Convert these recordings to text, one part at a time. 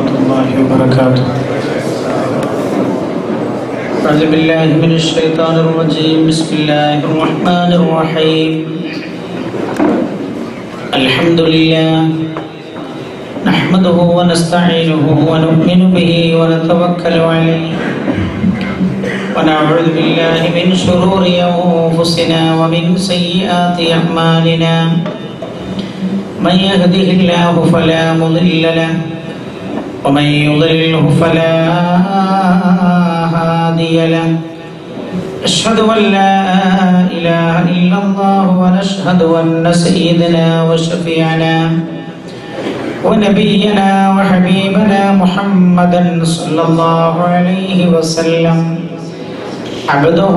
الله وبركاته أعوذ بالله من الشيطان الرجيم بسم الله الرحمن الرحيم الحمد لله نحمده ونستعينه ونؤمن به ونتوكل عليه ونعوذ بالله من شرور أنفسنا ومن سيئات أعمالنا من يهده الله فلا مضل له ومن يضلله فلا هادي له أشهد أن لا إله إلا الله ونشهد أن سيدنا وشفيعنا ونبينا وحبيبنا محمدا صلى الله عليه وسلم عبده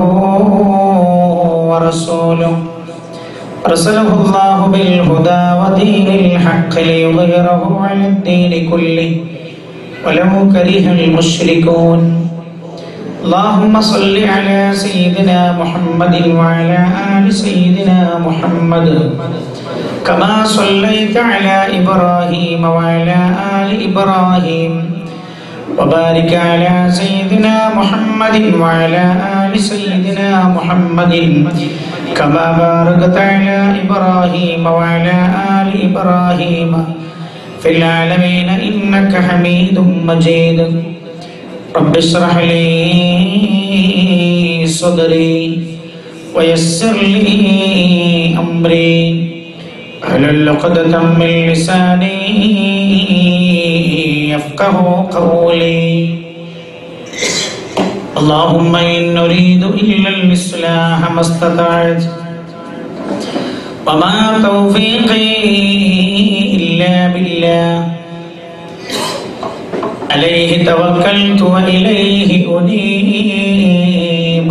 ورسوله أرسله الله بالهدى ودين الحق ليظهره على الدين كله ولو كره المشركون اللهم صل على سيدنا محمد وعلى آل سيدنا محمد كما صليت على إبراهيم وعلى آل إبراهيم وبارك على سيدنا محمد وعلى آل سيدنا محمد كما باركت على إبراهيم وعلى آل إبراهيم في العالمين إنك حميد مجيد رب اشرح لي صدري ويسر لي أمري أهل عقدة من لساني يفقه قولي اللهم إن نريد إلا الإصلاح ما استطعت وما توفيقي إلا بالله عليه توكلت وإليه أنيب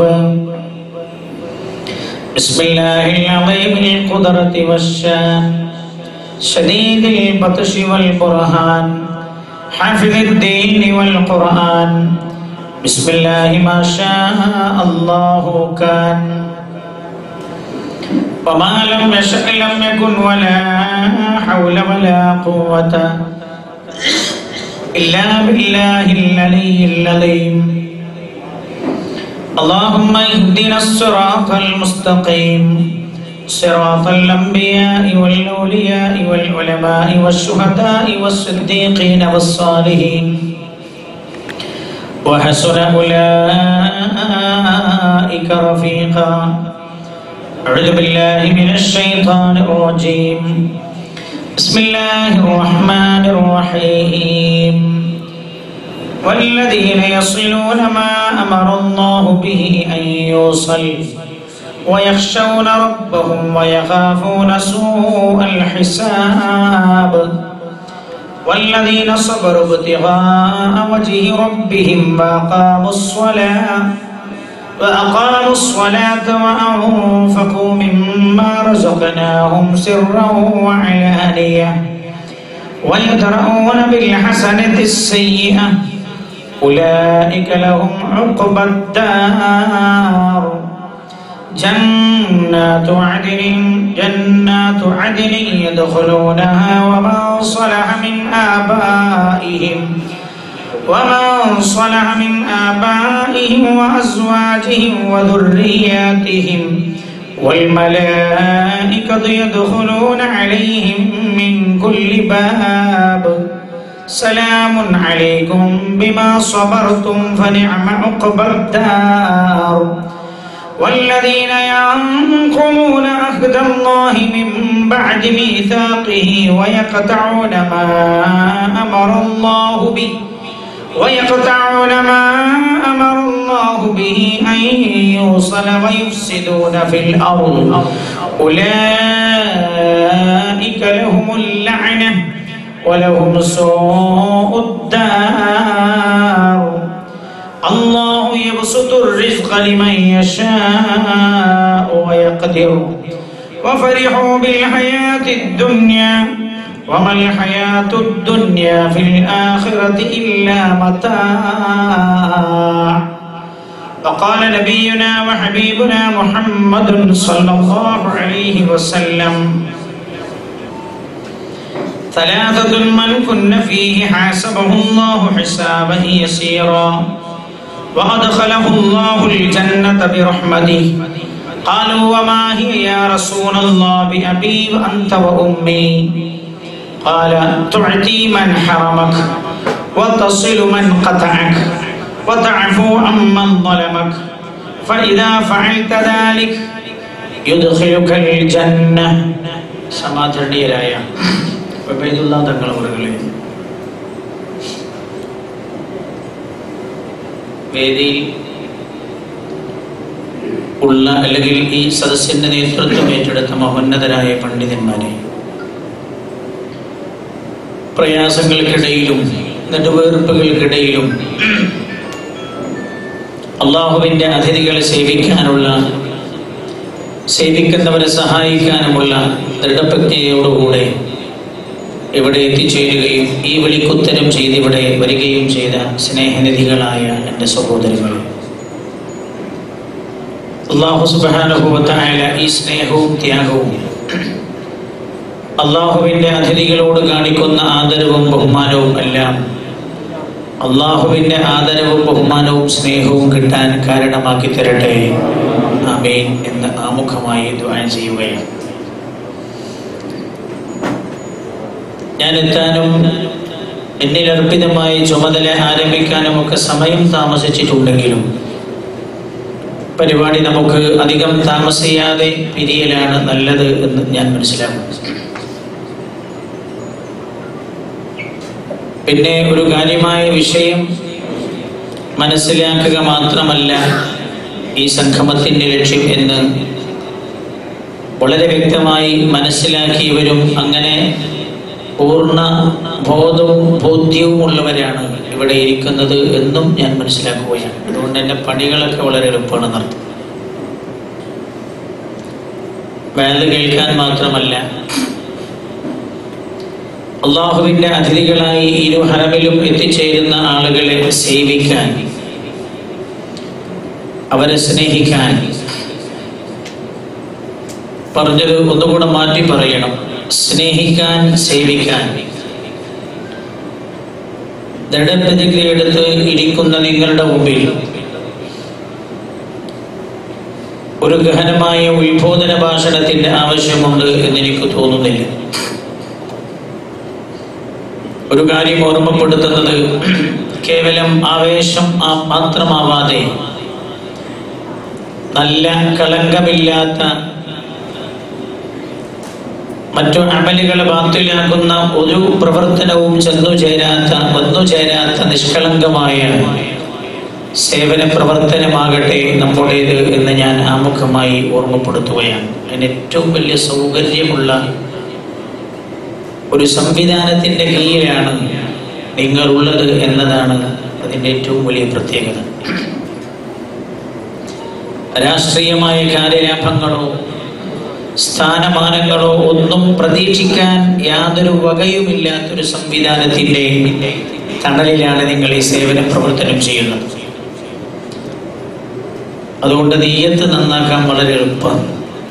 بسم الله العظيم القدرة والشان شديد البطش والبرهان حافظ الدين والقرآن بسم الله ما شاء الله كان وما لم يشأ لم يكن ولا حول ولا قوة إلا بالله العلي العظيم اللهم اهدنا الصراط المستقيم صراط الأنبياء والأولياء والعلماء والشهداء والصديقين والصالحين وحسن أولئك رفيقا أعوذ بالله من الشيطان الرجيم بسم الله الرحمن الرحيم والذين يصلون ما أمر الله به أن يوصل ويخشون ربهم ويخافون سوء الحساب والذين صبروا ابتغاء وجه ربهم وأقاموا الصلاة وأقاموا الصلاة وأنفقوا مما رزقناهم سرا وعلانية ويدرؤون بالحسنة السيئة أولئك لهم عقبى الدار جنات عدن جنات عدن يدخلونها ومن صلح من آبائهم ومن صلح من آبائهم وأزواجهم وذرياتهم والملائكة يدخلون عليهم من كل باب سلام عليكم بما صبرتم فنعم عقبى الدار والذين ينقضون عهد الله من بعد ميثاقه ويقطعون ما أمر الله به ويقطعون ما أمر الله به أن يوصل ويفسدون في الأرض أولئك لهم اللعنة ولهم سوء الدار الله يبسط الرزق لمن يشاء ويقدر وفرحوا بالحياة الدنيا وما الحياة الدنيا في الآخرة إلا متاع وقال نبينا وحبيبنا محمد صلى الله عليه وسلم ثلاثة من كن فيه حاسبه الله حسابا يسيرا وأدخله الله الجنة برحمته قالوا وما هي يا رسول الله بأبي وأنت وأمي قال تعطي من حرمك وتصل من قطعك وتعفو عمن ظلمك فإذا فعلت ذلك يدخلك الجنة സമാധരണീയരായ ഉബൈദുള്ള തങ്ങളവറുകളെ വേദിയിൽ ഉള്ള അല്ലെങ്കിൽ ഈ സദസ്സിന്റെ നേതൃത്വം ഏറ്റെടുത്ത മഹോന്നതരായ പണ്ഡിതന്മാരെ പ്രയാസങ്ങൾക്കിടയിലും നെടുവേർപ്പുകൾക്കിടയിലും അള്ളാഹുവിന്റെ അതിഥികളെ സേവിക്കാനുള്ള സേവിക്കുന്നവരെ സഹായിക്കാനുമുള്ള ദൃഢപ്രജ്ഞയോടുകൂടെ ഇവിടെ എത്തിച്ചേരുകയും ഈ വിളിക്കുത്തരം ചെയ്ത് ഇവിടെ വരികയും ചെയ്ത സ്നേഹനിധികളായ എൻ്റെ സഹോദരങ്ങൾ അള്ളാഹു സുബാനുഭവത്തായ ഈ സ്നേഹവും ത്യാഗവും അള്ളാഹുവിൻ്റെ അതിഥികളോട് കാണിക്കുന്ന ആദരവും ബഹുമാനവും എല്ലാം അള്ളാഹുവിൻ്റെ ആദരവും ബഹുമാനവും സ്നേഹവും കിട്ടാൻ കാരണമാക്കി തരട്ടെ അമീൻ എന്ന് ആമുഖമായി ദ്വാൻ ചെയ്യുകയാണ് ഞാൻ എത്താനും എന്നിൽ അർപ്പിതമായി ചുമതല ആരംഭിക്കാനും ഒക്കെ സമയം താമസിച്ചിട്ടുണ്ടെങ്കിലും പരിപാടി നമുക്ക് അധികം താമസിയാതെ പിരിയലാണ് നല്ലത് എന്ന് ഞാൻ മനസ്സിലാക്കുന്നു പിന്നെ ഒരു കാര്യമായ വിഷയം മനസ്സിലാക്കുക മാത്രമല്ല ഈ സംഗമത്തിന്റെ ലക്ഷ്യം എന്ന് വളരെ വ്യക്തമായി മനസ്സിലാക്കിയവരും അങ്ങനെ പൂർണ്ണ ബോധവും ബോധ്യവും ഉള്ളവരാണ് ഇവിടെ ഇരിക്കുന്നത് എന്നും ഞാൻ മനസ്സിലാക്കുകയാണ് അതുകൊണ്ട് എൻ്റെ പണികളൊക്കെ വളരെ എളുപ്പമാണ് നടത്തും വേല കേൾക്കാൻ മാത്രമല്ല അള്ളാഹുവിന്റെ അതിഥികളായി ഇരു ഹറമിലും എത്തിച്ചേരുന്ന ആളുകളെ സേവിക്കാൻ അവരെ സ്നേഹിക്കാൻ പറഞ്ഞത് ഒന്നുകൂടെ മാറ്റി പറയണം സ്നേഹിക്കാൻ സേവിക്കാൻ ദൃഢപ്രതിജ്ഞയെടുത്ത് ഇരിക്കുന്ന നിങ്ങളുടെ മുമ്പിൽ ഒരു ഗഹനമായ ഉത്ബോധന ഭാഷണത്തിന്റെ ആവശ്യമുണ്ട് എന്ന് എനിക്ക് തോന്നുന്നില്ല ഒരു കാര്യം ഓർമ്മപ്പെടുത്തുന്നത് കേവലം ആവേശം ആ- മാത്രമാവാതെ നല്ല കളങ്കമില്ലാത്ത മറ്റു അമലുകളെ ബാത്തിലാക്കുന്ന ഒരു പ്രവർത്തനവും ചെന്നു ചേരാത്ത വന്നു ചേരാത്ത നിഷ്കളങ്കമായ സേവന പ്രവർത്തനമാകട്ടെ നമ്മുടേത് എന്ന് ഞാൻ ആമുഖമായി ഓർമ്മപ്പെടുത്തുകയാണ് അതിന് ഏറ്റവും വലിയ സൗകര്യമുള്ള ഒരു സംവിധാനത്തിന്റെ കീഴിലാണ് നിങ്ങളുള്ളത് എന്നതാണ് അതിൻ്റെ ഏറ്റവും വലിയ പ്രത്യേകത രാഷ്ട്രീയമായ കാര്യലാഭങ്ങളോ സ്ഥാനമാനങ്ങളോ ഒന്നും പ്രതീക്ഷിക്കാൻ യാതൊരു വകയുമില്ലാത്തൊരു സംവിധാനത്തിന്റെ തണലിലാണ് നിങ്ങൾ ഈ സേവന പ്രവർത്തനം ചെയ്യുന്നത് അതുകൊണ്ട് നീയത്ത് നന്നാക്കാൻ വളരെ എളുപ്പമാണ്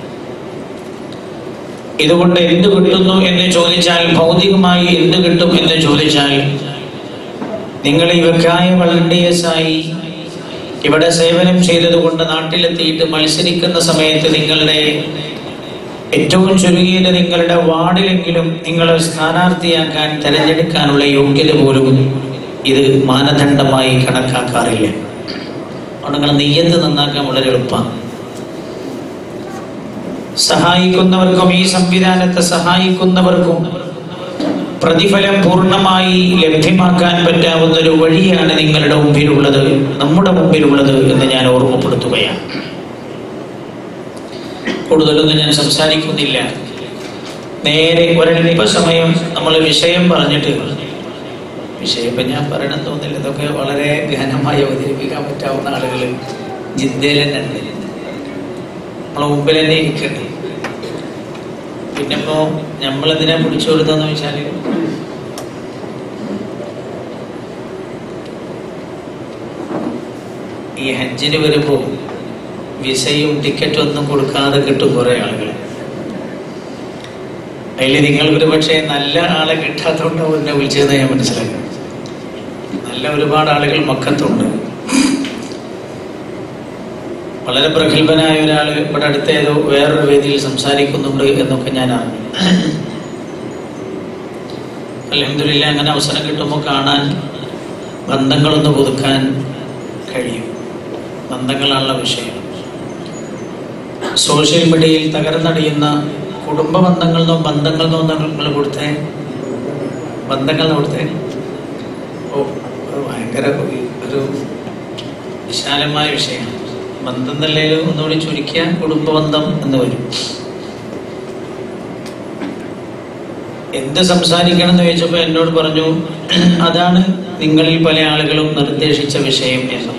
ഇതുകൊണ്ട് എന്ത് കിട്ടുന്നു എന്ന് ചോദിച്ചാൽ ഭൗതികമായി എന്ത് കിട്ടും എന്ന് ചോദിച്ചാൽ നിങ്ങൾ ഈ വെക്കായ വളണ്ടിയേഴ്സായി ഇവിടെ സേവനം ചെയ്തതുകൊണ്ട് നാട്ടിലെത്തിയിട്ട് മത്സരിക്കുന്ന സമയത്ത് നിങ്ങളുടെ ഏറ്റവും ചുരുങ്ങിയത് നിങ്ങളുടെ വാർഡിലെങ്കിലും നിങ്ങളെ സ്ഥാനാർത്ഥിയാക്കാൻ തിരഞ്ഞെടുക്കാനുള്ള യോഗ്യത പോലും ഇത് മാനദണ്ഡമായി കണക്കാക്കാറില്ല അതുകൊണ്ട് നിങ്ങൾ നെയ്യത്ത് നന്നാക്കാൻ വളരെ എളുപ്പമാണ് സഹായിക്കുന്നവർക്കും ഈ സംവിധാനത്തെ സഹായിക്കുന്നവർക്കും പ്രതിഫലം പൂർണ്ണമായി ലഭ്യമാക്കാൻ പറ്റാവുന്ന ഒരു വഴിയാണ് നിങ്ങളുടെ മുമ്പിലുള്ളത് നമ്മുടെ മുമ്പിലുള്ളത് എന്ന് ഞാൻ ഓർമ്മപ്പെടുത്തുകയാണ് കൂടുതലൊന്നും ഞാൻ സംസാരിക്കുന്നില്ല നേരെ ഒരൽപ്പ സമയം നമ്മൾ വിഷയം പറഞ്ഞിട്ട് വിഷയം ഇപ്പം ഞാൻ പറയണം തോന്നില്ല ഇതൊക്കെ വളരെ ഗഹനമായി അവതരിപ്പിക്കാൻ പറ്റാവുന്ന ആളുകൾ ജിദ്ദയിൽ തന്നെ ഉണ്ട് നമ്മളെ മുമ്പിൽ തന്നെ ഇരിക്കട്ടെ പിന്നെ ഇപ്പോ നമ്മളെന്തിനാ പിടിച്ചു കൊടുത്തതെന്ന് വെച്ചാല് ഈ ഹജ്ജിന് വരുമ്പോ വിസയും ടിക്കറ്റും ഒന്നും കൊടുക്കാതെ കിട്ടും കുറെ ആളുകൾ അതിൽ നിങ്ങൾക്കൊരു പക്ഷേ നല്ല ആളെ കിട്ടാത്തതുകൊണ്ടാവും എന്നെ വിളിച്ചതെന്ന് ഞാൻ മനസ്സിലാക്കി നല്ല ഒരുപാട് ആളുകൾ മക്കത്തുണ്ട് വളരെ പ്രഗത്ഭനായ ഒരാൾ ഇവിടെ അടുത്ത ഏതോ വേറൊരു വേദിയിൽ സംസാരിക്കുന്നുണ്ട് എന്നൊക്കെ ഞാൻ അറിഞ്ഞു അലഹമില്ല അങ്ങനെ അവസരം കിട്ടുമ്പോൾ കാണാൻ ബന്ധങ്ങളൊന്ന് പുതുക്കാൻ കഴിയും ബന്ധങ്ങളാണുള്ള വിഷയം സോഷ്യൽ മീഡിയയിൽ തകർന്നടിയുന്ന കുടുംബ ബന്ധങ്ങളിൽ നിന്നോ ബന്ധങ്ങളിൽ നിന്നോ നിങ്ങൾ കൊടുത്തേ ബന്ധങ്ങൾ കൊടുത്തേ ഓ അത് ഭയങ്കര ഒരു വിശാലമായ വിഷയമാണ് ബന്ധം എന്നല്ലേ ഒന്നുകൂടി ചുരുക്കിയ കുടുംബ ബന്ധം എന്ന് വരും എന്ത് സംസാരിക്കണം എന്ന് ചോദിച്ചപ്പോൾ എന്നോട് പറഞ്ഞു അതാണ് നിങ്ങളിൽ പല ആളുകളും നിർദ്ദേശിച്ച വിഷയം എന്ന്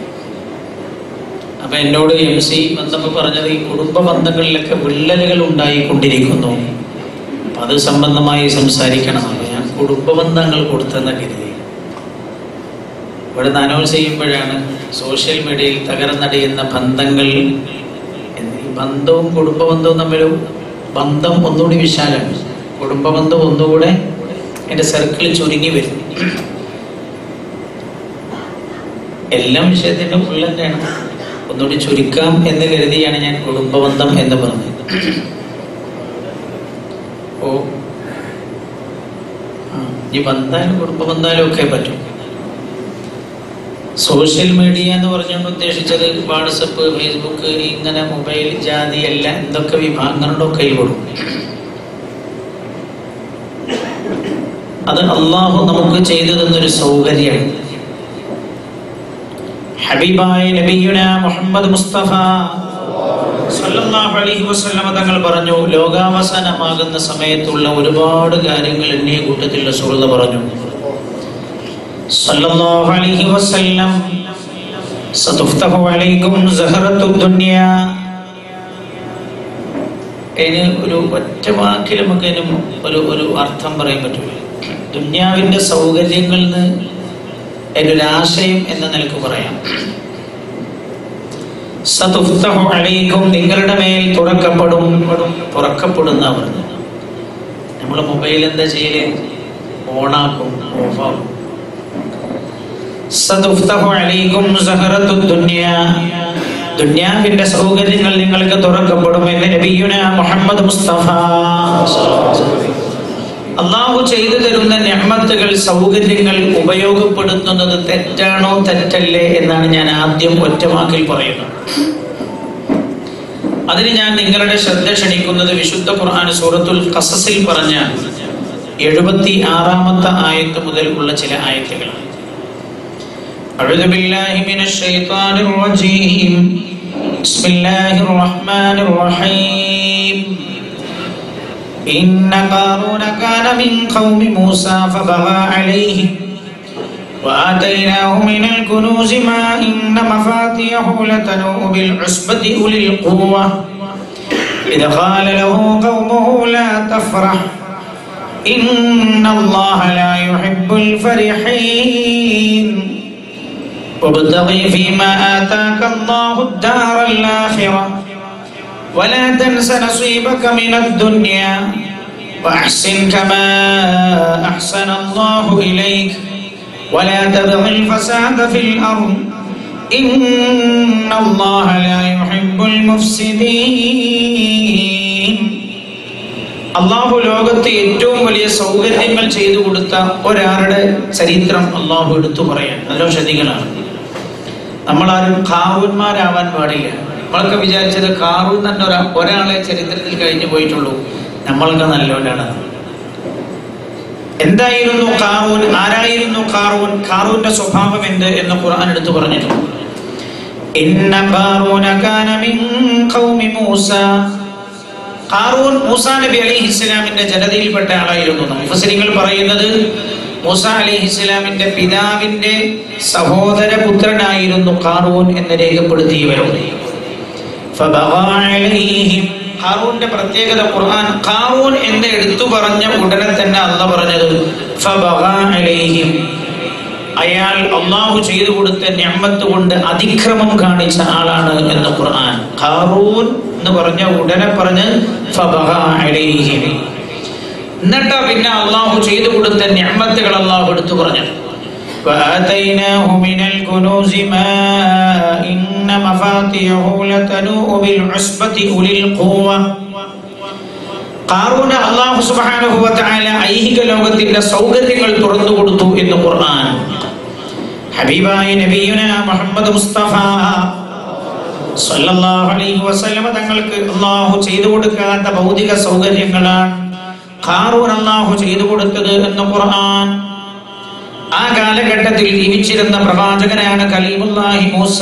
അപ്പൊ എന്നോട് എം സി വന്നപ്പോൾ പറഞ്ഞത് ഈ കുടുംബ ബന്ധങ്ങളിലൊക്കെ വിള്ളലുകൾ ഉണ്ടായിക്കൊണ്ടിരിക്കുന്നു അപ്പൊ അത് സംബന്ധമായി സംസാരിക്കണം അപ്പൊ ഞാൻ കുടുംബ ബന്ധങ്ങൾ കൊടുത്തെന്ന കരുതി ഇവിടെ അനൗൺസ് ചെയ്യുമ്പോഴാണ് സോഷ്യൽ മീഡിയയിൽ തകർന്നടിയുന്ന ബന്ധങ്ങൾ എന്ന്. ഈ ബന്ധവും കുടുംബ ബന്ധവും തമ്മിലും ബന്ധം ഒന്നുകൂടി വിശാലമാണ് കുടുംബ ബന്ധം ഒന്നുകൂടെ എൻ്റെ സർക്കിൾ ചുരുങ്ങി വരും എല്ലാം വിഷയത്തിൻ്റെ ഉള്ളിൽ തന്നെയാണ് ഒന്നുകൂടി ചുരുക്കാം എന്ന് കരുതിയാണ് ഞാൻ കുടുംബബന്ധം എന്ന് പറഞ്ഞത് ഓ ആ, ഈ ബന്ധാലും കുടുംബ ബന്ധാലും ഒക്കെ പറ്റും സോഷ്യൽ മീഡിയ എന്ന് പറഞ്ഞുകൊണ്ട് ഉദ്ദേശിച്ചത് വാട്സപ്പ് ഫേസ്ബുക്ക് ഇങ്ങനെ മൊബൈൽ ജാതി എല്ലാം എന്തൊക്കെ വിഭാഗങ്ങളുടെ കൈകൊടുക്കും അത് അള്ളാഹു നമുക്ക് ചെയ്തു തന്നൊരു സൗകര്യമാണ് ഹബീബായ നബിയുന മുഹമ്മദ് മുസ്തഫ സല്ലല്ലാഹു അലൈഹി വസല്ലമ തങ്ങൾ പറഞ്ഞു ലോകാവസാനമാകുന്ന സമയത്തുള്ള ഒരുപാട് കാര്യങ്ങൾ എന്നെ കൂട്ടത്തിൽ റസൂലുള്ള പറഞ്ഞു സല്ലല്ലാഹു അലൈഹി വസല്ലം സതുഫ്തഹു അലൈക്കും സഹറത്തു ദുനിയ ഇതിന് ഒരു ഒറ്റ വാക്കിൽ നമുക്ക് ഇതിന് ഒരു ഒരു അർത്ഥം പറയാൻ പറ്റില്ല ദുന്യാവിന്റെ സൗകര്യങ്ങളിൽ നിന്ന് അതിൻ്റെ ഒരു ആശയം എന്ന നിലക്ക് പറയാം സതുഫ്തഹു അലൈക്കും നിങ്ങളുടെ മേൽ തുറക്കപ്പെടും തുറക്കപ്പെടുന്ന പറഞ്ഞു നമ്മൾ മൊബൈൽ എന്താ ചെയ്യല് ഓണാക്കും ഓഫാക്കും സതുഫ്തഹു അലൈക്കും സഹറത്തു ദുനിയ ദുന്യാവിന്റെ സൗകര്യങ്ങൾ നിങ്ങൾക്ക് തുറക്കപ്പെടും എന്ന് നബിയുന മുഹമ്മദ് മുസ്തഫ അള്ളാഹു ചെയ്തു തരുന്ന ഞമ്മത്തുകൾ സൗകര്യങ്ങൾ ഉപയോഗപ്പെടുത്തുന്നത് തെറ്റാണോ തെറ്റല്ലേ എന്നാണ് ഞാൻ ആദ്യം ഒറ്റവാക്കിൽ പറയുന്നത് അതിന് ഞാൻ നിങ്ങളുടെ ശ്രദ്ധ ക്ഷണിക്കുന്നത് വിശുദ്ധ ഖുർആൻ സൂറത്തുൽ ഖസസിൽ പറഞ്ഞ എഴുപത്തി ആറാമത്തെ ആയത്ത് മുതൽ ഉള്ള ചില ആയത്തുകളാണ് أعوذ بالله من الشيطان الرجيم بسم الله الرحمن الرحيم إن قارون كان من قوم موسى فبغى عليهم وآتيناه من الكنوز ما إن مفاتيحه لتنوء بالعصبة أولي القوة إذ قال له قومه لا تفرح إن الله لا يحب الفرحين وابتغ فيما آتاك الله الدار الآخرة ولا تنس نصيبك من الدنيا وأحسن كما أحسن الله إليك ولا تبغ الفساد في الأرض إن الله لا يحب المفسدين അള്ളാഹു ലോകത്ത് ഏറ്റവും വലിയ സൗകര്യങ്ങൾ ചെയ്തു കൊടുത്ത ഒരാളുടെ ചരിത്രം അള്ളാഹു എടുത്തു പറയാൻ നല്ല ശ്രദ്ധിക്കണം നമ്മളാരും കാവന്മാരാവാൻ പാടില്ല നമ്മളൊക്കെ വിചാരിച്ചത് കാറൂൻ തന്നെ ഒരാ ഒരാളെ ചരിത്രത്തിൽ കഴിഞ്ഞു പോയിട്ടുള്ളൂ നമ്മളൊക്കെ നല്ലവരാണ് എന്തായിരുന്നു കാറൂൻ ആരായിരുന്നു കാറൂൻ കാറൂന്റെ സ്വഭാവം എന്ത് എന്ന് ഖുർആൻ എടുത്തു പറഞ്ഞിട്ടുണ്ട് ഇന്ന ഖാറൂന കാന മിൻ ഖൗമി മൂസ ഖാറൂൻ മൂസ നബി അലൈഹി ഇസ്ലാമിന്റെ ജനതയിൽപ്പെട്ട ആളായിരുന്നു മുഫസിരിങ്ങൾ പറയുന്നത് മൂസ അലൈഹി ഇസ്ലാമിന്റെ പിതാവിന്റെ സഹോദര പുത്രനായിരുന്നു ഖാറൂൻ എന്ന് രേഖപ്പെടുത്തിയവരുണ്ട് ഫബഗാ അലൈഹിം ഹാറൂന്റെ പ്രത്യേകത ഖുർആൻ ഖാറൂൻ എന്ന് എടുത്തു പറഞ്ഞ ഉടനെ തന്നെ അല്ല പറഞ്ഞത് ഫബഗാ അലൈഹിം അയാൾ അള്ളാഹു ചെയ്തു കൊടുത്ത ഞമ്മത്ത് കൊണ്ട് അതിക്രമം കാണിച്ച ആളാണ് എന്ന് ഖുർആൻ ഖാറൂൻ എന്ന് പറഞ്ഞ ഉടനെ പറഞ്ഞ് ഫബഗാ അലൈഹിം എന്നിട്ടാ പിന്നെ അള്ളാഹു ചെയ്തു കൊടുത്ത ഞാമത്തുകൾ അള്ളാഹു എടുത്തു പറഞ്ഞത് وآتيناه من الكنوز ما إن مفاتيحه لتنوء بالعصبة أولي القوة കാറൂന് അള്ളാഹു സുബ്ഹാനഹു വ തആല ഐഹിക ലോകത്തിന്റെ സൗകര്യങ്ങൾ തുറന്നു കൊടുത്തു എന്ന് ഖുർആൻ ഹബീബായ നബിയുന മുഹമ്മദ് മുസ്തഫ സല്ലല്ലാഹു അലൈഹി വസല്ലമ തങ്ങൾക്ക് അള്ളാഹു ചെയ്തു കൊടുക്കാത്ത ഭൗതിക സൗകര്യങ്ങളാണ് ഖാറൂൻ അള്ളാഹു ചെയ്തു കൊടുത്തത് എന്ന് ഖുർആൻ ആ കാലഘട്ടത്തിൽ ജീവിച്ചിരുന്ന പ്രവാചകനാണ് കലീമുല്ലാഹി മൂസ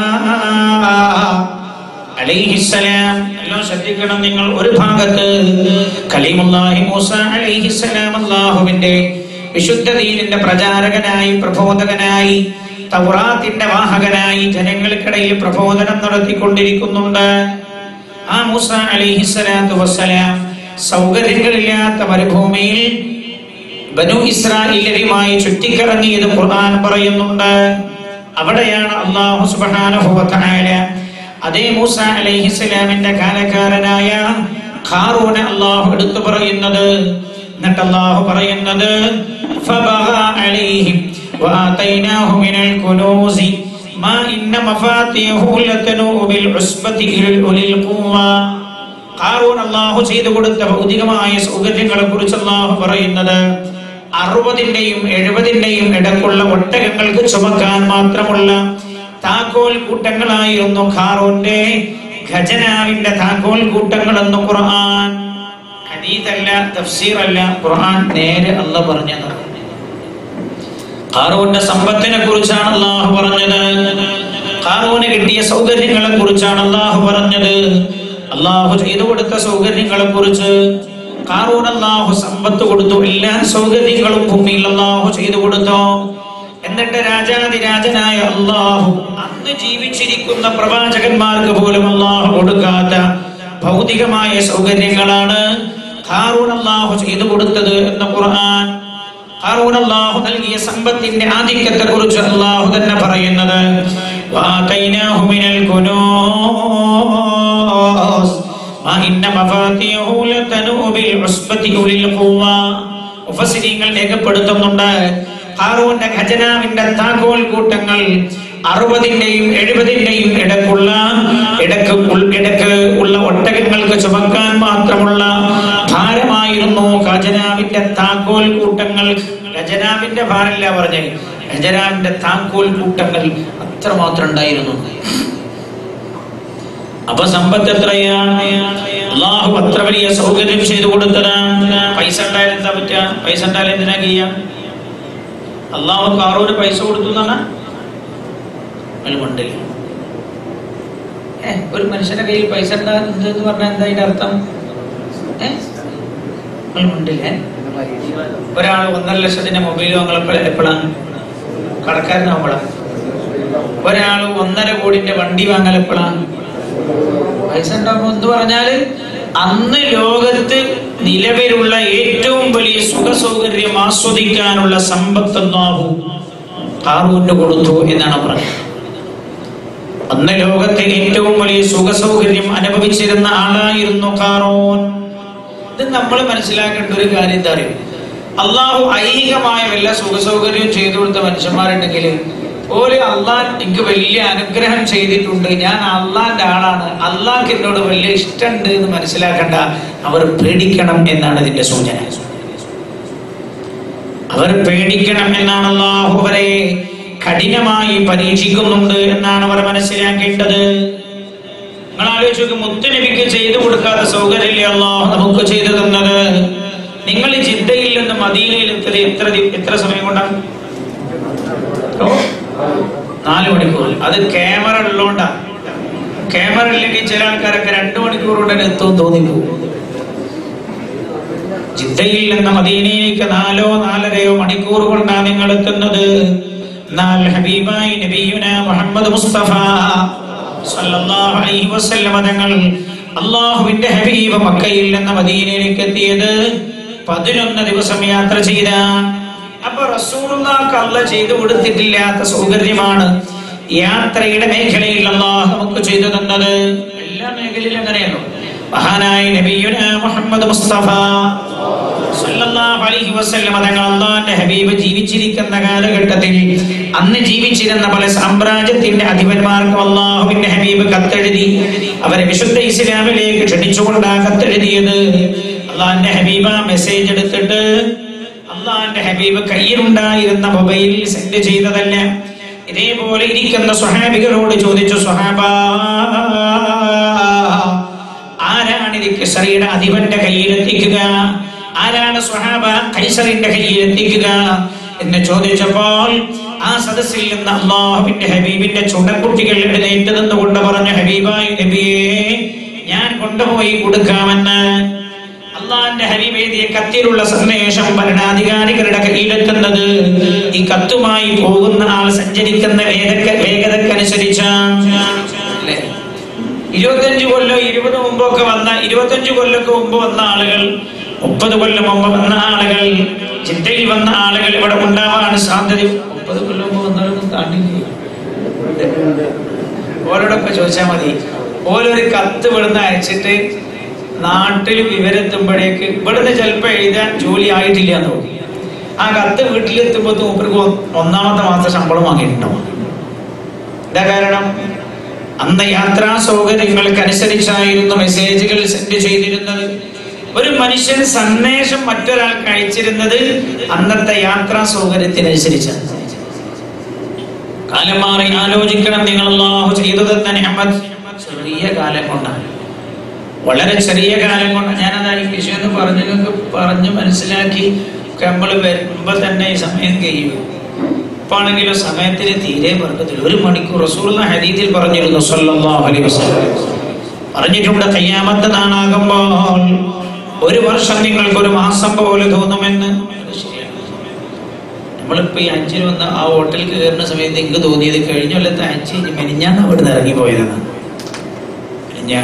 അലൈഹിസ്സലാം എല്ലാം ശ്രദ്ധിക്കണം നിങ്ങൾ ഒരു ഭാഗത്ത് കലീമുല്ലാഹി മൂസ അലൈഹിസ്സലാം അള്ളാഹുവിന്റെ വിശുദ്ധ ദീനിന്റെ പ്രചാരകനായി പ്രബോധകനായി തൗറാത്തിന്റെ വാഹകനായി ജനങ്ങൾക്കിടയിൽ പ്രബോധനം നടത്തിക്കൊണ്ടിരിക്കുന്നുണ്ട് ആ മൂസ അലൈഹിസ്സലാത്തു വസ്സലാം സൗകര്യങ്ങളില്ലാത്ത മരുഭൂമിയിൽ ബനു ഇസ്രായേലരുമായി ചുറ്റിക്കറങ്ങിയത് ഖുർആൻ പറയുന്നുണ്ട് അവിടെയാണ് അള്ളാഹു സുബ്ഹാനഹു വ തആല അതേ മൂസ അലൈഹിസ്സലാമിന്റെ കാലക്കാരനായ ഖാറൂനെ അള്ളാഹു എടുത്തു പറയുന്നത് എന്നിട്ട് അള്ളാഹു പറയുന്നത് ഫബഗ അലൈഹിം വആതൈനാഹു മിനൽ കുനൂസി മാ ഇന്ന മഫാത്തിഹു ലതനൂ ബിൽ ഉസ്ബതി ഉലിൽ ഖുവ്വ ഖാറൂൻ അള്ളാഹു ചെയ്തു കൊടുത്ത ഭൗതികമായ സൗകര്യങ്ങളെ കുറിച്ച് അള്ളാഹു പറയുന്നത് അറുപതിന്റെയും എഴുപതിന്റെയും ഇടക്കുള്ള ഒട്ടകങ്ങൾക്ക് ചുമക്കാൻ മാത്രമുള്ള താക്കോൽ കൂട്ടങ്ങളായിരുന്നു ഖാറൂന്റെ ഖജനാവിന്റെ താക്കോൽ കൂട്ടങ്ങൾ എന്ന് ഖുർആൻ ഹദീതല്ല തഫ്സീറല്ല ഖുർആൻ നേരെ അല്ല പറഞ്ഞത് ഖാറൂന്റെ സമ്പത്തിനെ കുറിച്ചാണ് അള്ളാഹു പറഞ്ഞത് ഖാറൂന് കിട്ടിയ സൗകര്യങ്ങളെ കുറിച്ചാണ് അള്ളാഹു പറഞ്ഞത് അള്ളാഹു ചെയ്തു കൊടുത്ത സൗകര്യങ്ങളെ കുറിച്ച് ഖാറൂൻ അള്ളാഹു സമ്പത്ത് കൊടുത്തു എല്ലാ സൗകര്യങ്ങളും ഭൂമിയിൽ അള്ളാഹു ചെയ്തു കൊടുത്തു എന്നിട്ട് രാജാതിരാജനായ അള്ളാഹു അന്ന് ജീവിച്ചിരിക്കുന്ന പ്രവാചകന്മാർക്ക് പോലും അള്ളാഹു കൊടുക്കാത്ത ഭൗതികമായ സൗകര്യങ്ങളാണ് ഖാറൂൻ അള്ളാഹു ചെയ്തു കൊടുത്തത് എന്ന ഖുർആൻ ഹാറൂൻ അല്ലാഹു നൽകിയ സമ്പത്തിന്റെ ആധിക്യത്തെ കുറിച്ച് അല്ലാഹു തന്നെ പറയുന്നത് വാതൈനാഹു മിനൽ കുനൂസ് മാ ഇന്ന മഫാത്തിഹു ലതനൂ ബിൽ ഉസ്ബതി ഉലിൽ ഖുവ്വ മുഫസ്സിരീങ്ങൾ രേഖപ്പെടുത്തുന്നുണ്ട് ഹാറൂന്റെ ഖജനാവിന്റെ താക്കോൽ കൂട്ടങ്ങൾ അറുപതിന്റെയും എഴുപതിന്റെയും ഇടക്കുള്ള ഇടക്ക് ഉൾ- ഇടക്ക് ഉള്ള ഒട്ടകങ്ങൾക്ക് ചുമക്കാൻ മാത്രമുള്ള ഭാരമായിരുന്നു ഖജനാവിന്റെ താക്കോൽ കൂട്ടങ്ങൾ ഖജനാവിന്റെ ഭാരല്ല പറഞ്ഞ് ഖജനാവിന്റെ താക്കോൽ കൂട്ടങ്ങൾ അത്രമാത്രം ഉണ്ടായിരുന്നു അപ്പൊ സമ്പത്ത് എത്രയാണ് അള്ളാഹു അത്ര വലിയ സൗകര്യം ചെയ്തു കൊടുത്തതാണ് പൈസ ഉണ്ടായാലും എന്താ പറ്റുക പൈസ ഉണ്ടായാലും എന്തിനാ ചെയ്യാം അള്ളാഹു കാറൂര് പൈസ കൊടുത്തു എന്നാണ് മണ്ടില്ല ഏ ഒരു മനുഷ്യന്റെ കയ്യിൽ പൈസ എന്ന് പറഞ്ഞാൽ എന്താ അതിന്റെ അർത്ഥം ഏ മണ്ടില്ലേ ഒരാൾ ഒന്നര ലക്ഷത്തിന്റെ മൊബൈൽ വാങ്ങൽ എപ്പോഴാണ് കടക്കാരനാവുമ്പോഴാണ് ഒരാൾ ഒന്നര കോടിന്റെ വണ്ടി വാങ്ങൽ എപ്പോഴാണ് പൈസ ഉണ്ടാകുമ്പോൾ എന്ന് പറഞ്ഞാല് അന്ന് ലോകത്ത് നിലവിലുള്ള ഏറ്റവും വലിയ സുഖ സൗകര്യം ആസ്വദിക്കാനുള്ള സമ്പത്ത് നാഹു കാറൂന് കൊടുത്തു എന്നാണ് പറഞ്ഞത് അന്ന് ലോകത്തെ ഏറ്റവും വലിയ സുഖ സൗകര്യം അനുഭവിച്ചിരുന്ന ആളായിരുന്നു കാറൂൻ ഇത് നമ്മൾ മനസ്സിലാക്കേണ്ട ഒരു കാര്യം എന്താ അറിയോ അള്ളാഹു ഐഹികമായ വല്ല സുഖ സൗകര്യവും ചെയ്തു കൊടുത്ത മനുഷ്യന്മാരുണ്ടെങ്കിൽ ഓര് അള്ളാൻ എനിക്ക് വലിയ അനുഗ്രഹം ചെയ്തിട്ടുണ്ട് ഞാൻ അള്ളാന്റെ ആളാണ് അള്ളാഹ്ക്ക് എന്നോട് വലിയ ഇഷ്ടമുണ്ട് എന്ന് മനസ്സിലാക്കണ്ട അവർ പേടിക്കണം എന്നാണ് ഇതിന്റെ സൂചന അവർ പേടിക്കണം എന്നാണ് അള്ളാഹു അവരെ കഠിനമായി പരീക്ഷിക്കുന്നുണ്ട് എന്നാണ് അവർ മനസ്സിലാക്കേണ്ടത് നിങ്ങൾ ആലോചിച്ച് നോക്ക് മുത്തുനബിക്ക് ചെയ്തു കൊടുക്കാത്ത സൗകര്യമില്ലേ അള്ളാഹു നമുക്ക് ചെയ്തു തന്നത് നിങ്ങൾ ഈ ജിദ്ദയിൽ നിന്ന് മദീനയിൽ എത്തിയത് എത്ര ദി- എത്ര സമയം കൊണ്ടാണ് ഓ, നാല് മണിക്കൂർ അത് ക്യാമറ ഉള്ളോണ്ടാ ക്യാമറ ഇല്ലെങ്കിൽ ചില ആൾക്കാരൊക്കെ രണ്ടു മണിക്കൂർ കൊണ്ട് തന്നെ എത്തും തോന്നിപ്പോകും ജിദ്ദയിൽ നിന്ന് മദീനയിലേക്ക് നാലോ നാലരയോ മണിക്കൂർ കൊണ്ടാണ് നിങ്ങൾ എത്തുന്നത് എന്നാൽ ഹബീബായി നബിയുന മുഹമ്മദ് മുസ്തഫ സല്ലല്ലാഹു അലൈഹി വസല്ലമ തങ്ങൾ അള്ളാഹുവിന്റെ ഹബീബ് മക്കയിൽ നിന്ന് മദീനയിലേക്ക് എത്തിയത് പതിനൊന്ന് ദിവസം യാത്ര ചെയ്ത അപ്പൊ റസൂലുള്ളാഹ്ക്ക് അല്ല ചെയ്തു കൊടുത്തിട്ടില്ലാത്ത സൗകര്യമാണ് യാത്രയുടെ മേഖലയിൽ അള്ളാഹ് നമുക്ക് ചെയ്തു തന്നത് എല്ലാ മേഖലയിലും അങ്ങനെയാണോ മഹാനായ നബിയുന മുഹമ്മദ് മുസ്തഫ സല്ലല്ലാഹു അലൈഹി വസല്ലം തങ്ങൾ അള്ളാന്റെ ഹബീബ് ജീവിച്ചിരിക്കുന്ന കാലഘട്ടത്തിൽ അന്ന് ജീവിച്ചിരുന്ന പല സാമ്രാജ്യത്തിന്റെ അധിപന്മാർക്കും അള്ളാഹുവിന്റെ ഹബീബ് കത്തെഴുതി അവരെ വിശുദ്ധ ഇസ്ലാമിലേക്ക് ക്ഷണിച്ചുകൊണ്ടാ കത്തെഴുതിയത് അള്ളാന്റെ ഹബീബ് ആ മെസ്സേജ് എടുത്തിട്ട് അള്ളാന്റെ ഹബീബ് കയ്യിലുണ്ടായിരുന്ന മൊബൈലിൽ സെൻഡ് ചെയ്തതല്ല ഇതേപോലെ ഇരിക്കുന്ന സ്വഹാബികളോട് ചോദിച്ചു സ്വഹാബ ആരാണ് ഇത് കിസറിയുടെ അധിപന്റെ കയ്യിലെത്തിക്കുക ആരാണ് സ്വഹാബ കൈസറിന്റെ കയ്യിലെത്തിക്കുക എന്ന് ചോദിച്ചപ്പോൾ ആ സദസ്സിൽ നിന്ന് അള്ളാഹുവിന്റെ ഹബീബിന്റെ ചുടക്കുട്ടികൾ എഴുന്നേറ്റ് നിന്നുകൊണ്ട് പറഞ്ഞു ഹബീബായി നബിയെ ഞാൻ കൊണ്ടുപോയി കൊടുക്കാമെന്ന് അള്ളാന്റെ ഹബീബ് എഴുതിയ കത്തിലുള്ള സന്ദേശം ഭരണാധികാരികളുടെ കയ്യിലെത്തുന്നത് ഈ കത്തുമായി പോകുന്ന ആൾ സഞ്ചരിക്കുന്ന വേഗത വേഗതക്കനുസരിച്ചാണ് അല്ലേ? ഇരുപത്തഞ്ച് കൊല്ലം ഇരുപത് മുമ്പൊക്കെ വന്ന ഇരുപത്തഞ്ച് കൊല്ലൊക്കെ മുമ്പ് വന്ന ആളുകൾ മുപ്പത് കൊല്ലം മുമ്പ് വന്ന ആളുകൾ ചിന്തയിൽ വന്ന ആളുകൾ ഇവിടെ ഉണ്ടാവാൻ സാധ്യത മുപ്പത് കൊല്ലം മുമ്പ് വന്നവരൊന്നും താണ്ടില്ല ഓരോടൊക്കെ ചോദിച്ചാൽ മതി ഓരോരു കത്ത് ഇവിടുന്ന് അയച്ചിട്ട് നാട്ടിൽ വിവരെത്തുമ്പോഴേക്ക് ഇവിടുന്ന് ചിലപ്പോൾ എഴുതാൻ ജോലി ആയിട്ടില്ല എന്ന് തോന്നി ആ കത്ത് വീട്ടിലെത്തുമ്പോൾ മൂപ്പർക്ക് ഒന്നാമത്തെ മാസം ശമ്പളം വാങ്ങിയിട്ടുണ്ടാവും എന്താ കാരണം അന്ന് യാത്രാ സൗകര്യങ്ങൾക്ക് അനുസരിച്ചായിരുന്നു മെസ്സേജുകൾ സെൻഡ് ചെയ്തിരുന്നത് ഒരു മനുഷ്യൻ സന്ദേശം മറ്റൊരാൾക്ക് അയച്ചിരുന്നത് അന്നത്തെ യാത്രാ സൗകര്യത്തിനനുസരിച്ചാണ് കാലം മാറി ആലോചിക്കണം നിങ്ങൾ അള്ളാഹു ചെയ്തത് നിഅമത്ത് ചെറിയ കാലം കൊണ്ടാണ് വളരെ ചെറിയ കാലം കൊണ്ട് ഞാനത് ഈ വിഷയം എന്ന് പറഞ്ഞു നിങ്ങൾക്ക് പറഞ്ഞ് മനസ്സിലാക്കി നമ്മൾ വരുമ്പോ തന്നെ ഈ സമയം കഴിയും ഇപ്പാണെങ്കിലും സമയത്തിന് തീരെ വർഗത്തിൽ ഒരു മണിക്കൂർ റസൂലുള്ള ഹദീദിൽ പറഞ്ഞിരുന്നു സല്ലല്ലാഹു അലൈഹി വസല്ലം പറഞ്ഞിട്ടുണ്ട് കയ്യാമത്ത് നാളാകുമ്പോൾ ഒരു വർഷം നിങ്ങൾക്ക് ഒരു മാസം പോലെ തോന്നുമെന്ന് അത് ശരിയാണ് നമ്മളിപ്പോ ഈ അഞ്ചിന് വന്ന് ആ ഹോട്ടലിൽ കയറുന്ന സമയത്ത് എനിക്ക് തോന്നിയത് കഴിഞ്ഞ കൊല്ലത്തെ അഞ്ച് കഴിഞ്ഞ് മെനിഞ്ഞാന്ന് അവിടുന്ന് ഇറങ്ങി പോയതാണ് മെനിഞ്ഞാ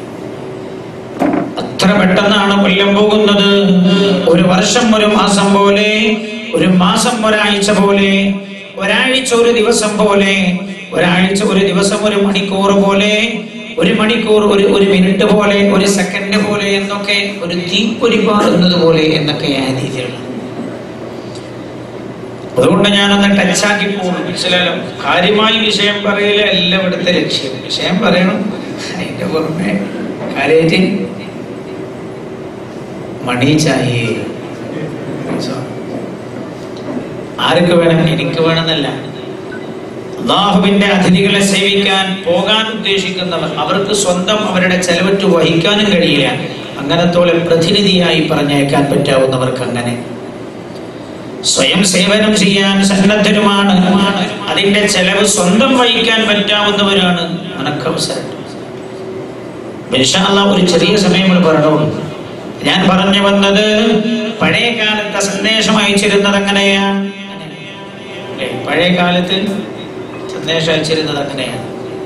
അത്ര പെട്ടെന്നാണ് കൊല്ലം പോകുന്നത് ഒരു വർഷം ഒരു മാസം പോലെ ഒരു മാസം ഒരാഴ്ച പോലെ ഒരാഴ്ച ഒരു ദിവസം പോലെ ഒരാഴ്ച ഒരു ദിവസം ഒരു മണിക്കൂർ പോലെ ഒരു മണിക്കൂർ ഒരു ഒരു മിനിറ്റ് പോലെ ഒരു സെക്കൻഡ് പോലെ എന്നൊക്കെ ഒരു തീപ്പൊരി പാറുന്നത് പോലെ എന്നൊക്കെ ആ രീതിയിലുള്ള അതുകൊണ്ട് ഞാനൊന്ന് ടച്ചാക്കി പോകുന്നു മനസ്സിലായാലും കാര്യമായി വിഷയം പറയല എല്ലാം ഇവിടുത്തെ ലക്ഷ്യം വിഷയം പറയണം അതിന്റെ പുറമെ കാര്യമായിട്ട് മണി ചായേ ആർക്ക് വേണം എനിക്ക് വേണമെന്നല്ല അള്ളാഹുവിന്റെ അതിഥികളെ സേവിക്കാൻ പോകാൻ ഉദ്ദേശിക്കുന്നവർ അവർക്ക് സ്വന്തം അവരുടെ ചെലവറ്റ് വഹിക്കാനും കഴിയില്ല അങ്ങനത്തോളം പ്രതിനിധിയായി പറഞ്ഞേക്കാൻ പറ്റാവുന്നവർക്ക് അങ്ങനെ സ്വയം സേവനം ചെയ്യാൻ സന്നദ്ധരുമാണ് അതിന്റെ ചെലവ് സ്വന്തം വഹിക്കാൻ പറ്റാവുന്നവരാണ് നിനക്ക് അവസരം ഇൻഷാ അല്ലാഹ് ഒരു ചെറിയ സമയം കൂടി പറഞ്ഞോളൂ ഞാൻ പറഞ്ഞു വന്നത് പഴയ കാലത്തെ സന്ദേശം അയച്ചിരുന്നത് അങ്ങനെയാണ് അല്ലേ? പഴയ കാലത്ത് സന്ദേശം അയച്ചിരുന്നത് അങ്ങനെയാണ്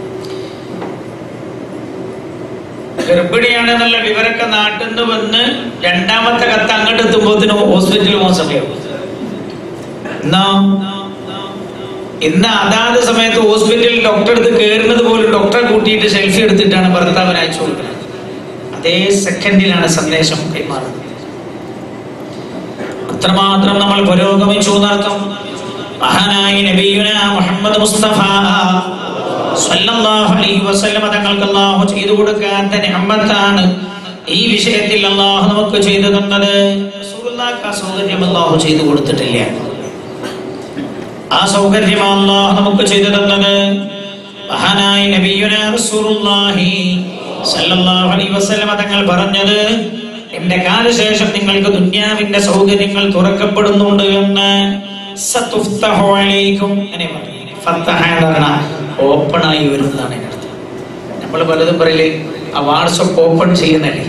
ഗർഭിണിയാണെന്നുള്ള വിവരമൊക്കെ നാട്ടിൽ നിന്ന് വന്ന് രണ്ടാമത്തെ കത്ത് അങ്ങോട്ട് എത്തുമ്പോഴത്തേനും ഹോസ്പിറ്റലിൽ പോകാൻ സമയം എന്നാ ഇന്ന് അതാത് സമയത്ത് ഹോസ്പിറ്റലിൽ ഡോക്ടറെ അടുത്ത് കയറുന്നത് പോലും ഡോക്ടറെ കൂട്ടിയിട്ട് സെൽഫി എടുത്തിട്ടാണ് ഭർത്താവിന് അയച്ചു കൊടുക്കുന്നത് അതേ സെക്കൻഡിലാണ് സന്ദേശം കൈമാറുന്നത് അത്രമാത്രം നമ്മൾ പുരോഗമിച്ചു എന്നർത്ഥം മഹാനായി നബിയുന മുഹമ്മദ് മുസ്തഫ സല്ലല്ലാഹു അലൈഹി വസല്ലം തങ്ങൾക്ക് അല്ലാഹു ചെയ്തു കൊടുക്കാത്ത നിഅമത്താണ് ഈ വിഷയത്തിൽ അല്ലാഹു നമുക്ക് ചെയ്തു തന്നത് റസൂലുള്ളാഹിക്ക് ആ സൗകര്യം അല്ലാഹു ചെയ്തു കൊടുത്തിട്ടില്ല ആ സൗകര്യം അല്ലാഹു നമുക്ക് ചെയ്തു തന്നത് മഹാനായ നബിയുന റസൂലുള്ളാഹി സല്ലല്ലാഹു അലൈഹി വസല്ലം തങ്ങൾ പറഞ്ഞത് എന്റെ കാലശേഷം നിങ്ങൾക്ക് ദുന്യാവിന്റെ സൗകര്യങ്ങൾ തുറക്കപ്പെടുന്നുണ്ട് എന്ന് സതുഫ്തഹു അലൈക്കും അങ്ങനെ പറഞ്ഞു ഫത്തഹ എന്ന് പറഞ്ഞാൽ ഓപ്പൺ ആയി വരുന്നതാണ് അതിന്റെ അർത്ഥം നമ്മൾ പലതും പറയില്ലേ ആ വാട്സപ്പ് ഓപ്പൺ ചെയ്യുന്നല്ലേ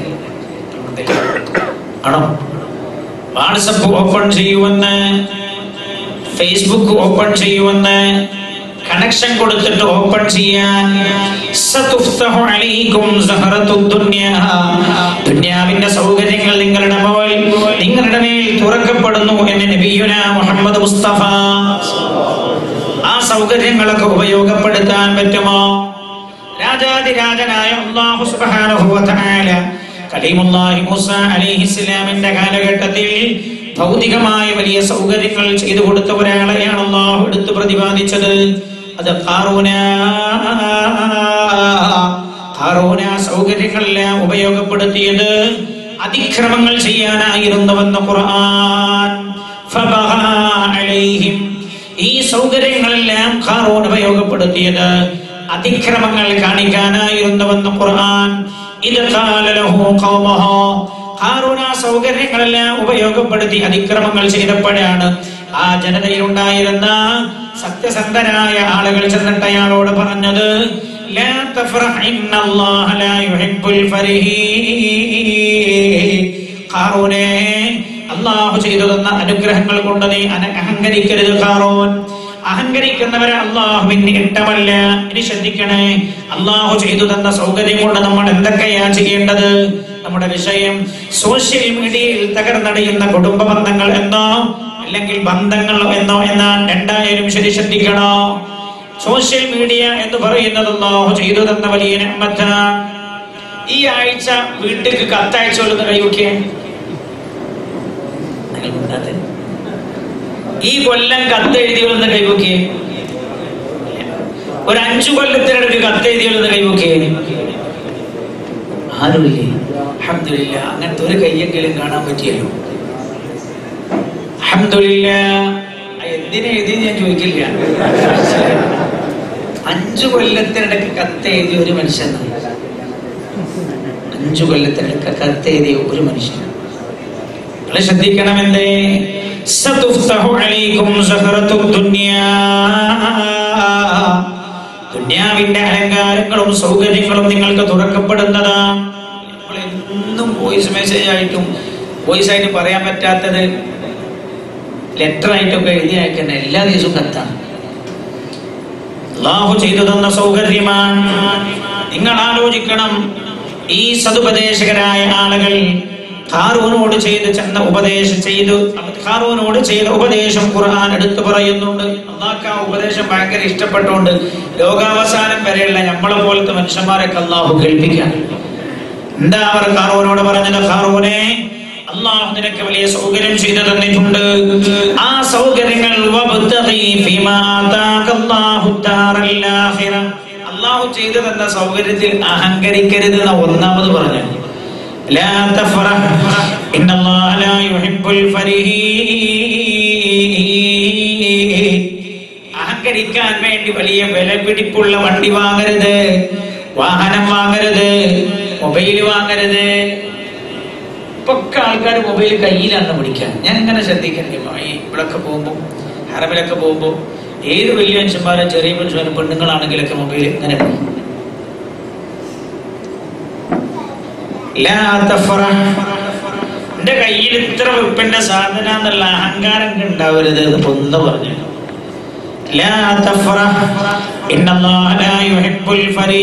ആണോ വാട്സപ്പ് ഓപ്പൺ ചെയ്യുമെന്ന് ഫേസ്ബുക്ക് ഓപ്പൺ ചെയ്യുമെന്ന് കണക്ഷൻ കൊടുത്തിട്ട് ഓപ്പൺ ചെയ്യാൻ സതുഫ്തഹു അലൈക്കും സഹറത്തുദ് ദുനിയ ദുനിയാവിന്റെ സൗകര്യങ്ങൾ നിങ്ങളുടെ മേൽ നിങ്ങളുടെ മേൽ തുറക്കപ്പെടുന്നു എന്ന് നബിയുന മുഹമ്മദ് മുസ്തഫ ആ സൗകര്യങ്ങളൊക്കെ ഉപയോഗപ്പെടുത്താൻ പറ്റുമോ രാജാതിരാജനായ അല്ലാഹു സുബ്ഹാനഹു വ തആല കലീമുല്ലാഹി മൂസ അലൈഹിസ്സലാമിന്റെ കാലഘട്ടത്തിൽ ഭൗതികമായ വലിയ സൗകര്യങ്ങൾ ചെയ്തു കൊടുത്ത ഒരാളെയാണ് അള്ളാഹു എടുത്ത് പ്രതിപാദിച്ചത് അത് ഖാറൂന ഖാറൂന സൗകര്യങ്ങളെല്ലാം ഉപയോഗപ്പെടുത്തിയത് അതിക്രമങ്ങൾ ചെയ്യാനായിരുന്നുവെന്ന് ഖുർആൻ ഫബഗാ അലൈഹിം ഈ സൗകര്യങ്ങളെല്ലാം ഖാറൂൻ ഉപയോഗപ്പെടുത്തിയത് അതിക്രമങ്ങൾ കാണിക്കാനായിരുന്നുവെന്ന് ഖുർആൻ ഇത് ഖാല ലഹു ഖൗമഹു ഹാറൂൻ ആ സൗകര്യങ്ങളെല്ലാം ഉപയോഗപ്പെടുത്തി അതിക്രമങ്ങൾ ചെയ്തപ്പോഴാണ് ആ ജനതയിൽ ഉണ്ടായിരുന്ന സത്യസന്ധരായ ആളുകൾ ചെന്നിട്ട് അയാളോട് പറഞ്ഞത് ലാ തഫ്റഹ് ഇന്നല്ലാഹ ലാ യുഹിബ്ബുൽ ഫരിഹീൻ ഖാറൂനേ അള്ളാഹു ചെയ്തു തന്ന അനുഗ്രഹങ്ങൾ കൊണ്ട് നീ അന- അഹങ്കരിക്കരുത് ഖാറൂൻ അഹങ്കരിക്കുന്നവരെ അള്ളാഹുവിന് ഇഷ്ടമല്ല ഇനി ശ്രദ്ധിക്കണേ അള്ളാഹു ചെയ്തു തന്ന സൗകര്യം കൊണ്ട് നമ്മൾ എന്തൊക്കെയാ ചെയ്യേണ്ടത് നമ്മുടെ വിഷയം സോഷ്യൽ മീഡിയയിൽ തകർന്നടിയുന്ന കുടുംബ ബന്ധങ്ങൾ എന്നോ അല്ലെങ്കിൽ ബന്ധങ്ങൾ എന്നോ എന്നാൽ രണ്ടായാലും ശരി ശ്രദ്ധിക്കണോ സോഷ്യൽ മീഡിയ എന്ന് പറയുന്നത് അള്ളാഹു ചെയ്തു തന്ന വലിയ നിഅമത്താണ് ഈ ആഴ്ച വീട്ടിലേക്ക് കത്തയച്ചു കൊള്ളുന്ന കൈവയ്ക്കേ നിങ്ങൾ മിണ്ടാത്തെ. ഈ കൊല്ലം കത്ത് എഴുതിയുള്ള കൈവയ്ക്കേ ഒരു അഞ്ചു കൊല്ലത്തിനിടയ്ക്ക് കത്ത് എഴുതിയുള്ള കൈവയ്ക്കേ ആരുമില്ലേ അഹമ്മദില്ല അങ്ങനത്തെ ഒരു കയ്യെങ്കിലും കാണാൻ പറ്റിയല്ലോ അഹമ്മദില്ല എന്തിനെ എഴുതി ഞാൻ ചോദിക്കില്ല അഞ്ചു കൊല്ലത്തിനിടയ്ക്ക് കത്ത് എഴുതിയ ഒരു മനുഷ്യൻ അഞ്ചു കൊല്ലത്തിനിടയ്ക്ക് കത്ത് എഴുതിയ ഒരു മനുഷ്യൻ നിങ്ങൾ ശ്രദ്ധിക്കണമെന്തേ സതുഫ്തഹു അലൈക്കും സഹറത്തു ദുനിയാ ദുനിയാവിന്റെ അലങ്കാരങ്ങളും സൗകര്യങ്ങളും നിങ്ങൾക്ക് തുറക്കപ്പെടുന്നതാണ് നമ്മൾ എന്നും വോയിസ് മെസ്സേജ് ആയിട്ടും വോയിസ് ആയിട്ട് പറയാൻ പറ്റാത്തത് ലെറ്റർ ആയിട്ടൊക്കെ എഴുതി അയക്കുന്ന എല്ലാ ദിവസവും കത്താണ് അള്ളാഹു ചെയ്തു തന്ന സൗകര്യമാണ് നിങ്ങൾ ആലോചിക്കണം ഈ സതുപദേശകരായ ആളുകൾ ഹാറൂനോട് ചെയ്ത് ചെന്ന ഉപദേശം ചെയ്തു ഹാറൂനോട് ചെയ്ത ഉപദേശം ഖുർആൻ എടുത്തു പറയുന്നുണ്ട് അള്ളാഹ്ക്ക് ആ ഉപദേശം ഭയങ്കര ഇഷ്ടപ്പെട്ടുകൊണ്ട് ലോകാവസാനം വരെയുള്ള നമ്മളെ പോലത്തെ മനുഷ്യന്മാരൊക്കെ അള്ളാഹു കേൾപ്പിക്കാൻ എന്താ അവർ ഹാറൂനോട് പറഞ്ഞത് ഹാറൂനെ അള്ളാഹു നിനക്ക് വലിയ സൗകര്യം ചെയ്തു തന്നിട്ടുണ്ട് ആ സൗകര്യങ്ങൾ വബ്തഗി ഫീമാ ആതാക അല്ലാഹു ദാറൽ ആഖിറ. അള്ളാഹു ചെയ്തു തന്ന സൗകര്യത്തിൽ അഹങ്കരിക്കരുത് എന്ന ഒന്നാമത് പറഞ്ഞു ലാ തഫ്റഹ് ഇന്നല്ലാഹ ലാ യുഹിബ്ബുൽ ഫരീഹീൻ അഹങ്കരിക്കാൻ വേണ്ടി വലിയ വിലപിടിപ്പുള്ള വണ്ടി വാങ്ങരുത് വാഹനം വാങ്ങരുത് മൊബൈൽ വാങ്ങരുത് ഇപ്പൊക്കെ ആൾക്കാർ മൊബൈൽ കയ്യിലാണ് പിടിക്കാൻ ഞാൻ ഇങ്ങനെ ശ്രദ്ധിക്കണ്ടേ ഈ ഇവിടൊക്കെ പോകുമ്പോൾ ഹറമിലൊക്കെ പോകുമ്പോൾ ഏത് വലിയ മനുഷ്യന്മാരും ചെറിയ മനുഷ്യന്മാരും പെണ്ണുങ്ങളാണെങ്കിലൊക്കെ മൊബൈൽ ഇങ്ങനെ എടുക്കും. ലാ തഫ്റഹ്. എന്റെ കയ്യിൽ ഇത്ര വെപ്പിന്റെ സാധന എന്നുള്ള അഹങ്കാരം ഉണ്ടാവരുത് എന്ന് പൊന്ത പറഞ്ഞു ലാ തഫ്റഹ്. ഇന്നല്ലാഹ ലാ യുഹിബ്ബുൽ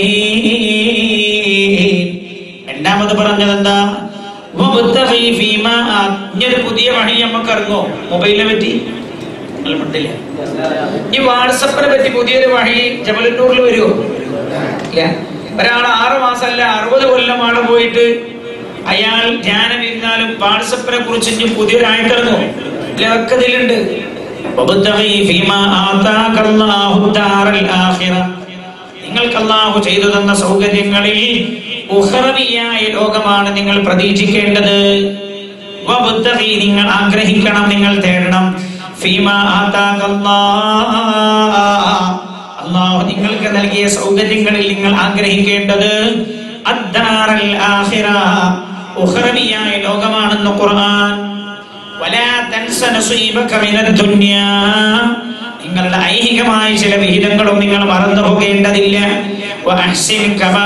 ഫരീഹീൻ. രണ്ടാമത് പറഞ്ഞത് എന്താ വബ്തഗി ഫീമാ ആ- ഇനിയൊരു പുതിയ വഴി നമുക്ക് ഇറങ്ങോ മൊബൈലിനെ പറ്റി നിങ്ങൾ മിണ്ടില്ല ഈ വാട്സപ്പിനെ പറ്റി പുതിയൊരു വഴി ജബലന്നൂറിൽ വരുമോ ഇല്ല ഒരാൾ ആറ് മാസമല്ല അറുപത് കൊല്ലമാണ് പോയിട്ട് അയാൾ ധ്യാനം ഇരുന്നാലും വാട്സപ്പിനെ കുറിച്ച് ഇനി പുതിയൊരായിട്ടിറങ്ങോ ഇല്ല ഒക്കെ ഇതിലുണ്ട് വബ്തഗി ഫീമാ ആതാക അല്ലാഹു ദാറൽ ആഖിറ. നിങ്ങൾക്ക് അള്ളാഹു ചെയ്തു തന്ന സൗകര്യങ്ങളിൽ ഉഹ്റവിയായ ലോകമാണ് നിങ്ങൾ പ്രതീക്ഷിക്കേണ്ടത് വബ്തഗി നിങ്ങൾ ആഗ്രഹിക്കണം നിങ്ങൾ തേടണം ഫീമാ ആതാക അല്ലാഹ്. അള്ളാഹു നിങ്ങൾക്ക് നൽകിയ സൗകര്യങ്ങളിൽ നിങ്ങൾ ആഗ്രഹിക്കേണ്ടത് അദ്ദാറൽ ആഖിറ. ഉഹ്റവിയായ ലോകമാണെന്ന് ഖുർആൻ വലാ തൻസ നസീബക മിനദ് ദുനിയാ നിങ്ങളുടെ ഐഹികമായ ചില വിഹിതങ്ങളും നിങ്ങൾ മറന്നു പോകേണ്ടതില്ല വഅഹ്സിൻ കമാ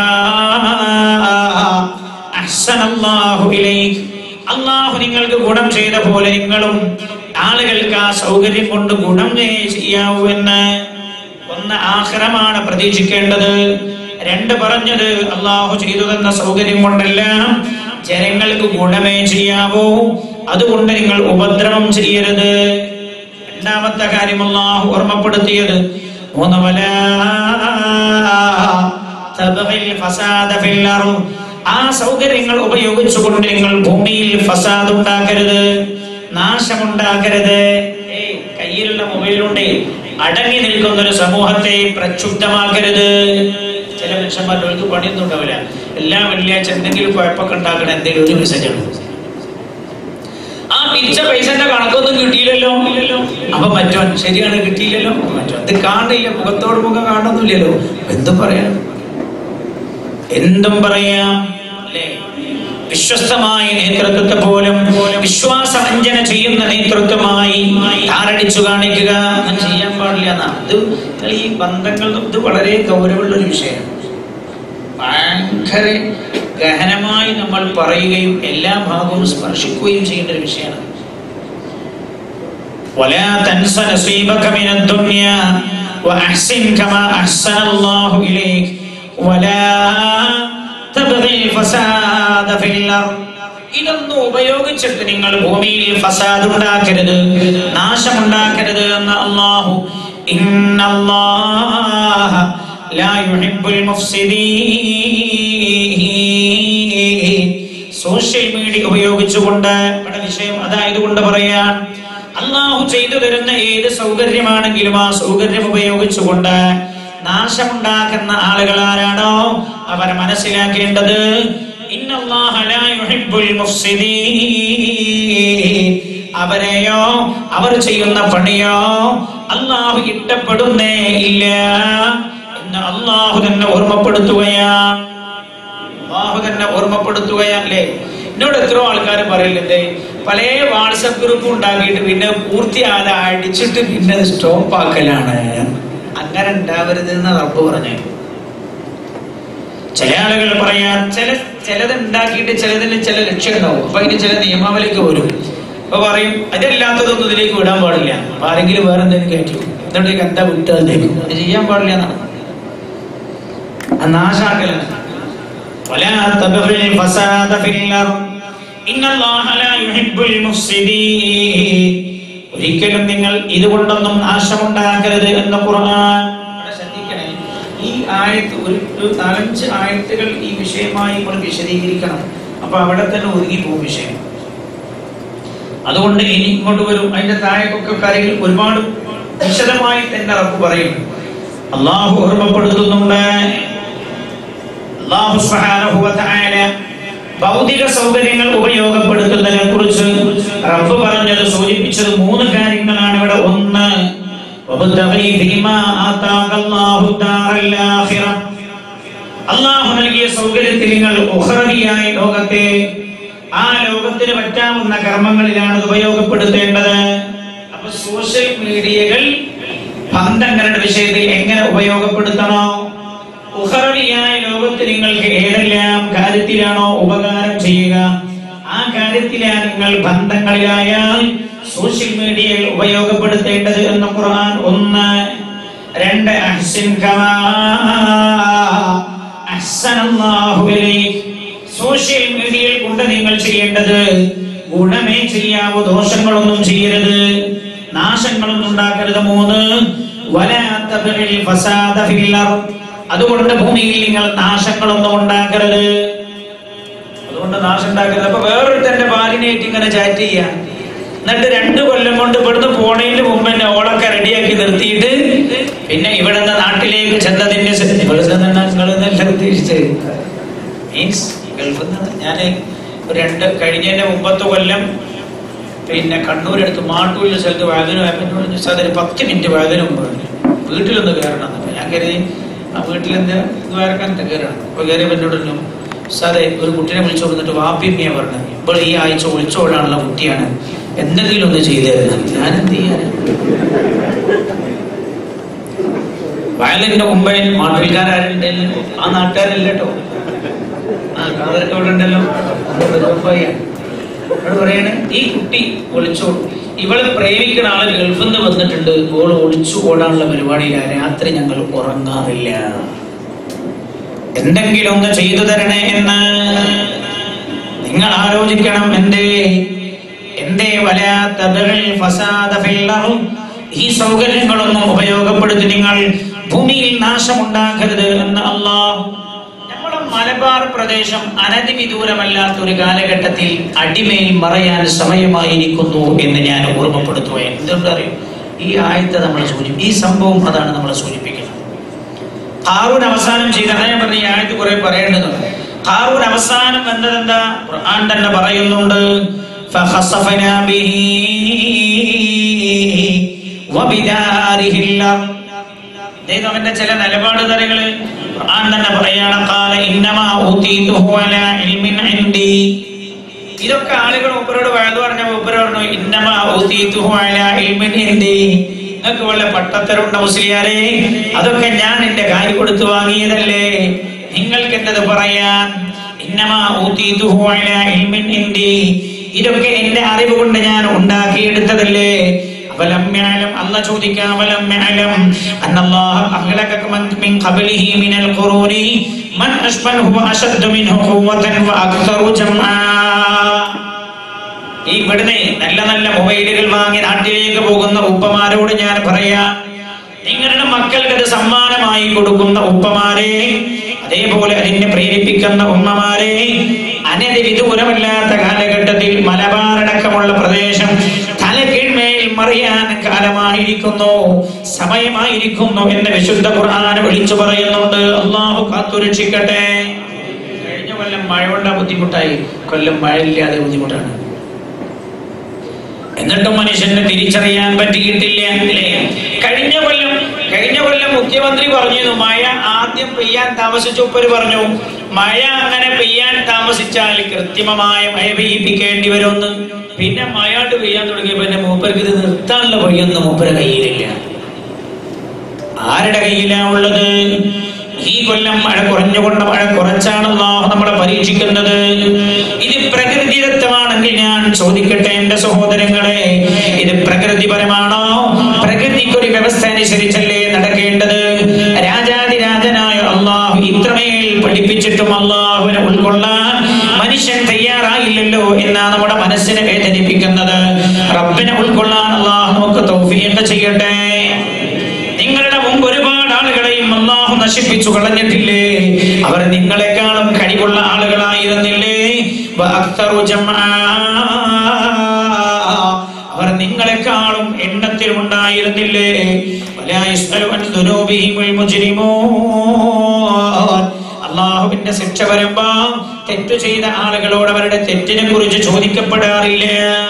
അഹ്സനല്ലാഹു ഇലൈക് അള്ളാഹു നിങ്ങൾക്ക് ഗുണം ചെയ്ത പോലെ നിങ്ങളും ആളുകൾക്ക് ആ സൗകര്യം കൊണ്ട് ഗുണം ചെയ്യാവൂ എന്ന് ഒന്ന് ആഹ്റമാണ് പ്രതീക്ഷിക്കേണ്ടത് രണ്ട് പറഞ്ഞത് അള്ളാഹു ചെയ്തു തന്ന സൗകര്യം കൊണ്ടെല്ലാം ജനങ്ങൾക്ക് ഗുണമേ ചെയ്യാവൂ അതുകൊണ്ട് നിങ്ങൾ ഉപദ്രവം ചെയ്യരുത് രണ്ടാമത്തെ കാര്യം അള്ളാഹു ഓർമ്മപ്പെടുത്തിയത് മൂന്ന് വലാ തബ്ഗിൽ ഫസാദ ഫിൽ അർദ്. ആ സൗകര്യങ്ങൾ ഉപയോഗിച്ചുകൊണ്ട് നിങ്ങൾ ഭൂമിയിൽ ഫസാദ് ഉണ്ടാക്കരുത് നാശമുണ്ടാക്കരുത് ഏയ് കയ്യിലുള്ള മൊബൈലുണ്ടേ അടങ്ങി നിൽക്കുന്ന ഒരു സമൂഹത്തെ പ്രക്ഷുബ്ധമാക്കരുത് ചില മനുഷ്യന്മാരുടെ അവർക്ക് പണിയൊന്നും ഉണ്ടാവില്ല എല്ലാ വെള്ളിയാഴ്ച എന്തെങ്കിലും കുഴപ്പമൊക്കെ ഉണ്ടാക്കണ എന്തെങ്കിലും ഒരു മെസ്സേജ് ആണ് ആ പിരിച്ച പൈസന്റെ കണക്കൊന്നും കിട്ടിയില്ലല്ലോ അപ്പൊ മറ്റോ ശരിയാണ് കിട്ടിയില്ലല്ലോ മറ്റോ ഇത് കാണില്ല മുഖത്തോട് മുഖം കാണുന്നില്ലല്ലോ എന്തും പറയാം എന്തും പറയാം അല്ലേ വിശ്വസ്തമായ നേതൃത്വത്തെ പോലും വിശ്വാസവഞ്ചന ചെയ്യുന്ന നേതൃത്വമായി താറടിച്ചു കാണിക്കുക അങ്ങനെ ചെയ്യാൻ പാടില്ല എന്നാ ഇത് നിങ്ങൾ ഈ ബന്ധങ്ങൾ ഇത് വളരെ ഗൗരവമുള്ള ഒരു വിഷയമാണ് ഭയങ്കര ഗഹനമായി നമ്മൾ പറയുകയും എല്ലാ ഭാഗവും സ്പർശിക്കുകയും ചെയ്യേണ്ട ഒരു വിഷയമാണ് ولا تنس نصيبك من الدنيا وأحسن كما أحسن الله إليك ولا تبغي الفساد في الأرض ഇതൊന്നും ഉപയോഗിച്ചിട്ട് നിങ്ങൾ ഭൂമിയിൽ ഫസാദ് ഉണ്ടാക്കരുത് നാശമുണ്ടാക്കരുത് എന്ന് അള്ളാഹു ഇന്നല്ലാഹ ലാ യുഹിബ്ബുൽ മുഫ്സിദീൻ സോഷ്യൽ മീഡിയ ഉപയോഗിച്ചുകൊണ്ട് ഇവിടെ വിഷയം അതായത് കൊണ്ട് പറയാൻ അള്ളാഹു ചെയ്തു തരുന്ന ഏത് സൗകര്യമാണെങ്കിലും ആ സൗകര്യം ഉപയോഗിച്ചുകൊണ്ട് നാശമുണ്ടാക്കുന്ന ആളുകൾ ആരാണോ അവർ മനസ്സിലാക്കേണ്ടത് ഇന്നല്ലാഹ ലാ യുഹിബ്ബുൽ മുഫ്സിദീൻ അവരെയോ അവർ ചെയ്യുന്ന പണിയോ അള്ളാഹു ഇഷ്ടപ്പെടുന്നേ ഇല്ല എന്ന് അള്ളാഹു തന്നെ ഓർമ്മപ്പെടുത്തുകയാണ് അള്ളാഹു തന്നെ ഓർമ്മപ്പെടുത്തുകയല്ലേ എന്നോട് എത്രയോ ആൾക്കാർ പറയില്ലേ പല വാട്സപ്പ് ഗ്രൂപ്പ് ഉണ്ടാക്കിയിട്ട് പിന്നെ പൂർത്തിയാതെ അടിച്ചിട്ട് പിന്നെ സ്റ്റോപ്പ് ആക്കലാണ് അങ്ങനെ ഉണ്ടാവരുത് എന്ന് റബ്ബ് പറഞ്ഞു ചില ആളുകൾ പറയാൻ ചില ചിലത് ഉണ്ടാക്കിയിട്ട് ചിലതിന് ചില ലക്ഷ്യം ഉണ്ടാവും അപ്പൊ അതിന് ചില നിയമാവലിക്ക് വരും അപ്പൊ പറയും അതല്ലാത്തതൊന്നും ഇതിലേക്ക് വിടാൻ പാടില്ല അപ്പൊ ആരെങ്കിലും വേറെ എന്തെങ്കിലും കയറ്റും എന്നിട്ട് എന്താ വിട്ടതേക്കും അത് ചെയ്യാൻ പാടില്ല എന്നാണ് ആ നാശാക്കലാണ് ولا تبغي الفساد في الأرض إن الله لا يحب المفسدين ഒരിക്കലും നിങ്ങൾ ഇതുകൊണ്ടൊന്നും നാശമുണ്ടാക്കരുത് എന്ന് ഖുർആൻ ഇവിടെ ശ്രദ്ധിക്കണേ ഈ ആയത്ത് ഒരു ഒരു നാലഞ്ച് ആയത്തുകൾ ഈ വിഷയമായി നമ്മൾ വിശദീകരിക്കണം അപ്പൊ അവിടെ തന്നെ ഒതുങ്ങി പോകും വിഷയം അതുകൊണ്ട് ഇനി ഇങ്ങോട്ട് വരും അതിന്റെ താഴെക്കൊക്കെ കാര്യങ്ങൾ ഒരുപാട് വിശദമായി തന്നെ റബ്ബ് പറയും അള്ളാഹു ഓർമ്മപ്പെടുത്തുന്നുണ്ട് അല്ലാഹു സുബ്ഹാനഹു വ തആല ഭൗതിക സൗകര്യങ്ങൾ ഉപയോഗപ്പെടുത്തുന്നതിനെ കുറിച്ച് റബ്ബ് പറഞ്ഞത് സൂചിപ്പിച്ചത് മൂന്ന് കാര്യങ്ങളാണ് ഇവിടെ ഒന്ന് വബ്തഗി ഫീമാ ആതാകല്ലാഹു ദാറൽ ആഖിറ അള്ളാഹു നൽകിയ സൗകര്യത്തിൽ നിങ്ങൾ ഉഖറവിയായ ലോകത്തെ ആ ലോകത്തിന് പറ്റാവുന്ന കർമ്മങ്ങളിലാണ് ഇത് ഉപയോഗപ്പെടുത്തേണ്ടത് അപ്പൊ സോഷ്യൽ മീഡിയകൾ ബന്ധങ്ങളുടെ വിഷയത്തിൽ എങ്ങനെ ഉപയോഗപ്പെടുത്തണോ ഉഹറവിയായ ലോകത്ത് നിങ്ങൾക്ക് ഏതെല്ലാം കാര്യത്തിലാണോ ഉപകാരം ചെയ്യുക ആ കാര്യത്തിലാണ് നിങ്ങൾ ബന്ധങ്ങളിലായാൽ സോഷ്യൽ മീഡിയയിൽ ഉപയോഗപ്പെടുത്തേണ്ടത് എന്ന് ഖുർആൻ ഒന്ന് രണ്ട് അഹ്സിൻ കമാ അഹ്സനല്ലാഹു ഇലൈക് സോഷ്യൽ മീഡിയയിൽ കൊണ്ട് നിങ്ങൾ ചെയ്യേണ്ടത് ഗുണമേ ചെയ്യാവൂ ദോഷങ്ങളൊന്നും ചെയ്യരുത് നാശങ്ങളൊന്നും ഉണ്ടാക്കരുത് മൂന്ന് വലാ തബ്ഗിൽ ഫസാദ ഫിൽ അർദ് അതുകൊണ്ട് ഭൂമിയിൽ നിങ്ങൾ നാശങ്ങളൊന്നും ഉണ്ടാക്കരുത് അതുകൊണ്ട് നാശം ഉണ്ടാക്കരുത് അപ്പൊ വേറൊരുത്തന്റെ ഭാര്യനായിട്ട് ഇങ്ങനെ ചാറ്റ് ചെയ്യാം എന്നിട്ട് രണ്ടു കൊല്ലം കൊണ്ട് ഇവിടുന്ന് പോണതിന് മുമ്പ് തന്നെ ഓളൊക്കെ റെഡിയാക്കി നിർത്തിയിട്ട് പിന്നെ ഇവിടെ നിന്ന് നാട്ടിലേക്ക് ചെന്നതിന്റെ ശ- ഇവിടുന്ന് തന്നെ നിങ്ങൾ എന്നല്ല ഉദ്ദേശിച്ചത് മീൻസ് ഗൾഫിൽ നിന്ന് ഞാൻ ഒരു രണ്ട് കഴിഞ്ഞതിന്റെ മുമ്പത്തെ കൊല്ലം പിന്നെ കണ്ണൂരടുത്ത് മാട്ടൂരിലെ സ്ഥലത്ത് വഴുതിന് പോയപ്പോൾ സാർ ഒരു പത്ത് മിനിറ്റ് വഴുതിന് മുമ്പ് വീട്ടിലൊന്ന് കയറണം എന്ന്. ഞാൻ കരുതി ആ വീട്ടിലെന്ത് ദ്വാരക്കാനത്തെ കയറണം അപ്പോൾ കയറിയപ്പോൾ എന്നോട് പറഞ്ഞു സാറേ ഒരു കുട്ടീനെ വിളിച്ചു കൊടുത്തിട്ട് വാപ്പിയമ്മയെ പറഞ്ഞു ഇപ്പോൾ ഈ ആഴ്ച ഒളിച്ചോടാനുള്ള കുട്ടിയാണ് എന്തെങ്കിലും ഒന്ന് ചെയ്തു തരുന്നത് ഞാൻ എന്ത് ചെയ്യാൻ വയലിന്റെ മുമ്പേ മാട്ടുകാരുണ്ട് ആ നാട്ടുകാരല്ല കേട്ടോ ആ കാതർക്ക് ഇവിടെ ഉണ്ടല്ലോ അവിടെ പറയണേ ഈ കുട്ടി ഒളിച്ചോടും ഇവളെ പ്രേമിക്കുന്ന ആള് ഗൾഫിൽ നിന്ന് വന്നിട്ടുണ്ട് ഓൾ ഒളിച്ചു ഓടാനുള്ള പരിപാടിയില്ല രാത്രി ഞങ്ങൾ ഉറങ്ങാറില്ല എന്തെങ്കിലും ഒന്ന് ചെയ്തു തരണേ എന്ന് നിങ്ങൾ ആലോചിക്കണം എന്തേ എന്തേ വലാത്ത ബിഗിൽ ഫസാദ ഫിൽ അർദ്. ഈ സൗകര്യങ്ങളൊന്നും ഉപയോഗപ്പെടുത്തി നിങ്ങൾ ഭൂമിയിൽ നാശമുണ്ടാക്കരുത് എന്ന് അള്ളാഹ് നമ്മളെ മലബാർ പ്രദേശം അനധിവിദൂരമല്ലാത്ത ഒരു കാലഘട്ടത്തിൽ അടിമയിൽ മറയാൻ സമയമായിരിക്കുന്നു എന്ന് ഞാൻ ഓർമ്മപ്പെടുത്തുകയാണ് എന്തുകൊണ്ടറിയും ഈ ആയത്തെ നമ്മൾ സൂചി ഈ സംഭവം അതാണ് നമ്മളെ സൂചിപ്പിക്കുന്നത് ഹാറൂൻ അവസാനം ചെയ്ത അതാ ഞാൻ പറഞ്ഞ ഈ ആയത്ത് കുറെ പറയേണ്ടതുണ്ട് ഹാറൂൻ അവസാനം എന്നതെന്താ ഖുർആൻ തന്നെ പറയുന്നുണ്ട് فخسفنا به وبداره الأرض അദ്ദേഹം അവന്റെ ചില നിലപാട് തരങ്ങള് ഖുർആൻ തന്നെ പറയാണ് ഖാല ഇന്നമാ ഊതീതുഹു അലാ ഇൽമിൻ ഇൻദി ഇതൊക്കെ ആളുകൾ ഉപ്പരോട് വഴുതു പറഞ്ഞ ഉപ്പര പറഞ്ഞു ഇന്നമാ ഊതീതുഹു അലാ ഇൽമിൻ ഇൻദി നിങ്ങൾക്ക് വല്ല പട്ടത്തരുണ്ട മുസ്ലിയാരെ അതൊക്കെ ഞാൻ എന്റെ കാര്യം കൊടുത്തു വാങ്ങിയതല്ലേ നിങ്ങൾക്ക് എന്തത് പറയാൻ ഇന്നമാ ഊതീതുഹു അലാ ഇൽമിൻ ഇൻദി ഇതൊക്കെ എന്റെ അറിവ് കൊണ്ട് ഞാൻ ഉണ്ടാക്കിയെടുത്തതല്ലേ അവലം യഅലം അല്ല ചോദിക്കാം അവലം യഅലം അന്നല്ലാഹ അഹ്ലക മൻ മിൻ ഖബ്ലിഹി മിനൽ ഖുറൂനി മൻ അഷ്ബഹു അശദ്ദു മിൻഹു ഖുവ്വതൻ വഅക്തറു ജംആ ഈ ഇവിടുന്ന് നല്ല നല്ല മൊബൈലുകൾ വാങ്ങി നാട്ടിലേക്ക് പോകുന്ന ഉപ്പമാരോട് ഞാൻ പറയാം നിങ്ങളുടെ മക്കൾക്ക് അത് സമ്മാനമായി കൊടുക്കുന്ന ഉപ്പമാരെ അതേപോലെ അതിനെ പ്രേരിപ്പിക്കുന്ന ഉമ്മമാരെ അനധി വിദൂരമല്ലാത്ത കാലഘട്ടത്തിൽ മലബാറടക്കമുള്ള പ്രദേശം തലകീഴ്മേൽ മറിയാൻ കാലമായിരിക്കുന്നു സമയമായിരിക്കുന്നു എന്ന് വിശുദ്ധ ഖുർആൻ വിളിച്ചു പറയുന്നുണ്ട് അള്ളാഹു കാത്തുരക്ഷിക്കട്ടെ കഴിഞ്ഞ കൊല്ലം മഴ കൊണ്ട ബുദ്ധിമുട്ടായി കൊല്ലം മഴയില്ലാതെ ബുദ്ധിമുട്ടാണ് എന്നിട്ടും മനുഷ്യന് തിരിച്ചറിയാൻ പറ്റിയിട്ടില്ല അല്ലേ കഴിഞ്ഞ കൊല്ലം കഴിഞ്ഞ കൊല്ലം മുഖ്യമന്ത്രി പറഞ്ഞിരുന്നു മഴ ആദ്യം പെയ്യാൻ താമസിച്ചപ്പര് പറഞ്ഞു മഴ അങ്ങനെ പെയ്യാൻ താമസിച്ചാൽ കൃത്രിമമായ മഴ പെയ്യിപ്പിക്കേണ്ടി വരുമെന്ന് പിന്നെ മഴയാണ്ട് പെയ്യാൻ തുടങ്ങിയപ്പോ പിന്നെ മൂപ്പർക്ക് ഇത് നിർത്താനുള്ള വഴിയൊന്നും മൂപ്പര കയ്യിലില്ല ആരുടെ കയ്യിലാ ഉള്ളത് ഈ കൊല്ലം മഴ കുറഞ്ഞുകൊണ്ട് മഴ കുറച്ചാണല്ലോ നമ്മളെ പരീക്ഷിക്കുന്നത് ഇത് പ്രകൃതിദത്തമാണെങ്കിൽ ഞാൻ ചോദിക്കട്ടെ എന്റെ സഹോദരങ്ങളെ ഇത് പ്രകൃതിപരമാണോ പ്രകൃതിക്കൊരു വ്യവസ്ഥ അനുസരിച്ചല്ലേ നടക്കേണ്ടത് രാജാതിരാജനായ അള്ളാഹു ഇത്രമേൽ പഠിപ്പിച്ചിട്ടും അള്ളാഹുവിനെ ഉൾക്കൊള്ളാൻ മനുഷ്യൻ തയ്യാറായില്ലല്ലോ എന്നാണ് നമ്മുടെ മനസ്സിനെ വേദനിപ്പിക്കുന്നത് റബ്ബിനെ ഉൾക്കൊള്ളാൻ അള്ളാഹു നമുക്ക് തൗഫീഖ് ചെയ്യട്ടെ നിങ്ങളുടെ മുമ്പ് ഒരുപാട് ആളുകളെയും അള്ളാഹു നശിപ്പിച്ചു കളഞ്ഞിട്ടില്ലേ അവർ നിങ്ങളെക്കാളും കഴിവുള്ള ആളുകളായിരുന്നില്ലേ വഅക്തറു ജംആ. അവർ നിങ്ങളെക്കാളും എണ്ണത്തിൽ ഉണ്ടായിരുന്നില്ലേ വലാ യസ്അലു അൻ ദുനൂബിഹിമുൽ മുജ്രിമൂൻ. അള്ളാഹുവിന്റെ ശിക്ഷ വരുമ്പോ തെറ്റു ചെയ്ത ആളുകളോട് അവരുടെ തെറ്റിനെ കുറിച്ച് ചോദിക്കപ്പെടാറില്ല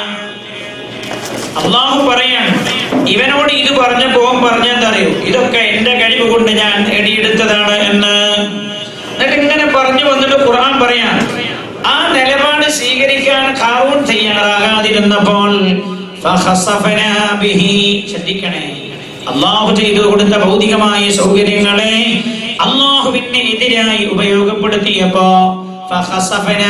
അള്ളാഹു പറയാണ് ഇവനോട് ഇത് പറഞ്ഞപ്പോ അവൻ പറഞ്ഞെന്തറിയോ ഇതൊക്കെ എന്റെ കഴിവ് കൊണ്ട് ഞാൻ നേടിയെടുത്തതാണ് എന്ന് എന്നിട്ട് ഇങ്ങനെ പറഞ്ഞു വന്നിട്ട് ഖുർആൻ പറയാം ആ നിലപാട് സ്വീകരിക്കാൻ ഖാറൂൻ തയ്യാറാകാതിരുന്നപ്പോൾ ഫഖസഫനാ ബിഹി. ശ്രദ്ധിക്കണേ അള്ളാഹു ചെയ്തു കൊടുത്ത ഭൗതികമായ സൗകര്യങ്ങളെ അള്ളാഹുവിന് എതിരായി ഉപയോഗപ്പെടുത്തിയപ്പോ ഫഖസഫനാ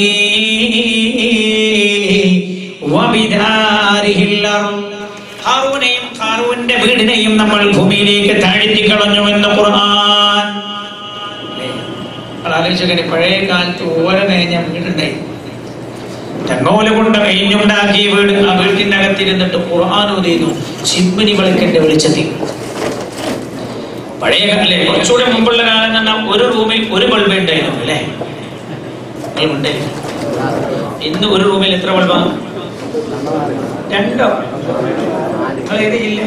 ബിഹി വബിദാരിഹിൽ അർദ്. ഹാറൂനെയും ഹാറൂന്റെ വീടിനെയും നമ്മൾ ഭൂമിയിലേക്ക് താഴ്ത്തി കളഞ്ഞു എന്ന് ഖുർആൻ അല്ലേ? നിങ്ങൾ ആലോചിച്ചേ പഴയ കാലത്ത് ഓല മേഞ്ഞ വീടുണ്ടായി തെങ്ങോല കൊണ്ട് കഴിഞ്ഞുണ്ടാക്കിയ വീട് ആ വീട്ടിന്റെ അകത്തിരുന്നിട്ട് ഖുർആൻ ഓതിയിരുന്നു ചിമ്മിനി വിളക്കിന്റെ വെളിച്ചത്തിൽ പഴയ കാലേ കുറച്ചുകൂടെ മുമ്പുള്ള കാലം എന്ന് പറഞ്ഞാൽ ഒരു റൂമിൽ ഒരു ബൾബേ ഉണ്ടായിരുന്നു അല്ലേ ബൾബുണ്ടേ ഇന്ന് ഒരു റൂമിൽ എത്ര ബൾബാണ് രണ്ടോ നിങ്ങൾ ഏത് ജില്ല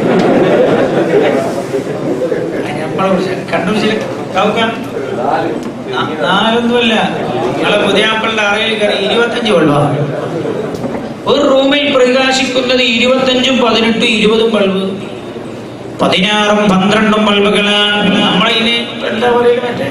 നമ്മളെ കുറിച്ച് കണ്ണൂർ ജില്ല കൗക്കാൻ നാലൊന്നുമല്ല നിങ്ങളെ പുതിയാപ്പളുടെ അറിയിൽ കയറി ഇരുപത്തഞ്ച് ബൾബാണ് ഒരു റൂമിൽ പ്രകാശിക്കുന്നത് ഇരുപത്തഞ്ചും പതിനെട്ടും ഇരുപതും ബൾബ് പതിനാറും പന്ത്രണ്ടും ബൾബുകളാണ് നമ്മളിന് എന്താ പറയുക മറ്റേ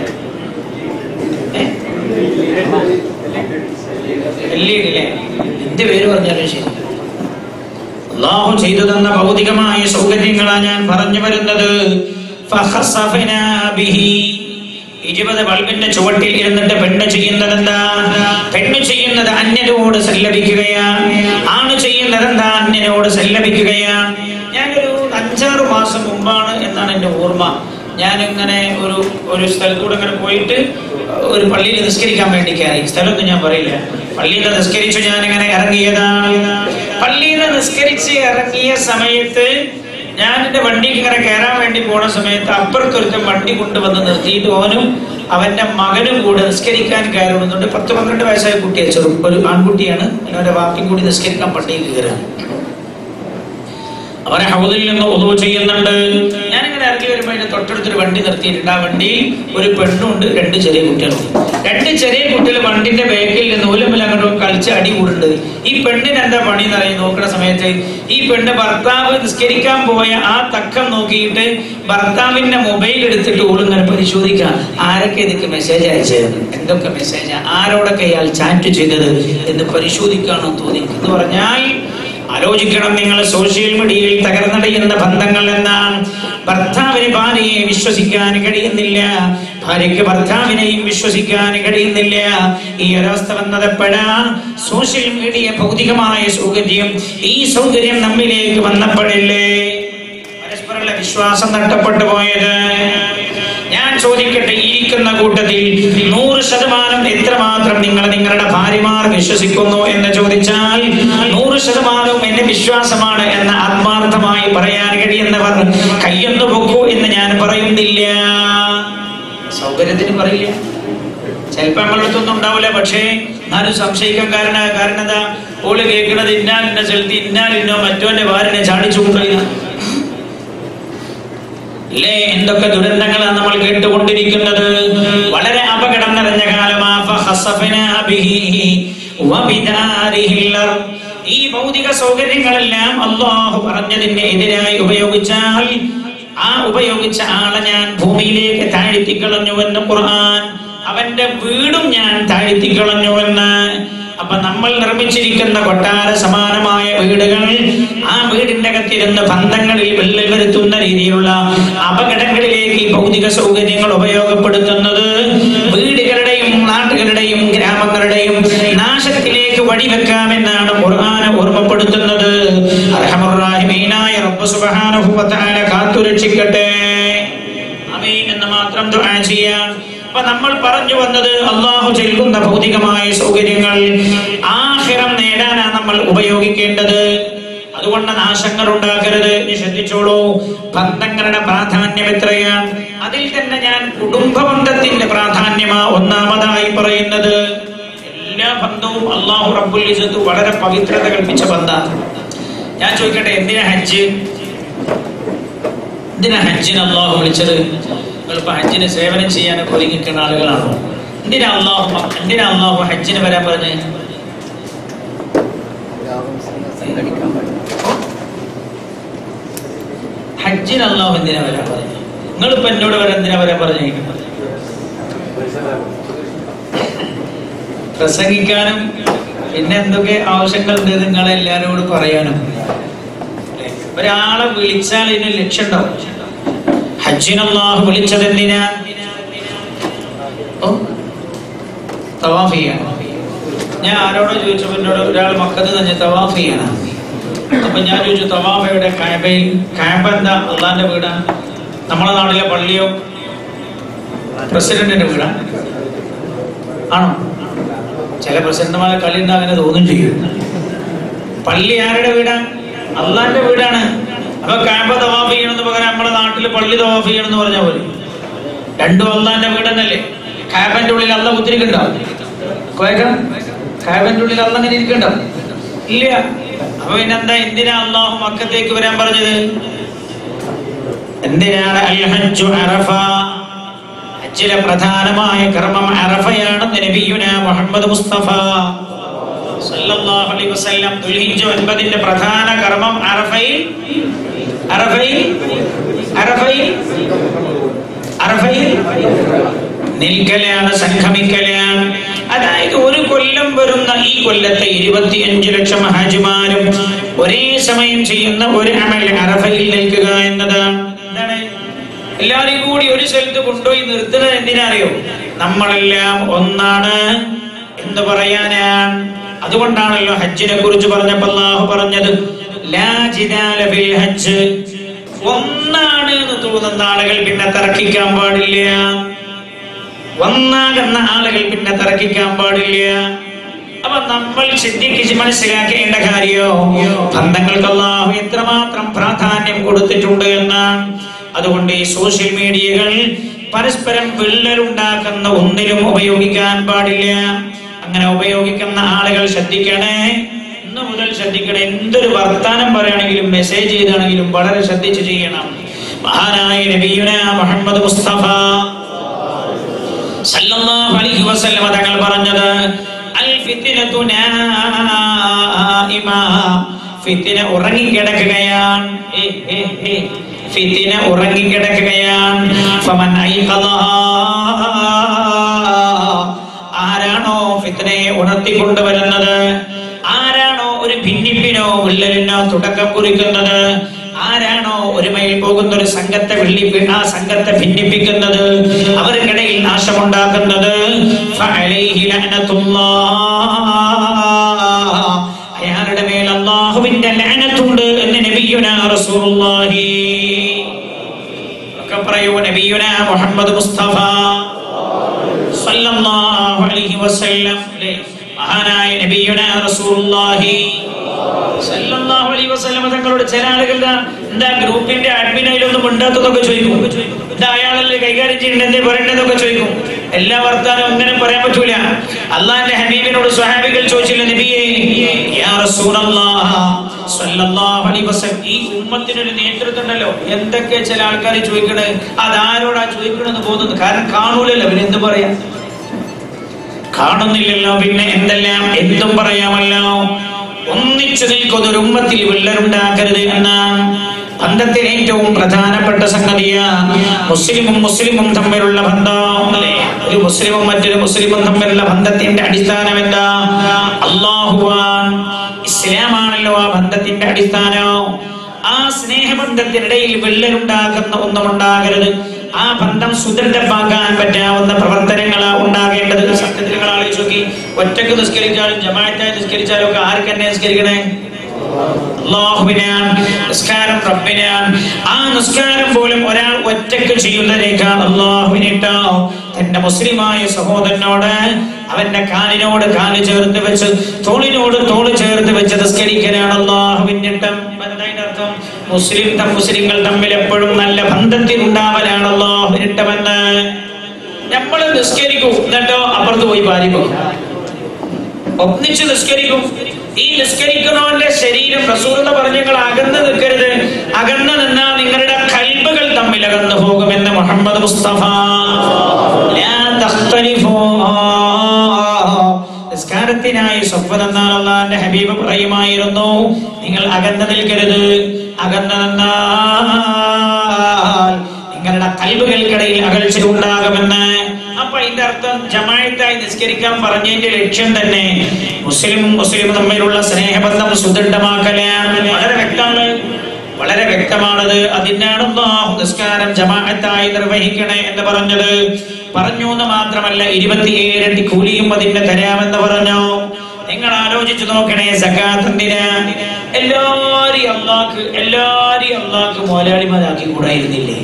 എൽ ഇ ഡി അല്ലേ എന്ത് പേര് പറഞ്ഞാലും ശരി അള്ളാഹു ചെയ്തു തന്ന ഭൗതികമായ സൗകര്യങ്ങളാണ് ഞാൻ പറഞ്ഞു വരുന്നത് ഫഖസഫനാ ബിഹി. ഇരുപത് ബൾബിന്റെ ചുവട്ടിൽ ഇരുന്നിട്ട് പെണ്ണ് ചെയ്യുന്നത് എന്താ പെണ്ണ് ചെയ്യുന്നത് അന്യരോട് സല്ലപിക്കുകയാണ് ആണ് ചെയ്യുന്നത് എന്താ അന്യനോട് സല്ലപിക്കുകയാണ് ഞാനൊരു അഞ്ചാറ് മാസം മുമ്പാണ് എന്നാണ് എന്റെ ഓർമ്മ ഞാനിങ്ങനെ ഒരു ഒരു സ്ഥലത്തൂടെ ഇങ്ങനെ പോയിട്ട് ഒരു പള്ളിയിൽ നിസ്കരിക്കാൻ വേണ്ടി കയറി സ്ഥലമൊന്നും ഞാൻ പറയില്ല പള്ളിയിൽ നിന്ന് നിസ്കരിച്ചു ഞാൻ ഇങ്ങനെ ഇറങ്ങിയതാണ് പള്ളിയിൽ നിന്ന് നിസ്കരിച്ച് ഇറങ്ങിയ സമയത്ത് ഞാൻ എന്റെ വണ്ടിക്ക് ഇങ്ങനെ കയറാൻ വേണ്ടി പോണ സമയത്ത് അപ്പുറത്തൊരുത്തൻ വണ്ടി കൊണ്ടുവന്ന് നിർത്തിയിട്ട് ഓനും അവന്റെ മകനും കൂടെ നിസ്കരിക്കാൻ കയറുന്നുണ്ട് പത്ത് പന്ത്രണ്ട് വയസ്സായ കുട്ടിയെ ചെറു ഒരു ആൺകുട്ടിയാണ് അവന്റെ വാപ്പിയും കൂടി നിസ്കരിക്കാൻ പള്ളിയിൽ കയറുകയാണ് അവരെ ഹൗദിൽ നിന്ന് ഒതുവ് ചെയ്യുന്നുണ്ട് ഞാനിങ്ങനെ ഇറങ്ങി വരുമ്പോൾ അതിന്റെ തൊട്ടടുത്തൊരു വണ്ടി നിർത്തിയിട്ടുണ്ട് ആ വണ്ടിയിൽ ഒരു പെണ്ണുണ്ട് രണ്ട് ചെറിയ കുട്ടികളുണ്ട് രണ്ട് ചെറിയ കുട്ടികൾ വണ്ടിന്റെ ബാക്കിൽ നിന്ന് നൂലമ്മിൽ അങ്ങോട്ട് കളിച്ച് അടി കൂടുണ്ട് ഈ പെണ്ണിന് എന്താ പണി എന്നറിയാൻ നോക്കുന്ന സമയത്ത് ഈ പെണ്ണ് ഭർത്താവ് നിസ്കരിക്കാൻ പോയ ആ തക്കം നോക്കിയിട്ട് ഭർത്താവിന്റെ മൊബൈൽ എടുത്തിട്ട് ഓളിങ്ങനെ പരിശോധിക്കുക ആരൊക്കെ ഇതൊക്കെ മെസ്സേജ് അയച്ചത് എന്തൊക്കെ മെസ്സേജ് ആരോടൊക്കെ ഇയാൾ ചാറ്റ് ചെയ്തത് എന്ന് പരിശോധിക്കാണോ തോന്നി എന്ന് പറഞ്ഞാൽ ആലോചിക്കണം നിങ്ങൾ സോഷ്യൽ മീഡിയയിൽ തകർന്നടയുന്ന ബന്ധങ്ങൾ എന്നാണ് ഭർത്താവിന് ഭാര്യയെ വിശ്വസിക്കാൻ കഴിയുന്നില്ല ഭാര്യയ്ക്ക് ഭർത്താവിനെയും വിശ്വസിക്കാൻ കഴിയുന്നില്ല ഈ ഒരവസ്ഥ വന്നതെപ്പോഴാ സോഷ്യൽ മീഡിയ ഭൗതികമായ സൗകര്യം ഈ സൗകര്യം നമ്മിലേക്ക് വന്നപ്പോഴല്ലേ പരസ്പരമുള്ള വിശ്വാസം നഷ്ടപ്പെട്ടു പോയത് ഞാൻ ചോദിക്കട്ടെ ഈ ഇരിക്കുന്ന കൂട്ടത്തിൽ നൂറ് ശതമാനം എത്രമാത്രം നിങ്ങൾ നിങ്ങളുടെ ഭാര്യമാർ വിശ്വസിക്കുന്നു എന്ന് ചോദിച്ചാൽ നൂറ് ശതമാനവും എന്റെ വിശ്വാസമാണ് എന്ന് ആത്മാർത്ഥമായി പറയാൻ കഴിയുന്നവർ കയ്യൊന്നു പൊക്കൂ എന്ന് ഞാൻ പറയുന്നില്ല സൗകര്യത്തിന് പറയില്ല ചിലപ്പോ നമ്മളടുത്തൊന്നും ഉണ്ടാവില്ല പക്ഷേ ഞാനും സംശയിക്കാൻ കാരണം കാരണം എന്താ ഓള് കേൾക്കുന്നത് ഇന്നാലിന്റെ സ്ഥലത്ത് ഇന്നാലിന്നോ മറ്റോന്റെ ഭാര്യനെ ചാടിച്ചു കൊണ്ടുപോയി അല്ലേ എന്തൊക്കെ ദുരന്തങ്ങളാണ് നമ്മൾ കേട്ടുകൊണ്ടിരിക്കുന്നത് വളരെ അപകടം നിറഞ്ഞ കാലമാ ഫഖസഫനാ ബിഹി വബിദാരിഹിൽ അർദ്. ഈ ഭൗതിക സൗകര്യങ്ങളെല്ലാം അള്ളാഹു പറഞ്ഞതിന് എതിരായി ഉപയോഗിച്ചാൽ ആ ഉപയോഗിച്ച ആളെ ഞാൻ ഭൂമിയിലേക്ക് താഴ്ത്തിക്കളഞ്ഞുവെന്ന് ഖുർആൻ അവന്റെ വീടും ഞാൻ താഴ്ത്തിക്കളഞ്ഞുവെന്ന് അപ്പൊ നമ്മൾ നിർമ്മിച്ചിരിക്കുന്ന കൊട്ടാര സമാനമായ വീടുകൾ ആ വീടിന്റെ അകത്തിരുന്ന് ബന്ധങ്ങളിൽ വെള്ളൽ വരുത്തുന്ന രീതിയിലുള്ള അപകടങ്ങളിലേക്ക് ഈ ഭൗതിക സൗകര്യങ്ങൾ ഉപയോഗപ്പെടുത്തുന്നത് വീടുകളുടെയും നാട്ടുകളുടെയും ഗ്രാമങ്ങളുടെയും നാശത്തിലേക്ക് വഴിവെക്കാമെന്നാണ് ഖുർആൻ ഓർമ്മപ്പെടുത്തുന്നത് അർഹമുറാഹിമീനായ റബ്ബ് സുബ്ഹാനഹു വ തആല കാത്തുരക്ഷിക്കട്ടെ ആമീൻ എന്ന് മാത്രം ദുആ ചെയ്യാൻ അപ്പൊ നമ്മൾ പറഞ്ഞു വന്നത് അള്ളാഹു ചെൽക്കുന്ന ഭൗതികമായ സൗകര്യങ്ങൾ ആഹിറം നേടാനാണ് നമ്മൾ ഉപയോഗിക്കേണ്ടത് അതുകൊണ്ട് നാശങ്ങൾ ഉണ്ടാക്കരുത് നീ ശ്രദ്ധിച്ചോളൂ ബന്ധങ്ങളുടെ പ്രാധാന്യം എത്രയാണ് അതിൽ തന്നെ ഞാൻ കുടുംബ ബന്ധത്തിന്റെ പ്രാധാന്യമാ ഒന്നാമതായി പറയുന്നത് എല്ലാ ബന്ധവും അള്ളാഹു റബ്ബുൽ ഇസ്സത്ത് വളരെ പവിത്രത കൽപ്പിച്ച ബന്ധമാണ് ഞാൻ ചോദിക്കട്ടെ എന്തിനാ ഹജ്ജ് എന്തിനാ ഹജ്ജിന് അള്ളാഹു വിളിച്ചത് നിങ്ങളിപ്പോ ഹജ്ജിന് സേവനം ചെയ്യാനൊക്കെ ഒരുങ്ങിക്കുന്ന ആളുകളാണോ എന്തിനാ അള്ളാഹു എന്തിനാ അള്ളാഹു ഹജ്ജിന് വരാൻ പറഞ്ഞ് ഹജ്ജിന് അള്ളാഹു എന്തിനാ വരാൻ പറഞ്ഞു നിങ്ങളിപ്പോ എന്നോട് വരാൻ എന്തിനാ വരാൻ പറഞ്ഞു പ്രസംഗിക്കാനും പിന്നെ എന്തൊക്കെ ആവശ്യങ്ങളുണ്ട് നിങ്ങളെ എല്ലാവരോട് പറയാനും അല്ലേ? ഒരാളെ വിളിച്ചാൽ ഇതിന് ലക്ഷ്യം ഉണ്ടാവും ഹജ്ജിന് അള്ളാഹു വിളിച്ചത് എന്തിനാ ഓ തവാഫ് ചെയ്യണം ഞാൻ ആരോടോ ചോദിച്ചപ്പോ എന്നോട് ഒരാൾ മക്കത്ത് തന്നെ തവാഫ് ചെയ്യണം അപ്പൊ ഞാൻ ചോദിച്ചു തവാഫ് എവിടെ കായബയിൽ കായബ എന്താ അള്ളാന്റെ വീടാ നമ്മളെ നാട്ടിലെ പള്ളിയോ പ്രസിഡന്റിന്റെ വീടാ ആണോ ചില പ്രസിഡന്റുമാരെ കളി ഉണ്ട് അങ്ങനെ തോന്നും ചെയ്യും പള്ളി ആരുടെ വീടാ അള്ളാന്റെ വീടാണ് അപ്പൊ കാബ തവാഫ് ചെയ്യണമെന്ന് പകരം നമ്മുടെ നാട്ടില് പള്ളി തവാഫ് ചെയ്യണമെന്ന് പറഞ്ഞ പോലെ രണ്ടും അള്ളാന്റെ വീടെന്നല്ലേ കാബന്റെ ഉള്ളിൽ അള്ള കുത്തിരിക്കണ്ടോ കോയക്കം കാബന്റെ ഉള്ളിൽ അള്ള അങ്ങനെ ഇരിക്കണ്ടോ ഇല്ല അപ്പൊ പിന്നെന്താ എന്തിനാ അള്ളാഹു മക്കത്തേക്ക് വരാൻ പറഞ്ഞത് എന്തിനാണ് അൽ ഹജ്ജു അറഫ ഹജ്ജിലെ പ്രധാനമായ കർമ്മം അറഫയാണെന്ന് നബിയുന മുഹമ്മദ് മുസ്തഫ സല്ലല്ലാഹു അലൈഹി വസല്ലം ദുൽഹിജ്ജ ഒൻപതിന്റെ പ്രധാന കർമ്മം അറഫയിൽ അറഫയിൽ അറഫയിൽ അറഫയിൽ നിൽക്കലാണ് സംഗമിക്കലാണ് അതായത് ഒരു കൊല്ലം വരുന്ന ഈ കൊല്ലത്തെ ഇരുപത്തിയഞ്ചു ലക്ഷം ഹാജിമാരും ഒരേ സമയം ചെയ്യുന്ന ഒരു അമൽ അറഫയിൽ നിൽക്കുക എന്നതാണ് എന്താണ് എല്ലാവരെയും കൂടി ഒരു സ്ഥലത്ത് കൊണ്ടുപോയി നിർത്തുന്നത് എന്തിനറിയോ നമ്മളെല്ലാം ഒന്നാണ് എന്ന് പറയാനാണ് അതുകൊണ്ടാണല്ലോ ഹജ്ജിനെ കുറിച്ച് പറഞ്ഞപ്പോ അള്ളാഹു പറഞ്ഞത് ലാ ജിദാല ഫിൽ ഹജ്ജ് ഒന്നാണ് എന്ന് തോന്നുന്ന ആളുകൾ പിന്നെ തർക്കിക്കാൻ പാടില്ല ഒന്നാകുന്ന ആളുകൾ പിന്നെ തർക്കിക്കാൻ പാടില്ല അപ്പൊ അപ്പൊ നമ്മൾ ചിന്തിച്ച് മനസ്സിലാക്കേണ്ട കാര്യോ ബന്ധങ്ങൾക്ക് അള്ളാഹു എത്രമാത്രം പ്രാധാന്യം കൊടുത്തിട്ടുണ്ട് എന്നാണ് അതുകൊണ്ട് ഈ സോഷ്യൽ മീഡിയകൾ പരസ്പരം വിള്ളലുണ്ടാക്കുന്ന ഒന്നിലും ഉപയോഗിക്കാൻ പാടില്ല അങ്ങനെ ഉപയോഗിക്കുന്ന ആളുകൾ ശ്രദ്ധിക്കണേ ഇന്ന് മുതൽ ശ്രദ്ധിക്കണേ എന്തൊരു വർത്താനം പറയുകയാണെങ്കിലും മെസ്സേജ് ചെയ്താണെങ്കിലും വളരെ ശ്രദ്ധിച്ച് ചെയ്യണം മഹാനായ നബിയുന മുഹമ്മദ് മുസ്തഫ സല്ലല്ലാഹു അലൈഹി വസല്ലം തങ്ങൾ പറഞ്ഞത് അൽ ഫിത്നതു നായിമ ഫിത്ന ഉറങ്ങിക്കിടക്കുകയാണ് ഏ, ഏ, ഏ. ഫിത്ന ഉറങ്ങിക്കിടക്കുകയാണ് ഫമൻ ഐഖദഹാ ആരാണോ ഫിത്നയെ ഉണർത്തിക്കൊണ്ടുവരുന്നത് ആരാണോ ഒരു ഭിന്നിപ്പിനോ വിള്ളലിനോ തുടക്കം കുറിക്കുന്നത് ആരാണോ ഒരുമയിൽ പോകുന്ന ഒരു സംഘത്തെ വെള്ളി ആ സംഘത്തെ ഭിന്നിപ്പിക്കുന്നത് അവർക്കിടയിൽ നാശമുണ്ടാക്കുന്നത് ഫഅലൈഹി ലഅനത്തുല്ലാഹ്. അയാളുടെ മേൽ അള്ളാഹുവിന്റെ ലഅനത്തുണ്ട് എന്ന് നബിയുനാ റസൂലുള്ളാഹി ഒക്കെ പറയൂ നബിയുനാ മുഹമ്മദ് മുസ്തഫ സല്ലല്ലാഹു അലൈഹി വസല്ലം അല്ലേ? മഹാനായ നബിയുനാ റസൂലുള്ളാഹി സല്ലല്ലാഹു അലൈഹി വസല്ലം തങ്ങളോട് ചില ആളുകൾ ദാ എന്താ ഗ്രൂപ്പിന്റെ അഡ്മിനയിലൊന്നും ഉണ്ടാത്തതൊക്കെ ചോദിക്കും എന്താ അയാളല്ലേ കൈകാര്യം ചെയ്യേണ്ടത് എന്തേ പറയേണ്ടതൊക്കെ ചോദിക്കും എല്ലാ വർത്താനവും അങ്ങനെ പറയാൻ പറ്റൂല അള്ളാന്റെ ഹബീബിനോട് സ്വഹാബികൾ ചോദിച്ചില്ല നബിയേ യാ റസൂലല്ലാഹ് സല്ലല്ലാഹു അലൈഹി വസല്ലം ഈ ഉമ്മത്തിനൊരു നേതൃത്വം ഉണ്ടല്ലോ എന്തൊക്കെ ചില ആൾക്കാർ ചോദിക്കണേ അതാരോടാ ചോദിക്കണമെന്ന് പോകുന്നത് കാരണം കാണൂലല്ലോ പിന്നെ എന്ത് പറയാ കാണുന്നില്ലല്ലോ പിന്നെ എന്തെല്ലാം എന്തും പറയാമല്ലോ ഒന്നിച്ചു നിൽക്കുന്ന ഒരു ഉമ്മത്തിൽ വിള്ളലുണ്ടാക്കരുത് എന്ന ബന്ധത്തിൽ ഏറ്റവും പ്രധാനപ്പെട്ട സംഗതിയ മുസ്ലിമും മുസ്ലിമും തമ്മിലുള്ള ബന്ധം അല്ലേ? ഒരു മുസ്ലിമും മറ്റൊരു മുസ്ലിമും തമ്മിലുള്ള ബന്ധത്തിന്റെ അടിസ്ഥാനം എന്താ അള്ളാഹുവാൻ ഇസ്ലാമാണല്ലോ ആ ബന്ധത്തിന്റെ അടിസ്ഥാനം ആ സ്നേഹബന്ധത്തിനിടയിൽ വിള്ളലുണ്ടാക്കുന്ന ഒന്നും ഉണ്ടാകരുത് ആ ബന്ധം സുദൃഢമാക്കാൻ പറ്റാവുന്ന പ്രവർത്തനങ്ങളാ ഉണ്ടാകേണ്ടത് സത്യത്തിൽ നിങ്ങൾ ആലോചിച്ച് നോക്കി ഒറ്റക്ക് നിസ്കരിച്ചാലും ജമാഅത്തായി നിസ്കരിച്ചാലും ഒക്കെ ആർക്ക് തന്നെ നിസ്കരിക്കണേ അള്ളാഹുവിനാണ് നിസ്കാരം റബ്ബിനാണ് ആ നിസ്കാരം പോലും ഒരാൾ ഒറ്റക്ക് ചെയ്യുന്നതിനേക്കാൾ അള്ളാഹുവിനിട്ടോ തന്റെ മുസ്ലിമായ സഹോദരനോട് അവന്റെ കാലിനോട് കാല് ചേർത്ത് വെച്ച് തോളിനോട് തോള് ചേർത്ത് വെച്ച് നിസ്കരിക്കലാണ് അള്ളാഹുവിന്റെ ഇഷ്ടം എന്താ അർത്ഥം മുസ്ലിം ത- മുസ്ലിങ്ങൾ തമ്മിൽ എപ്പോഴും നല്ല ബന്ധത്തിൽ ഉണ്ടാവലാണ് അള്ളാഹുവിനിട്ടമെന്ന് നമ്മൾ നിസ്കരിക്കും എന്നിട്ടോ അപ്പുറത്ത് പോയി പാലിക്കും ഒന്നിച്ച് നിസ്കരിക്കും ഈ നിസ്കരിക്കുന്നവന്റെ ശരീരം റസൂലുള്ള പറഞ്ഞ നിങ്ങൾ അകന്ന് നിൽക്കരുത് അകന്ന് നിന്നാൽ നിങ്ങളുടെ കൽബുകൾ തമ്മിൽ അകന്നു പോകുമെന്ന് മുഹമ്മദ് മുസ്തഫ ലാ തഖ്തലിഫൂ. നിസ്കാരത്തിനായി സ്വപ്നം എന്നാൽ അള്ളാന്റെ ഹബീബ് പറയുമായിരുന്നു നിങ്ങൾ അകന്ന് നിൽക്കരുത് അകന്ന് നിന്നാൽ നിങ്ങളുടെ കൽബുകൾക്കിടയിൽ അകൽച്ച ഉണ്ടാകുമെന്ന് അപ്പൊ അതിന്റെ അർത്ഥം ജമായത്തായി നിസ്കരിക്കാൻ പറഞ്ഞതിന്റെ ലക്ഷ്യം തന്നെ മുസ്ലിമും മുസ്ലിമും തമ്മിലുള്ള സ്നേഹബന്ധം സുദൃഢമാക്കലാണ് വളരെ വ്യക്തമാണ് വളരെ വ്യക്തമാണത് അതിനാണ് അല്ലാഹു നിസ്കാരം ജമാഅത്തായി നിർവഹിക്കണേ എന്ന് പറഞ്ഞത് പറഞ്ഞു എന്ന് മാത്രമല്ല ഇരുപത്തിയേഴ് കൂലിയും അതിന് തരാമെന്ന് പറഞ്ഞു നിങ്ങൾ ആലോചിച്ചു നോക്കണേ സക്കാത്ത് എന്തിനാ എല്ലാരെയും അള്ളാഹ് എല്ലാരെയും അള്ളാഹ് മോലാളിമാരാക്കി കൂടായിരുന്നില്ലേ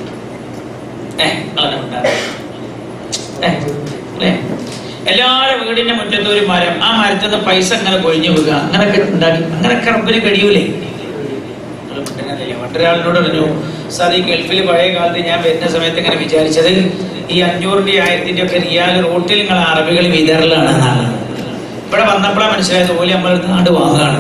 ഏ അങ്ങനെ ഉണ്ടാകും ഏ, അല്ലേ എല്ലാവരുടെ വീടിന്റെ മുറ്റത്ത് ഒരു മരം ആ മരത്തിൽ നിന്ന് പൈസ അങ്ങനെ കൊഴിഞ്ഞു വീഴുക അങ്ങനൊക്കെ ഉണ്ടാക്കി അങ്ങനൊക്കെ റബ്ബിന് കഴിയൂലേ നിങ്ങള് മിണ്ടുന്നില്ല. മറ്റൊരാളിനോട് പറഞ്ഞു സാർ ഈ ഗൾഫിൽ പഴയ കാലത്ത് ഞാൻ വരുന്ന സമയത്ത് ഇങ്ങനെ വിചാരിച്ചത് ഈ അഞ്ഞൂറിന്റെ ആയിരത്തിന്റെ ഒക്കെ റിയാൽ റോട്ടിൽ നിങ്ങൾ അറബികൾ വിതറലാണ് എന്നാണ് ഇവിടെ വന്നപ്പോഴാണ് മനസ്സിലായത് പോലെ നമ്മൾ നാട് വാങ്ങാണ്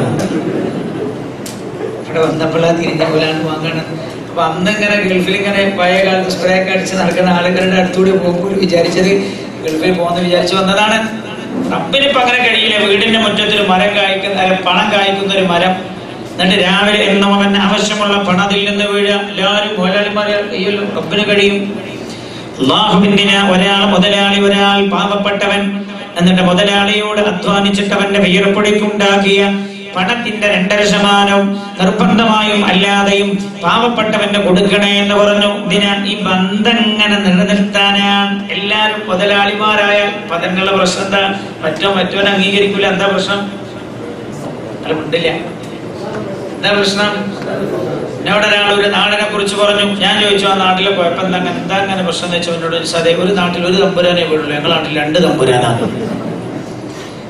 ഇവിടെ വന്നപ്പോഴാ തിരിഞ്ഞ പോലാണ് വാങ്ങാണ് അപ്പൊ അന്ന് ഇങ്ങനെ ഗൾഫിൽ ഇങ്ങനെ പഴയ കാലത്ത് സ്പ്രേ ഒക്കെ അടിച്ച് നടക്കുന്ന ആളുകളുടെ അടുത്തൂടെ പോകുമ്പോൾ വിചാരിച്ചത് ഗൾഫിൽ പോകുന്ന വിചാരിച്ചു വന്നതാണ് റബ്ബിനിപ്പോ അങ്ങനെ കഴിയില്ല വീടിന്റെ മുറ്റത്ത് ഒരു മരം കായ്ക്കുന്ന അല്ല, പണം കായ്ക്കുന്ന ഒരു മരം എന്നിട്ട് രാവിലെ എന്നോ അവന് ആവശ്യമുള്ള പണത്തിൽ നിന്ന് വീഴുക എല്ലാവരും മുതലാളിമാരെ കയ്യല്ലോ റബ്ബിന് കഴിയും അള്ളാഹുവിന്ദിന് ഒരാൾ മുതലാളി ഒരാൾ പാവപ്പെട്ടവൻ എന്നിട്ട് മുതലാളിയോട് അധ്വാനിച്ചിട്ട് അവന്റെ വിയർപ്പൊടിക്കുണ്ടാക്കിയ പണത്തിന്റെ രണ്ടര ശതമാനം നിർബന്ധമായും അല്ലാതെയും പാവപ്പെട്ടവന് കൊടുക്കണേ എന്ന് പറഞ്ഞു ഇതിനാ ഈ ബന്ധം ഇങ്ങനെ നിലനിർത്താനാണ് എല്ലാരും മുതലാളിമാരായാൽ പദങ്ങളുടെ പ്രശ്നം എന്താ മറ്റോ മറ്റോനെ അംഗീകരിക്കൂല എന്താ പ്രശ്നം അത് മിണ്ടില്ല എന്താ പ്രശ്നം എന്നോട് ഒരാൾ ഒരു നാടിനെ കുറിച്ച് പറഞ്ഞു ഞാൻ ചോദിച്ചു ആ നാട്ടിലെ കുഴപ്പം എന്താ അങ്ങനെ- എന്താ അങ്ങനെ പ്രശ്നം എന്ന് വെച്ചാൽ എന്നോട് ചോദിച്ചു, അതെ ഒരു നാട്ടിൽ ഒരു തമ്പുരാനെ വീടുള്ളൂ ഞങ്ങളുടെ നാട്ടിൽ രണ്ട് തമ്പുരാനാണ്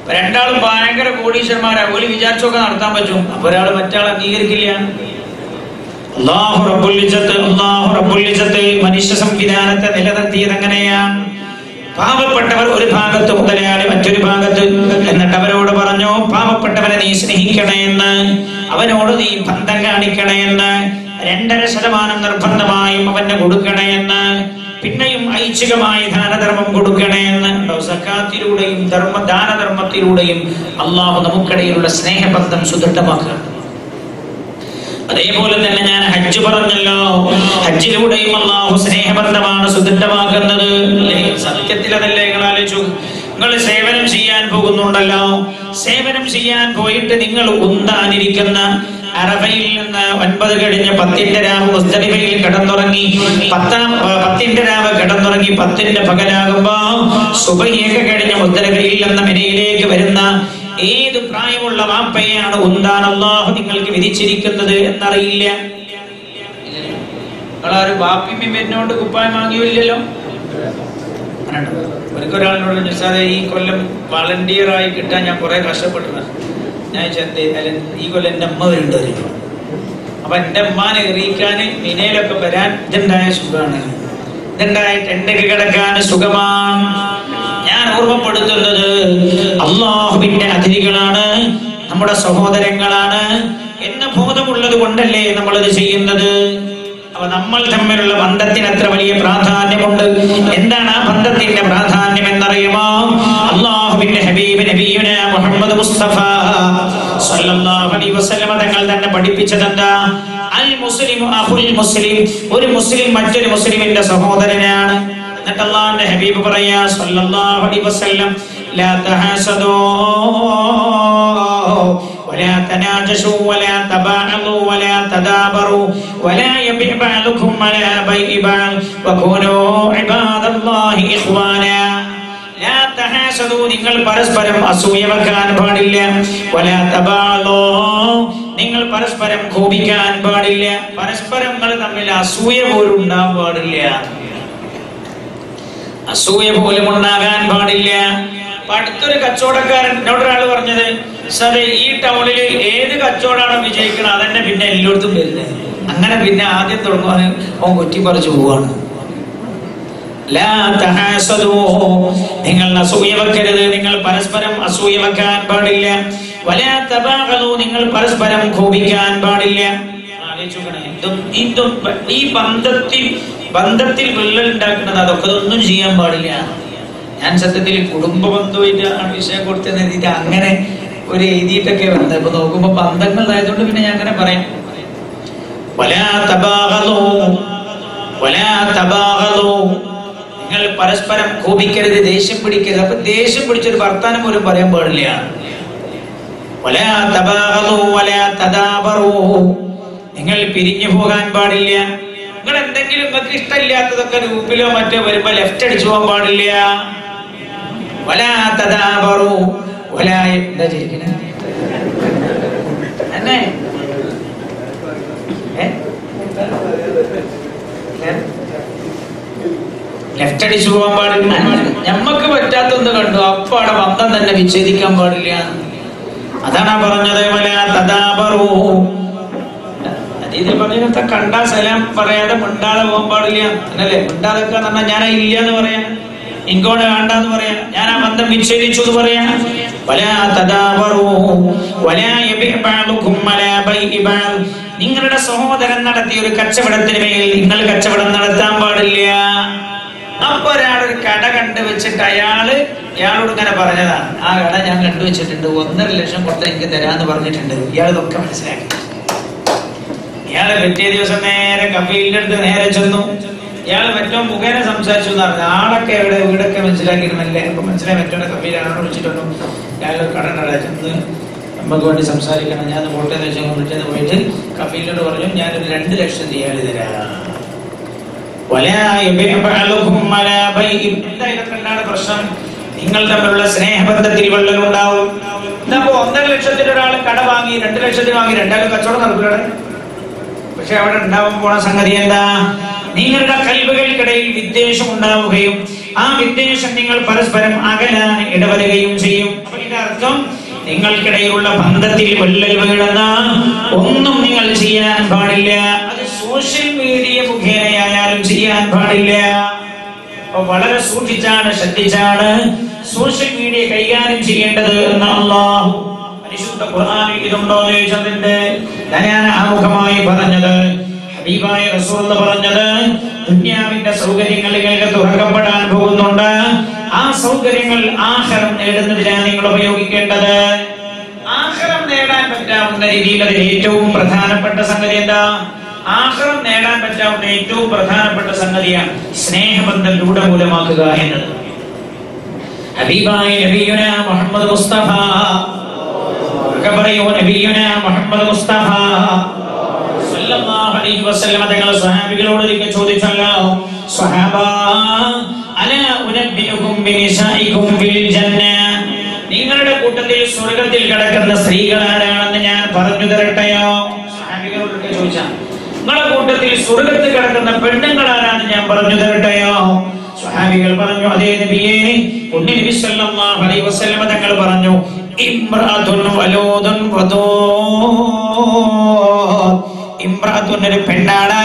രണ്ടാളും ഭയങ്കര കോടീശ്വരന്മാരാ ഒരു വിചാരിച്ചൊക്കെ നടത്താൻ പറ്റും അപ്പൊ ഒരാൾ മറ്റാൾ അംഗീകരിക്കില്ല അള്ളാഹു റബ്ബുൽ ഇസ്സത്ത് അള്ളാഹു റബ്ബുൽ ഇസ്സത്ത് മനുഷ്യ സംവിധാനത്തെ നിലനിർത്തിയത് എങ്ങനെയാണ് പാവപ്പെട്ടവർ ഒരു ഭാഗത്ത് മുതലാളി മറ്റൊരു ഭാഗത്ത് എന്നിട്ട് അവരോട് പറഞ്ഞു പാവപ്പെട്ടവനെ നീ സ്നേഹിക്കണേ എന്ന് അവനോട് നീ ബന്ധം കാണിക്കണേ എന്ന് രണ്ടര ശതമാനം നിർബന്ധമായും അവന് കൊടുക്കണേ എന്ന് പിന്നെയും ഐച്ഛികമായി ദാനധർമ്മം കൊടുക്കണേ എന്ന് ഉണ്ടോ? സക്കാത്തിലൂടെയും ധർമ്മ ദാനധർമ്മത്തിലൂടെയും അള്ളാഹു നമുക്കിടയിലുള്ള സ്നേഹബന്ധം സുദൃഢമാക്കുക അതേപോലെ തന്നെ ഞാൻ ഹജ്ജ് പറഞ്ഞല്ലോ ഹജ്ജിലൂടെയും അള്ളാഹു സ്നേഹബന്ധമാണ് സുദൃഢമാക്കുന്നത് അല്ലേ സത്യത്തിൽ അതല്ലേ നിങ്ങൾ ആലോചിച്ചു നിങ്ങൾ സേവനം ചെയ്യാൻ പോകുന്നുണ്ടല്ലോ സേവനം ചെയ്യാൻ പോയിട്ട് നിങ്ങൾ ഉന്താനിരിക്കുന്ന അറഫയിൽ നിന്ന് ഒൻപത് കഴിഞ്ഞ് പത്തിന്റെ രാവ് മുസ്തലിഫയിൽ കിടന്നുറങ്ങി പത്താം ആ, പത്തിന്റെ രാവ് കിടന്നുറങ്ങി പത്തിന്റെ പകലാകുമ്പോ സുബഹിയൊക്കെ കഴിഞ്ഞ് മുസ്തലിഫയിൽ നിന്ന് മിനയിലേക്ക് വരുന്ന ഏത് പ്രായമുള്ള വാപ്പയാണ് ഉന്താൻ അള്ളാഹു നിങ്ങൾക്ക് വിധിച്ചിരിക്കുന്നത് എന്നറിയില്ല നിങ്ങളാരും വാപ്പിയും എന്നോട് കുപ്പായം വാങ്ങിയില്ലല്ലോ ഒരിക്കൊരാളിനോട് നിസാദെ ഈ കൊല്ലം വളണ്ടിയർ ആയി കിട്ടാൻ ഞാൻ കുറെ കഷ്ടപ്പെട്ടു ഞാൻ ചെന്ത് അല്ല ഈ കൊല്ലം എൻ്റെ അമ്മ വരുന്നുണ്ട് അപ്പൊ എൻ്റെ അമ്മാനെ എറിയിക്കാൻ മിനയിലൊക്കെ വരാൻ ഇതുണ്ടായ സുഖമാണ് ഇതുണ്ടായിട്ട് എൻ്റെ കിടക്കാൻ സുഖമാണ് ഞാൻ ഓർമ്മപ്പെടുത്തുന്നത് അള്ളാഹുവിന്റെ അതിഥികളാണ് നമ്മുടെ സഹോദരങ്ങളാണ് എന്ന ബോധമുള്ളത് കൊണ്ടല്ലേ നമ്മളത് ചെയ്യുന്നത് അപ്പൊ നമ്മൾ തമ്മിലുള്ള ബന്ധത്തിന് അത്ര വലിയ പ്രാധാന്യമുണ്ട് എന്താണ് ആ ബന്ധത്തിന്റെ പ്രാധാന്യം എന്നറിയുമോ അള്ളാഹുവിന്റെ ഹബീബ് നബിയുന മുഹമ്മദ് മുസ്തഫ സല്ലല്ലാഹു അലൈഹി വസല്ലമ തങ്ങൾ തന്നെ പഠിപ്പിച്ചത് എന്താ അൽ മുസ്ലിം അഹുൽ മുസ്ലിം ഒരു മുസ്ലിം മറ്റൊരു മുസ്ലിമിന്റെ സഹോദരനാണ് എന്നിട്ട് അള്ളാഹുവിന്റെ ഹബീബ് പറയാ സല്ലല്ലാഹു അലൈഹി വസല്ലം ലാ തഹാസദൂ ولا تناجشوا ولا تباعدوا ولا تدابروا ولا يبيع بعضكم على بيع بعض وكونوا عباد الله إخوانا لا تحاسدوا നിങ്ങൾ പരസ്പരം അസൂയ വെക്കാൻ പാടില്ല ولا تباعدوا നിങ്ങൾ പരസ്പരം കോപിക്കാൻ പാടില്ല പരസ്പരം നിങ്ങൾ തമ്മിൽ അസൂയ പോലും ഉണ്ടാകാൻ പാടില്ല അസൂയ പോലും ഉണ്ടാകാൻ പാടില്ല അപ്പൊ അടുത്തൊരു കച്ചവടക്കാരൻ എന്നോട് ഒരാൾ പറഞ്ഞത് സാറേ ഈ ടൗണിൽ ഏത് കച്ചവടമാണ് വിജയിക്കണം അതന്നെ പിന്നെ എല്ലായിടത്തും വരുന്നത് അങ്ങനെ പിന്നെ ആദ്യം തുടങ്ങുവാൻ അവൻ കുറ്റി പറിച്ചു പോവാണ് ലാ തഹാസദൂ. നിങ്ങൾ അസൂയ വെക്കരുത് നിങ്ങൾ പരസ്പരം അസൂയ വെക്കാൻ പാടില്ല വലാ തബാഗദൂ. നിങ്ങൾ പരസ്പരം കോപിക്കാൻ പാടില്ല ആലോചിച്ചോക്കണേ. ഇതും- ഇതും ഈ ബന്ധത്തിൽ ബന്ധത്തിൽ വിള്ളൽ ഉണ്ടാക്കുന്നത് അതൊക്കെ ഒന്നും ചെയ്യാൻ പാടില്ല ഞാൻ സത്യത്തിൽ കുടുംബ ബന്ധമായിട്ട് ആണ് വിഷയം കൊടുത്തത് എഴുതിയിട്ട് അങ്ങനെ ഒരു എഴുതിയിട്ടൊക്കെ വന്നത് ഇപ്പൊ നോക്കുമ്പോ ബന്ധങ്ങളായതുകൊണ്ട് പിന്നെ ഞാൻ അങ്ങനെ പറയാം വലാ തബാഗദൂ. വലാ തബാഗദൂ. നിങ്ങൾ പരസ്പരം കോപിക്കരുത് ദേഷ്യം പിടിക്കരുത് അപ്പൊ ദേഷ്യം പിടിച്ചൊരു വർത്താനം പോലും പറയാൻ പാടില്ല വലാ തബാഗദൂ വലാ തദാബറൂ. നിങ്ങൾ പിരിഞ്ഞു പോകാൻ പാടില്ല നിങ്ങൾ എന്തെങ്കിലും നിങ്ങൾക്ക് ഇഷ്ടമില്ലാത്തതൊക്കെ ഗ്രൂപ്പിലോ മറ്റോ വരുമ്പോ ലെഫ്റ്റ് അടിച്ചു പോകാൻ പാടില്ല വലാ തദാബറൂ. വലാ എന്താ ചെയ്യിക്കണേ എന്നെ ഏ? ഏ? ലെഫ്റ്റ് അടിച്ചു പോകാൻ പാടില്ല ഞമ്മക്ക് പറ്റാത്തൊന്ന് കണ്ടു അപ്പൊ അവിടെ ബന്ധം തന്നെ വിച്ഛേദിക്കാൻ പാടില്ല അതാണ് ആ പറഞ്ഞത് വല തദാബറൂ ഇതിൽ പറഞ്ഞ കണ്ടാ സലാം പറയാതെ മിണ്ടാതെ പോകാൻ പാടില്ല എന്നല്ലേ മിണ്ടാതെ പറഞ്ഞാൽ ഞാൻ ഇല്ല എന്ന് പറയാം ഇങ്ങോട്ട് വേണ്ടെന്ന് പറയാം ഞാൻ ആ ബന്ധം വിച്ഛേദിച്ചു എന്ന് പറയാം വല തദാബറൂ വല യബിഅ ബഅദുകും അലാ ബൈഇ ബഅദ് നിങ്ങളുടെ സഹോദരൻ നടത്തിയ ഒരു കച്ചവടത്തിന് മേൽ നിങ്ങൾ കച്ചവടം നടത്താൻ പാടില്ല അപ്പൊ ഒരാൾ ഒരു കട കണ്ടു വെച്ചിട്ട് അയാള് ഇയാളോട് ഇങ്ങനെ പറഞ്ഞതാണ് ആ കട ഞാൻ കണ്ടുവച്ചിട്ടുണ്ട് ഒന്നര ലക്ഷം കൊടുത്ത എനിക്ക് തരാന്ന് പറഞ്ഞിട്ടുണ്ട് ഇയാൾ ഇതൊക്കെ മനസ്സിലാക്കി ഇയാള് പിറ്റേ ദിവസം നേരെ കഫീലിന്റെ അടുത്ത് നേരെ ചെന്നു ഇയാള് മറ്റോ മുഖേന സംസാരിച്ചു എന്ന് പറഞ്ഞു ആളൊക്കെ എവിടെ വീടൊക്കെ മനസ്സിലാക്കിയിരുന്നല്ലേ അപ്പൊ മനസ്സിലായി മറ്റോ കഫീലാണ് വിളിച്ചിട്ടുണ്ടോ ഇയാൾ കടന്നട ചെന്ന് നമുക്ക് വേണ്ടി സംസാരിക്കണം ഞാൻ കോട്ടയം വെച്ച് വിളിച്ചെന്ന് പോയിട്ട് കഫീലിനോട് പറഞ്ഞു ഞാനൊരു രണ്ട് ലക്ഷം ഇയാൾ തരാം വലാ യബിഅ ബഅദുകും അലാ ബൈഇ എന്താ ഇതൊക്കെ എന്താണ് പ്രശ്നം നിങ്ങൾ തമ്മിലുള്ള സ്നേഹബന്ധത്തിൽ വിള്ളൽ ഉണ്ടാവും ഇതപ്പോ ഒന്നര ലക്ഷത്തിന് ഒരാൾ കട വാങ്ങി രണ്ട് ലക്ഷത്തിന് വാങ്ങി രണ്ടാളും കച്ചവടം നടക്കൂലേ പക്ഷെ അവിടെ ഉണ്ടാവാൻ പോണ സംഗതി എന്താ നിങ്ങളുടെ കൽവുകൾക്കിടയിൽ വിദ്വേഷം ഉണ്ടാവുകയും ആ വിദ്വേഷം നിങ്ങൾ പരസ്പരം അകലാൻ ഇടവരുകയും ചെയ്യും അപ്പൊ ഇതിന്റെ അർത്ഥം നിങ്ങൾക്കിടയിലുള്ള ബന്ധത്തിൽ കൊല്ലൽ വീഴുന്ന ഒന്നും നിങ്ങൾ ചെയ്യാൻ പാടില്ല അത് സോഷ്യൽ മീഡിയ മുഖേനയായാലും ചെയ്യാൻ പാടില്ല അപ്പൊ വളരെ സൂക്ഷിച്ചാണ് ശ്രദ്ധിച്ചാണ് സോഷ്യൽ മീഡിയ കൈകാര്യം ചെയ്യേണ്ടത് എന്ന് അള്ളാഹു പരിശുദ്ധ ഖുർആനിൽ ഇതുണ്ടോ എന്ന് ചോദിച്ചതിന്റെ ഞാൻ ആമുഖമായി പറഞ്ഞത് ഹബീബായ റസൂൽ പറഞ്ഞത് ദുന്യാവിന്റെ സൗകര്യങ്ങൾ നിങ്ങൾക്ക് തുറക്കപ്പെടാൻ പോകുന്നുണ്ട് ആ സൗകര്യങ്ങൾ ആഹാരം നേടുന്നതിനാണ് നിങ്ങൾ ഉപയോഗിക്കേണ്ടത് ആഹാരം നേടാൻ പറ്റാവുന്ന രീതിയിൽ അതിൽ ഏറ്റവും പ്രധാനപ്പെട്ട സംഗതി എന്താ ആഹാരം നേടാൻ പറ്റാവുന്ന ഏറ്റവും പ്രധാനപ്പെട്ട സംഗതിയാണ് സ്നേഹബന്ധം രൂഢമൂലമാക്കുക എന്നത് ഹബീബായ നബിയുന മുഹമ്മദ് മുസ്തഫ ഒക്കെ പറയൂ നബിയുന മുഹമ്മദ് മുസ്തഫ സല്ലല്ലാഹു അലൈഹി വസല്ലമ തങ്ങൾ സ്വഹാബികളോട് ഒരിക്കൽ ചോദിച്ചല്ലോ സ്വഹാബ അലാ ഉനബ്ബിഉകും ബിനിസാഇകും ഫിൽ ജന്ന നിങ്ങളുടെ കൂട്ടത്തിൽ സ്വർഗത്തിൽ കിടക്കുന്ന സ്ത്രീകൾ ആരാണെന്ന് ഞാൻ പറഞ്ഞു തരട്ടെയോ സ്വഹാബികളോട് ഒരിക്കൽ ചോദിച്ചാ നിങ്ങളുടെ കൂട്ടത്തിൽ സ്വർഗത്തിൽ കിടക്കുന്ന പെണ്ണുങ്ങൾ ആരാണെന്ന് ഞാൻ പറഞ്ഞു തരട്ടെയോ സ്വഹാബികൾ പറഞ്ഞു അതേ നബിയേ ഉണ്ണി നബി സല്ലല്ലാഹു അലൈഹി വസല്ലമ തങ്ങൾ പറഞ്ഞു ഇംറഅത്തുൻ വലൂദുൻ വദൂദ് ഇംറഅത്തുൻ ഒരു പെണ്ണാണ്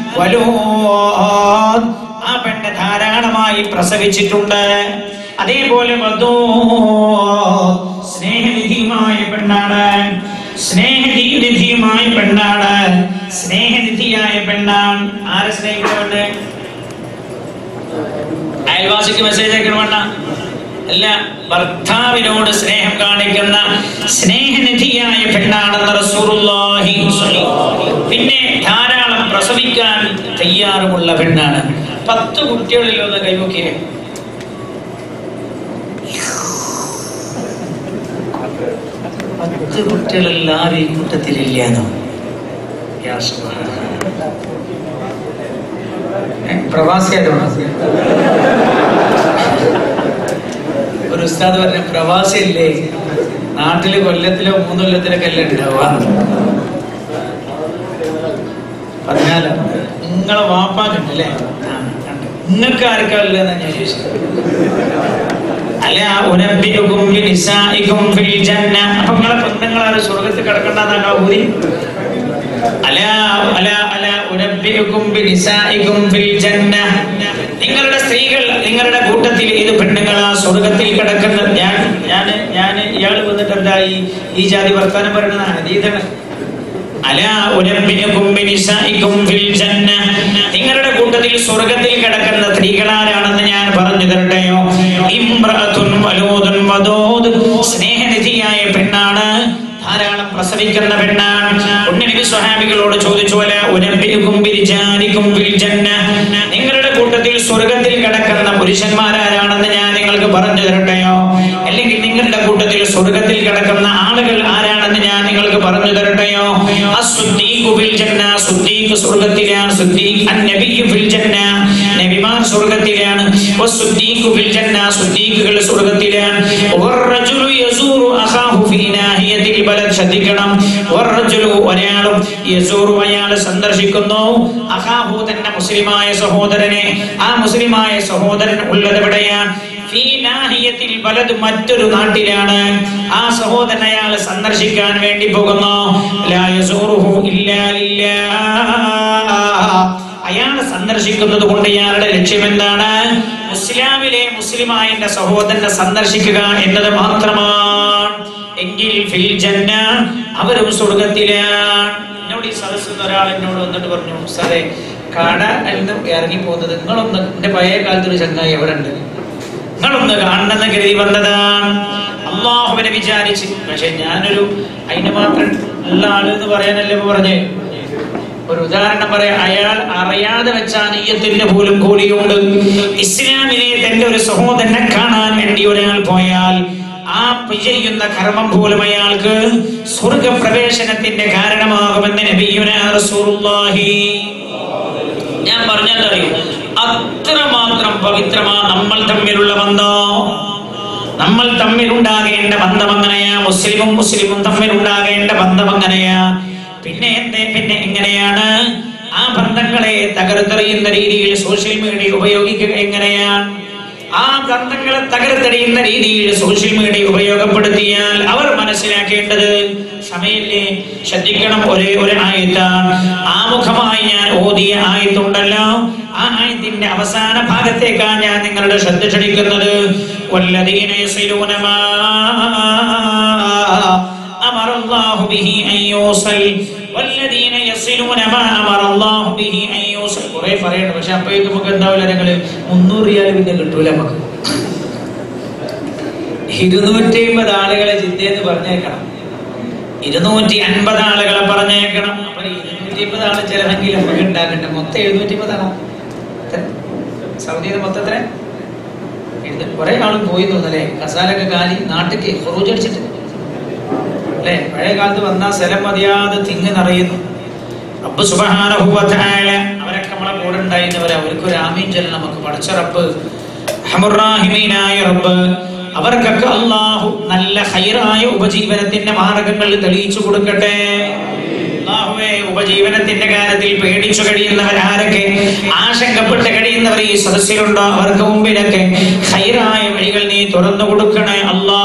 വലൂദ് ആ പെണ്ണ് ധാരാളമായി പ്രസവിച്ചിട്ടുണ്ട് അതേപോലെ വദൂദ് സ്നേഹനിധിയുമായ പെണ്ണാണ് സ്നേഹനിധിയുമായ പെണ്ണാണ് സ്നേഹനിധിയായ പെണ്ണാണ് ആരെ സ്നേഹിക്കുന്നുണ്ട് അയൽവാസിക്ക് മെസ്സേജ് അയക്കണം വേണ്ട അല്ല ഭർത്താവിനോട് സ്നേഹം കാണിക്കുന്ന സ്നേഹനിധിയായ പെണ്ണാണെന്ന് റസൂലുള്ളാഹി പിന്നെ ധാരാളം പ്രസവിക്കാൻ തയ്യാറുമുള്ള പെണ്ണാണ് പത്ത് കുട്ടികളിൽ ഒന്ന് കൈവക്കിയേ പത്ത് കുട്ടികളെല്ലാവരും ഈ കൂട്ടത്തിലില്ലാന്നോ യാ സുബ്ഹാനല്ലാഹ്. ഏ, പ്രവാസിയായതുകൊണ്ട് ഒരു ഉസ്താദ് പറഞ്ഞ പ്രവാസിയല്ലേ നാട്ടില് കൊല്ലത്തിലോ മൂന്ന് കൊല്ലത്തിലൊക്കെ അല്ലേ ഉണ്ടാവുക പതിനാലോ നിങ്ങളെ വാപ്പാക്കുണ്ടല്ലേ നിങ്ങൾക്ക് ആർക്കല്ലെന്ന് ഞാൻ ചോദിച്ചത് അല്ല ഉനബ്ബിഉകും ബിനിസാഇകും ഫിൽ ജന്ന അപ്പൊ നിങ്ങളെ പെണ്ണുങ്ങളാണ് സ്വർഗ്ഗത്തിൽ കിടക്കണ്ടെന്നാണോ ഊതി അല അല അല ഉനബ്ബിഉകും ബിനിസാഇകും ഫിൽ ജന്ന നിങ്ങളുടെ സ്ത്രീകൾ നിങ്ങളുടെ കൂട്ടത്തിൽ ഏത് പെണ്ണുങ്ങളാ സ്വർഗത്തിൽ കിടക്കുന്നത് ഞാൻ ഞാൻ ഞാൻ ഇയാൾ വന്നിട്ട് എന്താ ഈ ഈ ജാതി വർത്താനം പറയണതാണ് ഇതാണ് അല ഉനബ്ബിഉകും ബിനിസാഇകും ഫിൽ ജന്ന നിങ്ങളുടെ കൂട്ടത്തിൽ സ്വർഗത്തിൽ കിടക്കുന്ന സ്ത്രീകളാരാണെന്ന് ഞാൻ പറഞ്ഞു തരട്ടെയോ ഇംറഅത്തുൻ വലൂദുൻ വദൂദ് സ്നേഹനിധിയായ പെണ്ണാണ് ധാരാളം പ്രസവിക്കുന്ന പെണ്ണാണ് ഉണ്ണനബി സ്വഹാബികളോട് ചോദിച്ചു അല ഉനബ്ബിഉകും ബിരിജാലികും ഫിൽ ജന്ന നിങ്ങളുടെ കൂട്ടത്തിൽ സ്വർഗത്തിൽ കിടക്കുന്ന പുരുഷന്മാരാരാണെന്ന് ഞാൻ നിങ്ങൾക്ക് പറഞ്ഞു തരട്ടെയോ അല്ലെങ്കിൽ നിങ്ങളുടെ കൂട്ടത്തിൽ സ്വർഗത്തിൽ കിടക്കുന്ന ആളുകൾ ആരാണെന്ന് ഞാൻ നിങ്ങൾക്ക് പറഞ്ഞു തരട്ടെയോ അസ്സുദ്ദീഖു ഫിൽ ജന്ന സുദ്ദീഖ് സ്വർഗത്തിലാണ് സുദ്ദീഖ് അന്നബിയ്യു ഫിൽ ജന്ന നബിമാർ സ്വർഗത്തിലാണ് വസ്സുദ്ദീഖു ഫിൽ ജന്ന സുദ്ദീഖുകൾ സ്വർഗത്തിലാണ് വറജുലു യസൂറു അഖാഹു ഫീ നാഹിയത്തിൽ ബലദ് ശ്രദ്ധിക്കണം വറജുലു ഒരാളും യസൂറു അയാൾ സന്ദർശിക്കുന്നു അഖാഹു തന്റെ മുസ്ലിമായ സഹോദരനെ ആ മുസ്ലിമായ സഹോദരൻ ഉള്ളത് എവിടെയാണ് ഫീ നാഹിയത്തിൽ ബലദ് മറ്റൊരു നാട്ടിലാണ് ആ സഹോദരൻ അയാൾ സന്ദർശിക്കാൻ വേണ്ടി പോകുന്നു ലാ യസൂറുഹു ഇല്ലാ ലില്ലാഹ് അയാൾ സന്ദർശിക്കുന്നത് കൊണ്ട് ഇയാളുടെ ലക്ഷ്യം എന്താണ് മുസ്ലിമിലെ മുസ്ലിമായ എന്റെ സഹോദരനെ സന്ദർശിക്കുക എന്നത് മാത്രമാണ് എങ്കിൽ ഫിൽ ജന്ന അവരും സ്വർഗത്തിലാണ് എന്നോട് ഈ സദസ്സിൽ ഒരാൾ എന്നോട് വന്നിട്ട് പറഞ്ഞു സാറേ കട എന്ന് ഇറങ്ങി പോകുന്നത് നിങ്ങളൊന്ന് എന്റെ പഴയ കാലത്തൊരു ചങ്ങായി എവിടെ ഉണ്ട് നിങ്ങളൊന്ന് കാണണമെന്ന് കരുതി വന്നതാണ് അള്ളാഹുവിനെ വിചാരിച്ച് പക്ഷെ ഞാനൊരു അതിന് മാത്രം നല്ല ആള് എന്ന് പറയാനല്ലേ ഇപ്പൊ പറഞ്ഞേ ഒരു ഉദാഹരണം പറയാം അയാൾ അറിയാതെ വെച്ച നീയത്തിന്റെ പോലും കൂടിയുണ്ട് ഇസ്ലാമിലെ തന്റെ ഒരു സഹോദരനെ കാണാൻ വേണ്ടി ഒരാൾ പോയാൽ ആ ചെയ്യുന്ന കർമ്മം പോലും അയാൾക്ക് സ്വർഗപ്രവേശനത്തിന്റെ കാരണമാകുമെന്ന് നബിയുന റസൂലുള്ളാഹി ഞാൻ പറഞ്ഞതറിയൂ അത്രമാത്രം പവിത്രമാ നമ്മൾ തമ്മിലുള്ള ബന്ധം നമ്മൾ തമ്മിൽ ഉണ്ടാകേണ്ട ബന്ധം അങ്ങനെയാ മുസ്ലിമും മുസ്ലിമും തമ്മിൽ ഉണ്ടാകേണ്ട ബന്ധം അങ്ങനെയാ പിന്നെ എന്തേ പിന്നെ എങ്ങനെയാണ് ആ ബന്ധങ്ങളെ തകർത്തെറിയുന്ന രീതിയിൽ സോഷ്യൽ മീഡിയ ഉപയോഗിക്കുക എങ്ങനെയാണ് ആ ബന്ധങ്ങളെ തകർത്തെറിയുന്ന രീതിയിൽ സോഷ്യൽ മീഡിയ ഉപയോഗപ്പെടുത്തിയാൽ അവർ മനസ്സിലാക്കേണ്ടത് സമയല്ലേ ശ്രദ്ധിക്കണം ഒരേ ഒരു ആയത്താണ് ആമുഖമായി ഞാൻ ഓതിയ ആയത്തുണ്ടല്ലോ ആ ആയത്തിന്റെ അവസാന ഭാഗത്തേക്കാണ് ഞാൻ നിങ്ങളുടെ ശ്രദ്ധ ക്ഷണിക്കുന്നത് വല്ലദീന യസിലൂന മാ അമറ അല്ലാഹു ബിഹി അൻ യൂസൽ വല്ലദീന യസിലൂന മാ അമറ അല്ലാഹു ബിഹി അൻ യൂസൽ കുറേ പറയണം പക്ഷെ അപ്പോഴേക്കും നമുക്ക് എന്താവില്ല ഞങ്ങള് മുന്നൂറ് റിയാൽ പിന്നെ കിട്ടൂല നമുക്ക് ഇരുന്നൂറ്റി അമ്പത് ആളുകളെ ജിദ്ദയെന്ന് പറഞ്ഞേക്കണം ഇരുന്നൂറ്റി അൻപത് ആളുകളെ പറഞ്ഞേക്കണം അപ്പൊ ഇരുന്നൂറ്റി അമ്പത് ആള് ചിലവെങ്കിൽ നമുക്ക് ഉണ്ടാക്കട്ടെ മൊത്തം എഴുന്നൂറ്റി അമ്പതാണോ സൗദിയിൽ മൊത്തത്തില് കുറെ ആളും പോയി തോന്നല്ലേ കസാലൊക്കെ കാലി നാട്ടിക്ക് ഹുറൂജ് അടിച്ചിട്ട് അല്ലേ പഴയ കാലത്ത് വന്ന സ്ഥലം മതിയാതെ തിങ്ങി നിറയുന്നു റബ്ബ് സുബ്ഹാനഹു വ തആല അവരൊക്കെ നമ്മളെ കൂടെ ഉണ്ടായിരുന്നവരെ അവർക്ക് ഒരു ആമീൻ ചൊല്ലണം നമുക്ക് പഠിച്ച റബ്ബ് റഹ്മുറാഹിമീനായ റബ്ബ് അവർക്കൊക്കെ അള്ളാഹു നല്ല ഹൈറായ ഉപജീവനത്തിന്റെ മാർഗങ്ങൾ തെളിയിച്ചു കൊടുക്കട്ടെ അല്ലാഹുവേ ഉപജീവനത്തിന്റെ കാര്യത്തിൽ പേടിച്ചു കഴിയുന്നവർ ആരൊക്കെ ആശങ്കപ്പെട്ട് കഴിയുന്നവർ ഈ സദസ്സിലുണ്ടോ അവർക്ക് മുമ്പിലൊക്കെ ഹൈറായ വഴികൾ നീ തുറന്നു കൊടുക്കണേ അല്ലാ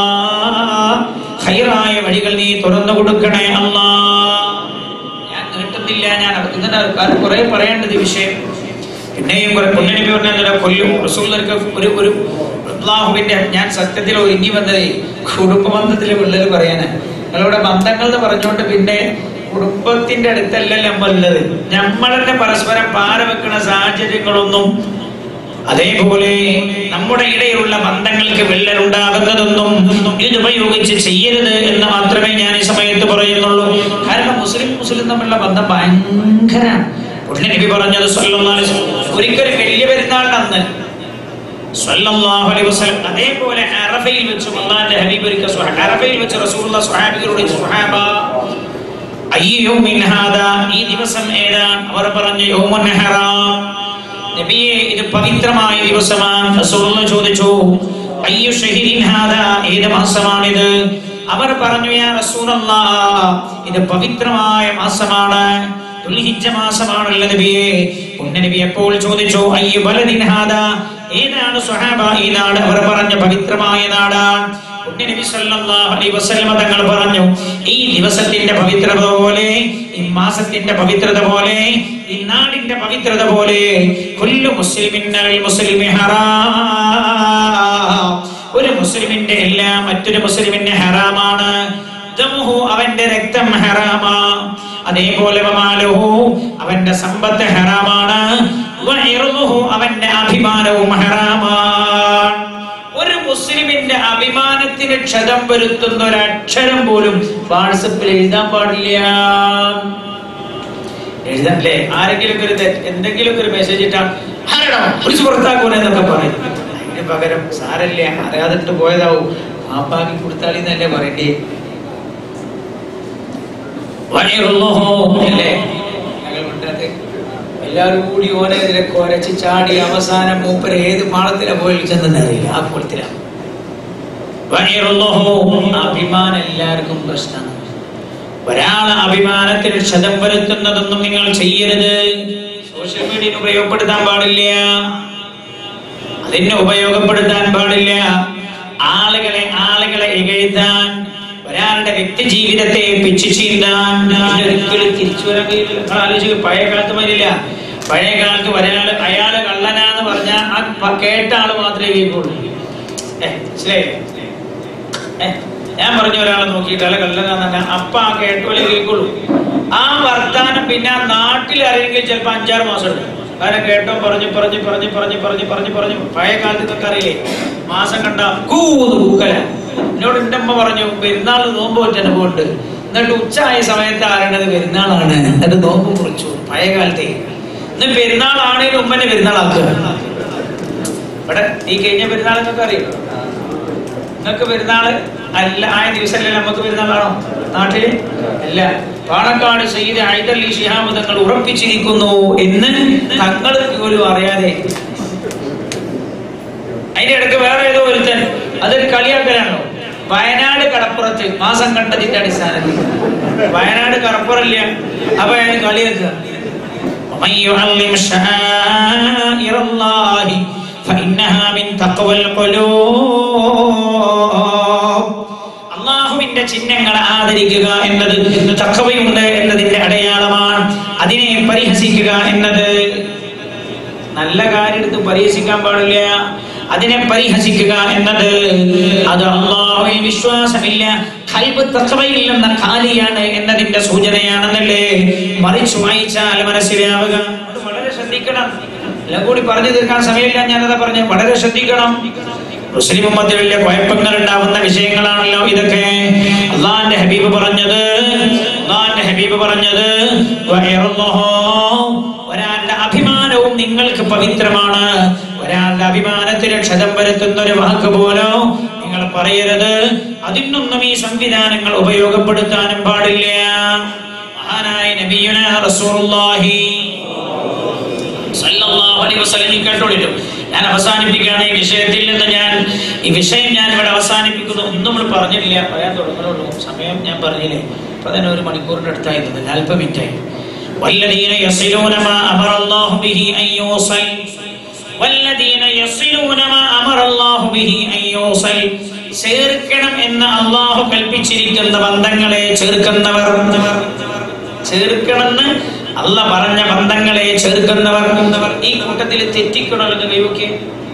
ഹൈറായ വഴികൾ നീ തുറന്നു കൊടുക്കണേ അല്ലാ ഞാൻ നീട്ടുന്നില്ല ഞാൻ ഇങ്ങനെ അത് കുറെ പറയേണ്ടത് ഈ വിഷയം പിന്നെയും കുറെ പൊന്നനബി പറഞ്ഞാൽ കൊല്ലും റസൂലർക്ക് ഒരു ഒരു അള്ളാഹുവിന്റെ ഞാൻ സത്യത്തിൽ ഒരുങ്ങി വന്നത് കുടുംബ ബന്ധത്തിലെ പിള്ളേർ പറയാന് നിങ്ങളുടെ ബന്ധങ്ങൾ എന്ന് പറഞ്ഞുകൊണ്ട് പിന്നെ കുടുംബത്തിന്റെ അടുത്തല്ല നമ്മളുള്ളത് നമ്മളെ പരസ്പരം പാര വെക്കുന്ന സാഹചര്യങ്ങളൊന്നും അതേപോലെ നമ്മുടെ ഇടയിലുള്ള ബന്ധങ്ങൾക്ക് വിള്ളൽ ഉണ്ടാകുന്നതൊന്നും ഇതുപയോഗിച്ച് ചെയ്യരുത് എന്ന് മാത്രമേ ഞാൻ ഈ സമയത്ത് പറയുന്നുള്ളൂ കാരണം മുസ്ലിം മുസ്ലിം തമ്മിലുള്ള ബന്ധം ഭയങ്കര നബി പറഞ്ഞത് സല്ലല്ലാഹു അലൈഹി വസല്ലം ഒരിക്കലും വലിയ പെരുന്നാളിന്റെ അന്ന് സല്ലല്ലാഹു അലൈഹി വസല്ലം അതേപോലെ അറഫയിൽ വെച്ച് അള്ളാഹിന്റെ ഹബീബ് ഒരിക്കൽ സ്വഹ- അറഫയിൽ വെച്ച് റസൂലുള്ളാഹി സ്വഹാബികളോട് ചോദിച്ചു, സ്വഹാബ അയ്യോ മിൻ ഹാദാ ഈ ദിവസം ഏതാണ് അവർ പറഞ്ഞു യൗമുൻ ഹറാം നബിയെ ഇത് പവിത്രമായ ദിവസമാണ് റസൂലുള്ളാഹി ചോദിച്ചു അയ്യു ഷഹീരിൻ ഹാദാ ഏത് മാസമാണിത് അവർ പറഞ്ഞു യാ റസൂലല്ലാഹ് ഇത് പവിത്രമായ മാസമാണ് ദുൽഹിജ്ജ മാസമാണല്ലോ നബിയെ നബി എപ്പോൾ ചോദിച്ചു അയ്യു ബലദിൻ ഹാദാ ഏതാണ് സ്വഹാബ ഈ നാട് അവർ പറഞ്ഞ പവിത്രമായ നാടാണ് നബി സല്ലല്ലാഹു അലൈഹി വസല്ലമ തങ്ങൾ പറഞ്ഞു ഈ ദിവസത്തിന്റെ പവിത്രത പോലെ ഈ മാസത്തിന്റെ പവിത്രത പോലെ ഈ നാടിന്റെ പവിത്രത പോലെ കുല്ലു മുസ്ലിമിന്നൽ മുസ്ലിമി ഹറാം ഒരു മുസ്ലിമിന്റെ എല്ലാം മറ്റൊരു മുസ്ലിമിന്റെ ഹറാമാണ് ദമുഹു അവന്റെ രക്തം ഹറാമാ അതേപോലെ വമാലുഹു അവന്റെ സമ്പത്ത് ഹറാമാണ് വഇറുഹു അവന്റെ അഭിമാനവും ഹറാമാണ് ഒരു മുസ്ലിമിന്റെ അഭിമാനത്തിന് ക്ഷതം വരുത്തുന്ന ഒരു അക്ഷരം പോലും വാട്സപ്പിൽ എഴുതാൻ പാടില്ല എഴുതാല്ലേ ആരെങ്കിലും ഒരു തെ- എന്തെങ്കിലും ഒരു മെസ്സേജ് ഇട്ടാൽ ആരാണോ വിളിച്ചു പുറത്താക്കൂലെ എന്നൊക്കെ പറയും അതിന് പകരം സാരല്ല അറിയാതിട്ട് പോയതാവും മാപ്പാക്കി കൊടുത്താളി എന്നല്ലേ പറയണ്ടേ വഴിയുള്ളഹോ അല്ലേ ഞങ്ങൾ വിട്ടത് എല്ലാവരും കൂടി ഓനെതിരെ കൊരച്ച് ചാടി അവസാനം മൂപ്പര് ഏത് മാളത്തിലാ പോയി ചെന്നെന്ന് അറിയില്ല ആ കുളത്തിലാണ് വഴിയുള്ളഹോ അഭിമാനം എല്ലാവർക്കും പ്രശ്നമാണ് ഒരാളെ അഭിമാനത്തിന് ക്ഷതം വരുത്തുന്നതൊന്നും നിങ്ങൾ ചെയ്യരുത് സോഷ്യൽ മീഡിയ ഉപയോഗപ്പെടുത്താൻ പാടില്ല അതിനെ ഉപയോഗപ്പെടുത്താൻ പാടില്ല ആളുകളെ ആളുകളെ ഇകഴ്ത്താൻ ഒരാളുടെ വ്യക്തി ജീവിതത്തെ പിച്ചു ചീന്താൻ ഒരിക്കലും തിരിച്ചു വരാൻ കഴിയില്ല നിങ്ങൾ ആലോചിക്കുക പഴയ കാലത്ത് വരില്ല പഴയ കാലത്ത് ഒരാള് അയാള് കള്ളനാന്ന് പറഞ്ഞാൽ ആ പ- കേട്ട ആള് മാത്രമേ കേൾക്കുള്ളൂ ഏ മനസ്സിലായില്ലേ ഏ, ഞാൻ പറഞ്ഞ ഒരാളെ നോക്കിയിട്ട് അയാളെ കള്ളനാന്ന് അപ്പ ആ കേട്ടോലെ കേൾക്കുള്ളൂ ആ വർത്താനം പിന്നെ ആ നാട്ടിൽ ആരെങ്കിലും ചിലപ്പോ അഞ്ചാറ് മാസം എടുക്കും കാരണം കേട്ടോ പറഞ്ഞു പറഞ്ഞു പറഞ്ഞു പറഞ്ഞു പറഞ്ഞു പറഞ്ഞു പറഞ്ഞു പഴയ കാലത്ത് ഇതൊക്കെ അറിയില്ലേ മാസം കണ്ട കൂന്ന് കൂക്കല എന്നോട് എൻ്റെ അമ്മ പറഞ്ഞു പെരുന്നാൾ നോമ്പ് പറ്റ അനുഭവമുണ്ട് എന്നിട്ട് ഉച്ച ആയ സമയത്ത് ആരേണ്ടത് പെരുന്നാളാണ് എന്നിട്ട് നോമ്പ് കുറിച്ചു പഴയ കാലത്തെ ഇന്ന് പെരുന്നാളാണേലും ഉമ്മനെ പെരുന്നാളാക്കുക ഇവിടെ ഈ കഴിഞ്ഞ പെരുന്നാൾ എന്നൊക്കെ അറിയാം നിങ്ങൾക്ക് പെരുന്നാള് അല്ല ആയ ദിവസമല്ലേ നമുക്ക് പെരുന്നാളാണോ നാട്ടില് അല്ല പാണക്കാട് സയ്യിദ് ഹൈദർലി ശിഹാബ് തങ്ങൾ ഉറപ്പിച്ചിരിക്കുന്നു എന്ന് തങ്ങൾക്ക് പോലും അറിയാതെ അതിന്റെ ഇടയ്ക്ക് വേറെ ഏതോ ഒരുത്തൻ അതൊരു കളിയാക്കലാണോ വയനാട് കടപ്പുറത്ത് മാസം കണ്ടതിന്റെ അടിസ്ഥാനത്തിൽ വയനാട് കടപ്പുറമില്ല അപ്പൊ അയാൾ കളിയാക്കുക ومن يعظم شعائر الله فإن ഇന്നഹാ മിൻ തഖ്വൽ ഖുലൂബ് അള്ളാഹുവിന്റെ ചിഹ്നങ്ങൾ ആദരിക്കുക എന്നത് തക്കവയുണ്ട് എന്നതിന്റെ അടയാളമാണ് അതിനെ പരിഹസിക്കുക എന്നത് നല്ല കാര്യം എടുത്ത് പരിഹസിക്കാൻ പാടില്ല അതിനെ പരിഹസിക്കുക എന്നത് അത് അള്ളാഹുവിൽ വിശ്വാസമില്ല കൽബ് തക്കവയില്ലെന്ന കാലിയാണ് എന്നതിന്റെ സൂചനയാണെന്നല്ലേ മറിച്ചു വായിച്ചാൽ മനസ്സിലാവുക അത് വളരെ ശ്രദ്ധിക്കണം എല്ലാം കൂടി പറഞ്ഞു തീർക്കാൻ സമയമില്ല ഞാനതാ പറഞ്ഞു വളരെ ശ്രദ്ധിക്കണം മുസ്ലിം ഉമ്മത്തിൽ വലിയ കുഴപ്പങ്ങൾ ഉണ്ടാവുന്ന വിഷയങ്ങളാണല്ലോ ഇതൊക്കെ അള്ളാന്റെ ഹബീബ് പറഞ്ഞത് അള്ളാന്റെ ഹബീബ് പറഞ്ഞത് വയറുന്നഹോ. ഒരാളുടെ അഭിമാനവും നിങ്ങൾക്ക് പവിത്രമാണ് ഒരാളുടെ അഭിമാനത്തിന് ക്ഷതം വരുത്തുന്ന ഒരു വാക്ക് പോലോ നിങ്ങൾ പറയരുത് അതിനൊന്നും ഈ സംവിധാനങ്ങൾ ഉപയോഗപ്പെടുത്താനും പാടില്ല മഹാനായ നബിയുന റസൂലുള്ളാഹി സല്ലല്ലാഹു അലൈഹി വസല്ലം കേട്ടോളില്ലോ ഞാൻ അവസാനിപ്പിക്കുകയാണ് ഈ വിഷയത്തിൽ നിന്ന് ഞാൻ ഈ വിഷയം ഞാൻ ഇവിടെ അവസാനിപ്പിക്കുന്നു ഒന്നും നമ്മൾ പറഞ്ഞില്ല പറയാൻ തുടങ്ങുന്നുള്ളൂ സമയം ഞാൻ പറഞ്ഞില്ലേ ഇപ്പൊ തന്നെ ഒരു മണിക്കൂറിന്റെ അടുത്തായിരുന്നു നാൽപ്പത് മിനിറ്റായി والذين يصلون ما أمر الله به أن يوصل والذين يصلون ما أمر الله به أن يوصل ചേർക്കണം എന്ന് അള്ളാഹു കൽപ്പിച്ചിരിക്കുന്ന ബന്ധങ്ങളെ ചേർക്കുന്നവർ ചേർക്കണമെന്ന് അല്ല പറഞ്ഞ ബന്ധങ്ങളെ ചേർക്കുന്നവർ ഈ കൂട്ടത്തിൽ തെറ്റിക്കണമെന്ന് കൈവക്കെ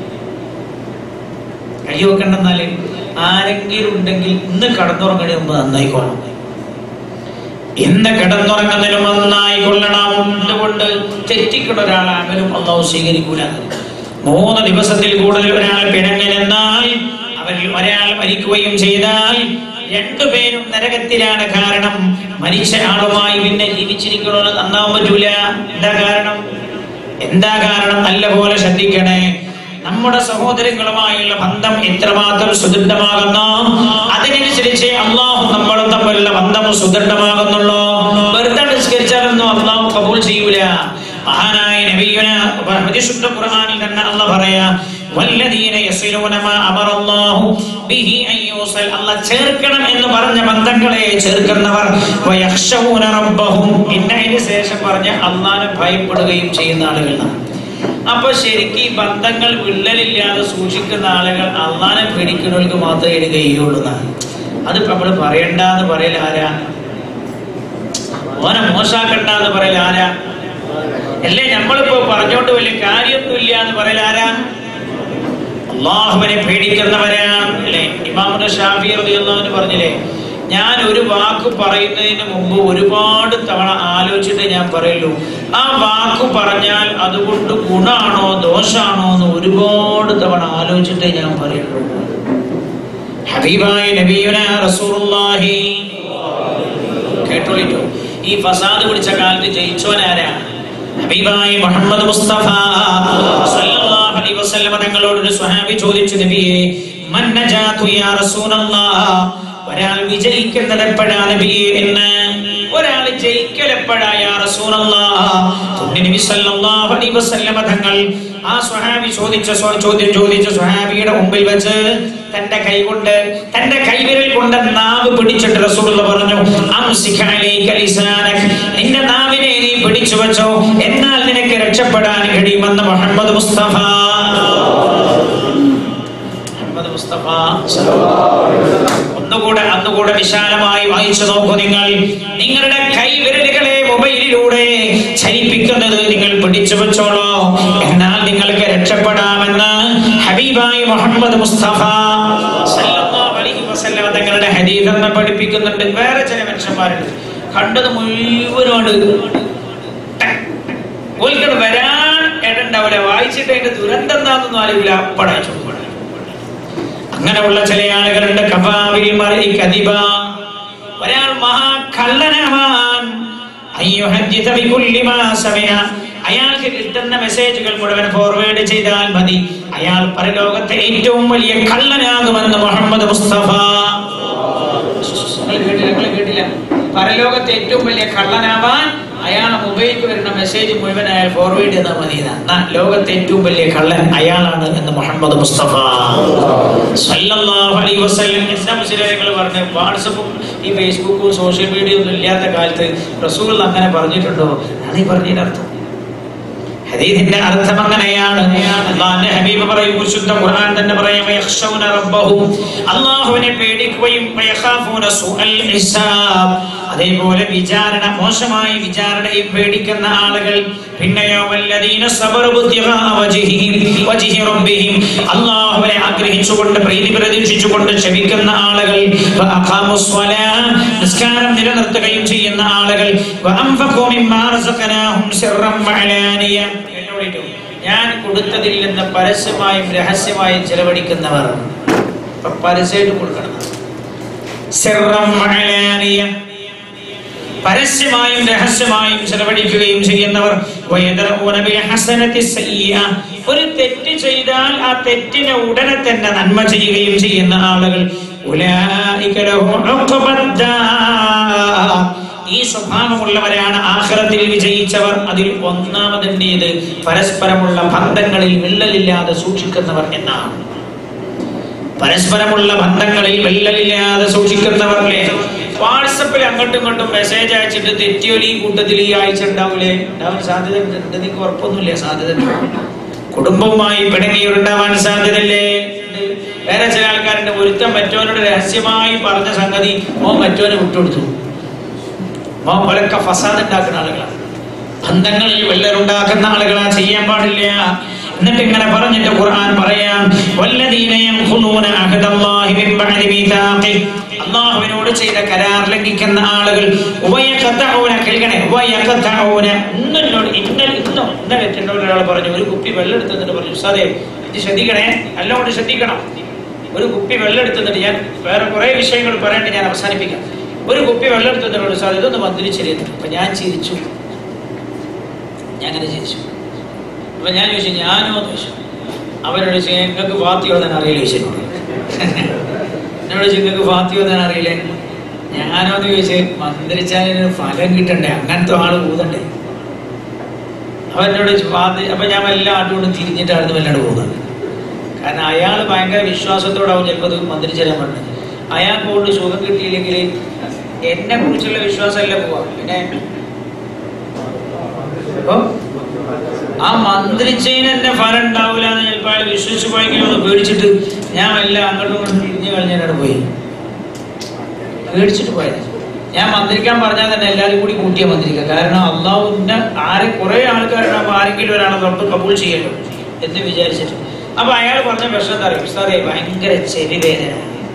കൈവക്കണ്ടെന്നാല് ആരെങ്കിലും ഉണ്ടെങ്കിൽ ഇന്ന് കടന്നുറങ്ങണേ മുമ്പ് നന്നായിക്കോണം ഇന്ന് കിടന്നുറങ്ങുന്നതിന് നന്നായി കൊള്ളണം എന്തുകൊണ്ട് തെറ്റിക്കുന്ന ഒരാളാകലും അള്ളാഹു സ്വീകരിക്കൂല മൂന്ന് ദിവസത്തിൽ കൂടുതൽ ഒരാൾ പിണങ്ങിനെന്നാൽ അവരിൽ ഒരാൾ മരിക്കുകയും ചെയ്താൽ രണ്ടുപേരും നരകത്തിലാണ് കാരണം മരിച്ച ആളുമായി പിന്നെ ജീവിച്ചിരിക്കണമെന്ന് നന്നാവാൻ പറ്റൂല എന്താ കാരണം എന്താ കാരണം നല്ല പോലെ ശ്രദ്ധിക്കണേ നമ്മുടെ സഹോദരങ്ങളുമായുള്ള ബന്ധം എത്രമാത്രം സുദൃഢമാകുന്നു അതിനനുസരിച്ച് അള്ളാഹു നമ്മളും തമ്മിലുള്ള ബന്ധം സുദൃഢമാകുന്നുള്ളൂ വെറുതെ നിസ്കരിച്ചാലൊന്നും അള്ളാഹു കബൂൽ ചെയ്യൂല മഹാനായ നബിയുന പരിശുദ്ധ ഖുർആനിൽ തന്നെ അല്ല പറയാ വല്ലദീന യസിലൂന മാ അമറല്ലാഹു ബിഹി അൻ യൂസൽ അല്ല ചേർക്കണം എന്ന് പറഞ്ഞ ബന്ധങ്ങളെ ചേർക്കുന്നവർ വയഖ്ശൗന റബ്ബഹും പിന്നെ അതിന് ശേഷം പറഞ്ഞ അള്ളാഹനെ ഭയപ്പെടുകയും ചെയ്യുന്ന ആളുകളാണ് അപ്പൊ ശരിക്കും ഈ ബന്ധങ്ങൾ വിള്ളലില്ലാതെ സൂക്ഷിക്കുന്ന ആളുകൾ അള്ളാനെ പേടിക്കുന്നവർക്ക് മാത്രമേ ഇത് കഴിയുള്ളൂ എന്നാണ് അതിപ്പോ നമ്മള് പറയണ്ടെന്ന് പറയൽ ആരാ ഓനെ മോശാക്കണ്ട എന്ന് പറയൽ ആരാ അല്ലേ നമ്മളിപ്പോ പറഞ്ഞോണ്ട് വലിയ കാര്യമൊന്നുമില്ല എന്ന് പറയൽ ആരാ അള്ളാഹുവിനെ പേടിക്കുന്നവരാണ് അല്ലേ ഇമാമുന ഷാഫി റളിയല്ലാഹു പറഞ്ഞില്ലേ ഞാൻ ഒരു വാക്ക് പറയുന്നതിന് മുമ്പ് ഒരുപാട് തവണ ആലോചിച്ചിട്ട് ഞാൻ പറയുള്ളൂ ആ വാക്ക് പറഞ്ഞാൽ അതുകൊണ്ട് ഗുണാണോ ദോഷാണോ എന്ന് ഒരുപാട് തവണ ആലോചിച്ചിട്ടേ ഞാൻ പറയുള്ളൂ ഹബീബായ നബിയുന റസൂലുള്ളാഹി കേട്ടോളിട്ടോ ഈ ഫസാദ് പിടിച്ച കാലത്ത് ജയിച്ചോനാരാ ഹബീബായ മുഹമ്മദ് മുസ്തഫ സല്ലല്ലാഹു അലൈഹി വസല്ലം തങ്ങളോട് ഒരു സ്വഹാബി ചോദിച്ചു നബിയെ മൻ നജാതു യാ റസൂലല്ലാഹ് ഒരാൾ വിജയിക്കുന്നത് എപ്പോഴാ നബിയെ എന്ന് ഒരാൾ ജയിക്കലെപ്പോഴാ യാ റസൂലല്ലാഹ് പുണ്യ നബി സല്ലല്ലാഹു അലൈഹി വസല്ലം തങ്ങൾ ആ സ്വഹാബി ചോദിച്ച സ്വ- ചോദ്യം ചോദിച്ച സ്വഹാബിയുടെ മുമ്പിൽ വെച്ച് തന്റെ കൈ കൊണ്ട് തന്റെ കൈവിരൽ കൊണ്ട് നാവ് പിടിച്ചിട്ട് റസൂലുള്ള പറഞ്ഞു അംസിക അലൈക ലിസാനക് നിന്റെ നാവിനെ നീ പിടിച്ചു വെച്ചോ എന്നാൽ നിനക്ക് രക്ഷപ്പെടാൻ കഴിയുമെന്ന് മുഹമ്മദ് മുസ്തഫ മുഹമ്മദ് മുസ്തഫ ഒന്നുകൂടെ അന്നുകൂടെ വിശാലമായി വായിച്ചു നോക്കൂ നിങ്ങൾ നിങ്ങളുടെ കൈവിരലുകളെ മൊബൈലിലൂടെ ചലിപ്പിക്കുന്നത് നിങ്ങൾ പിടിച്ചു വെച്ചോളൂ എന്നാൽ നിങ്ങൾക്ക് രക്ഷപ്പെടാമെന്ന് ഹബീബായി മുഹമ്മദ് മുസ്തഫ സല്ലല്ലാഹു അലൈഹി വസല്ലം തങ്ങളുടെ ഹദീസ് എന്നെ പഠിപ്പിക്കുന്നുണ്ട് വേറെ ചില മനുഷ്യന്മാരുണ്ട് കണ്ടത് മുഴുവനോട് ഓൽക്കട് വരാൻ ഇടണ്ടാവില്ല വായിച്ചിട്ട് അതിന്റെ ദുരന്തം എന്താണെന്നൊന്നും അറിയില്ല അപ്പടാച്ചു അങ്ങനെയുള്ള ചില ആളുകളുണ്ട് കഫാവിൽ മറി കദിബ ഒരാൾ മഹാകള്ളനാവാൻ അയ്യുഹദ്ദിത ബികുല്ലി മാ സമിഅ അയാൾക്ക് കിട്ടുന്ന മെസ്സേജുകൾ മുഴുവൻ ഫോർവേഡ് ചെയ്താൽ മതി അയാൾ പരലോകത്തെ ഏറ്റവും വലിയ കള്ളനാകുമെന്ന് മുഹമ്മദ് മുസ്തഫ നിങ്ങൾ കേട്ടില്ല നിങ്ങൾ കേട്ടില്ല പരലോകത്തെ ഏറ്റവും വലിയ കള്ളനാവാൻ അയാളെ മൊബൈലിൽ വരുന്ന മെസ്സേജ് മുഴുവൻ അയാൾ ഫോർവേഡ് ചെയ്താൽ മതി എന്നാ ലോകത്തെ ഏറ്റവും വലിയ കള്ളൻ അയാളാണ് എന്ന് മുഹമ്മദ് മുസ്തഫ സല്ലല്ലാഹു അലൈഹി വസല്ലം ഇസ്ലാം മുസ്ലിങ്ങൾ പറഞ്ഞ വാട്സപ്പും ഈ ഫേസ്ബുക്കും സോഷ്യൽ മീഡിയ ഒന്നും ഇല്ലാത്ത കാലത്ത് റസൂൽ അങ്ങനെ പറഞ്ഞിട്ടുണ്ടോ അത് ഈ പറഞ്ഞതിന്റെ അർത്ഥം ഹദീസിന്റെ അർത്ഥം അങ്ങനെയാണ് അള്ളാഹിന്റെ ഹബീബ് പറയും വിശുദ്ധ ഖുർആൻ തന്നെ പറയും യഖ്ശൗന റബ്ബഹും അല്ലാഹുവിനെ പേടിക്കുകയും വയഖാഫൂന സുഅൽ ഹിസാബ് അതേപോലെ വിചാരണ മോശമായി വിചാരണയും പേടിക്കുന്ന ആളുകൾ പിന്നെയോ വല്ലദീന സബറു ബുദ്ധിഹാ വജ്ഹിഹിം വജ്ഹി റബ്ബിഹിം അല്ലാഹുവിനെ ആഗ്രഹിച്ചുകൊണ്ട് പ്രീതി പ്രതീക്ഷിച്ചുകൊണ്ട് ക്ഷമിക്കുന്ന ആളുകൾ വഅഖാമുസ് സ്വലാ നിസ്കാരം നിലനിർത്തുകയും ചെയ്യുന്ന ആളുകൾ വഅൻഫഖു മിമ്മാ റസഖനാഹും സിർറൻ വഅലാനിയ എന്നോടിട്ടു ഞാൻ കൊടുത്തതിൽ നിന്ന് പരസ്യമായും രഹസ്യമായും ചെലവഴിക്കുന്നവർ ഇപ്പൊ പരസ്യമായിട്ട് കൊടുക്കണം സിർറൻ വഅലാനിയ പരസ്യമായും രഹസ്യമായും ചെലവഴിക്കുകയും ചെയ്യുന്നവർ വയദറൂന ബിൽ ഹസനത്തി സയ്യിഅ. ഒരു തെറ്റ് ചെയ്താൽ ആ തെറ്റിനെ ഉടനെ തന്നെ നന്മ ചെയ്യുകയും ചെയ്യുന്ന ആളുകൾ ഉലൈക ലഹും ഉഖ്ബദ്ദാർ. ഈ സ്വഭാവമുള്ളവരാണ് ആഖിറത്തിൽ വിജയിച്ചവർ അതിൽ ഒന്നാമതിൻ്റെത് പരസ്പരമുള്ള ബന്ധങ്ങളിൽ വിള്ളലില്ലാതെ സൂക്ഷിക്കുന്നവർ എന്നാണ് പരസ്പരമുള്ള ബന്ധങ്ങളിൽ വിള്ളലില്ലാതെ സൂക്ഷിക്കുന്നവർ അല്ലേ വാട്സപ്പിൽ അങ്ങോട്ടും ഇങ്ങോട്ടും മെസ്സേജ് അയച്ചിട്ട് തെറ്റിയൊലി ഈ കൂട്ടത്തിൽ ഈ ആഴ്ച ഉണ്ടാവില്ലേ ഉണ്ടാവാൻ സാധ്യത ഉണ്ട് ഉണ്ട്. എനിക്ക് ഉറപ്പൊന്നുമില്ല സാധ്യത ഉണ്ട്. കുടുംബവുമായി പിണങ്ങിയുണ്ടാവാൻ സാധ്യതയില്ലേ ഉണ്ട്. വേറെ ചില ആൾക്കാരുണ്ട് ഒരുത്തം മറ്റവനോട് രഹസ്യമായി പറഞ്ഞ സംഗതി ഓ മറ്റവനെ വിട്ടുകൊടുത്തു ഓ പോലൊക്കെ ഫസാദ് ഉണ്ടാക്കുന്ന ആളുകളാണ് ബന്ധങ്ങളിൽ വിള്ളലുണ്ടാക്കുന്ന ആളുകളാ ചെയ്യാൻ പാടില്ല എന്നിട്ട് ഇങ്ങനെ പറഞ്ഞിട്ട് ഖുർആൻ പറയാം വല്ലദീന യൻഖുദൂന അഹദല്ലാഹി മിൻ ബഅദി മീഥാഖി അല്ലാഹുവിനോട് ചെയ്ത കരാർ ലംഘിക്കുന്ന ആളുകൾ വയഖതഊന കേൾക്കണേ വയഖതഊന ഇന്നോട് ഇന്നലെ ഇന്നോ ഇന്നലെ എന്നോട് ഒരാൾ പറഞ്ഞു ഒരു കുപ്പി വെള്ളം എടുത്തിട്ട് പറഞ്ഞു ഉസ്താദേ ഇത് ശ്രദ്ധിക്കണേ നല്ലോണം ശ്രദ്ധിക്കണം ഒരു കുപ്പി വെള്ളം എടുത്തിട്ട് ഞാൻ വേറെ കുറെ വിഷയങ്ങൾ പറയേണ്ടി ഞാൻ അവസാനിപ്പിക്കാം ഒരു കുപ്പി വെള്ളം എടുത്തിട്ട് ഉസ്താദ് ഇതൊന്ന് മന്ത്രിച്ചിരുന്നു അപ്പൊ ഞാൻ ചിരിച്ചു ഞാൻ അങ്ങനെ ചിരിച്ചു അപ്പൊ ഞാൻ ചോദിച്ചു ഞാനോ എന്ന് ചോദിച്ചു അവരോട് ചോദിച്ചു നിങ്ങൾക്ക് ഫാത്തി ഓതാൻ അറിയില്ല ചോദിച്ചു എന്നോട് ചോദിച്ചു നിങ്ങൾക്ക് ഫാത്തി ഓതാൻ അറിയില്ലേ ഞാനോ എന്ന് ചോദിച്ചു മന്ത്രിച്ചാലിന് ഫലം കിട്ടണ്ടേ അങ്ങനത്തെ ആള് ഊതണ്ടേ അവൻ എന്നോട് ചോദിച്ചു ഫാത്തി അപ്പൊ ഞാൻ എല്ലാം ആട്ടുകൊണ്ട് തിരിഞ്ഞിട്ടായിരുന്നു വല്ലാണ്ട് പോകുന്നത് കാരണം അയാൾ ഭയങ്കര വിശ്വാസത്തോടാവും ചിലപ്പോൾ അത് മന്ത്രിച്ചാലും പറഞ്ഞത് അയാൾക്ക് കൊണ്ട് സുഖം കിട്ടിയില്ലെങ്കിൽ എന്നെ കുറിച്ചുള്ള വിശ്വാസമല്ല പോവാ പിന്നെ അപ്പൊ ആ മന്ത്രിച്ചതിന് എന്റെ ഫലം ഉണ്ടാവില്ല എന്ന് ചിലപ്പോൾ അയാൾ വിശ്വസിച്ച് പോയെങ്കിലും ഒന്ന് പേടിച്ചിട്ട് ഞാൻ എല്ലാം അങ്ങോട്ടും ഇങ്ങോട്ടും തിരിഞ്ഞു കളഞ്ഞാണ് പോയി പേടിച്ചിട്ട് പോയത് ഞാൻ മന്ത്രിക്കാൻ പറഞ്ഞാൽ തന്നെ എല്ലാവരും കൂടി കൂട്ടിയാ മന്ത്രിക്കുക കാരണം അള്ളാഹുവിന്റെ ആരെ കുറെ ആൾക്കാരുണ്ടാകുമ്പോൾ ആരെങ്കിലും ഒരാളെ തൊട്ട് കബൂൾ ചെയ്യല്ലോ എന്ന് വിചാരിച്ചിട്ട് അപ്പൊ അയാൾ പറഞ്ഞ പ്രശ്നം എന്താ അറിയാം ഉസ്താദേ ഭയങ്കര ചെവി വേദന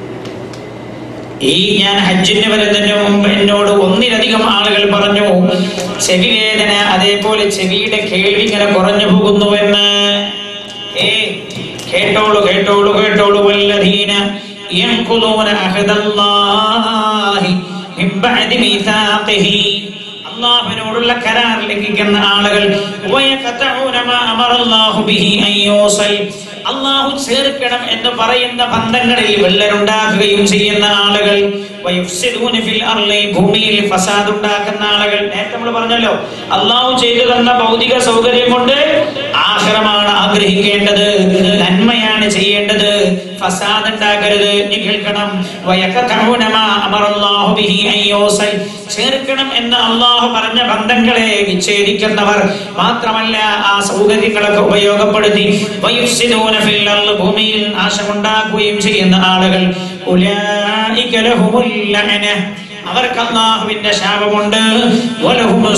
ഈ ഞാൻ ഹജ്ജിന് വരുന്നതിന് മുമ്പ് എന്നോട് ഒന്നിലധികം ആളുകൾ പറഞ്ഞു ചെവി വേദന അതേപോലെ ചെവിയുടെ കേൾവി ഇങ്ങനെ കുറഞ്ഞു പോകുന്നുവെന്ന് ഏ കേട്ടോളൂ കേട്ടോളൂ കേട്ടോളൂ വല്ലധീന ينقضون عهد الله من بعد ميثاقه അള്ളാഹുവിനോടുള്ള കരാർ ലംഘിക്കുന്ന ആളുകൾ വയഖതഊന മാ അമറല്ലാഹു ബിഹി അൻ യൂസൽ അള്ളാഹു ചേർക്കണം എന്ന് പറയുന്ന ബന്ധങ്ങളിൽ വിള്ളലുണ്ടാക്കുകയും ചെയ്യുന്ന ആളുകൾ വയുഫ്സിദൂന ഫിൽ അർളി ഭൂമിയിൽ ഫസാദ് ഉണ്ടാക്കുന്ന ആളുകൾ നേരത്തെ നമ്മൾ പറഞ്ഞല്ലോ അള്ളാഹു ചെയ്തു തന്ന ഭൗതിക സൗകര്യം കൊണ്ട് ആഹ്റമാണ് ആഗ്രഹിക്കേണ്ടത് നന്മയാണ് ചെയ്യേണ്ടത് ഫസാദ് ഉണ്ടാക്കരുത് നീ കേൾക്കണം വയഖതഊന മാ അമറല്ലാഹു ബിഹി അൻ യൂസൽ ചേർക്കണം എന്ന് അള്ളാഹു പറഞ്ഞ ബന്ധങ്ങളെ വിച്ഛേദിക്കുന്നവർ മാത്രമല്ല ആ സൗകര്യങ്ങളൊക്കെ ഉപയോഗപ്പെടുത്തി വയുഫ്സിദൂന ഫിൽ അർള് ഭൂമിയിൽ നാശമുണ്ടാക്കുകയും ചെയ്യുന്ന ആളുകൾ ഉലൈക ലഹുമുൽ ലഅന അവർക്ക് അള്ളാഹുവിന്റെ ശാപമുണ്ട് വലഹുമു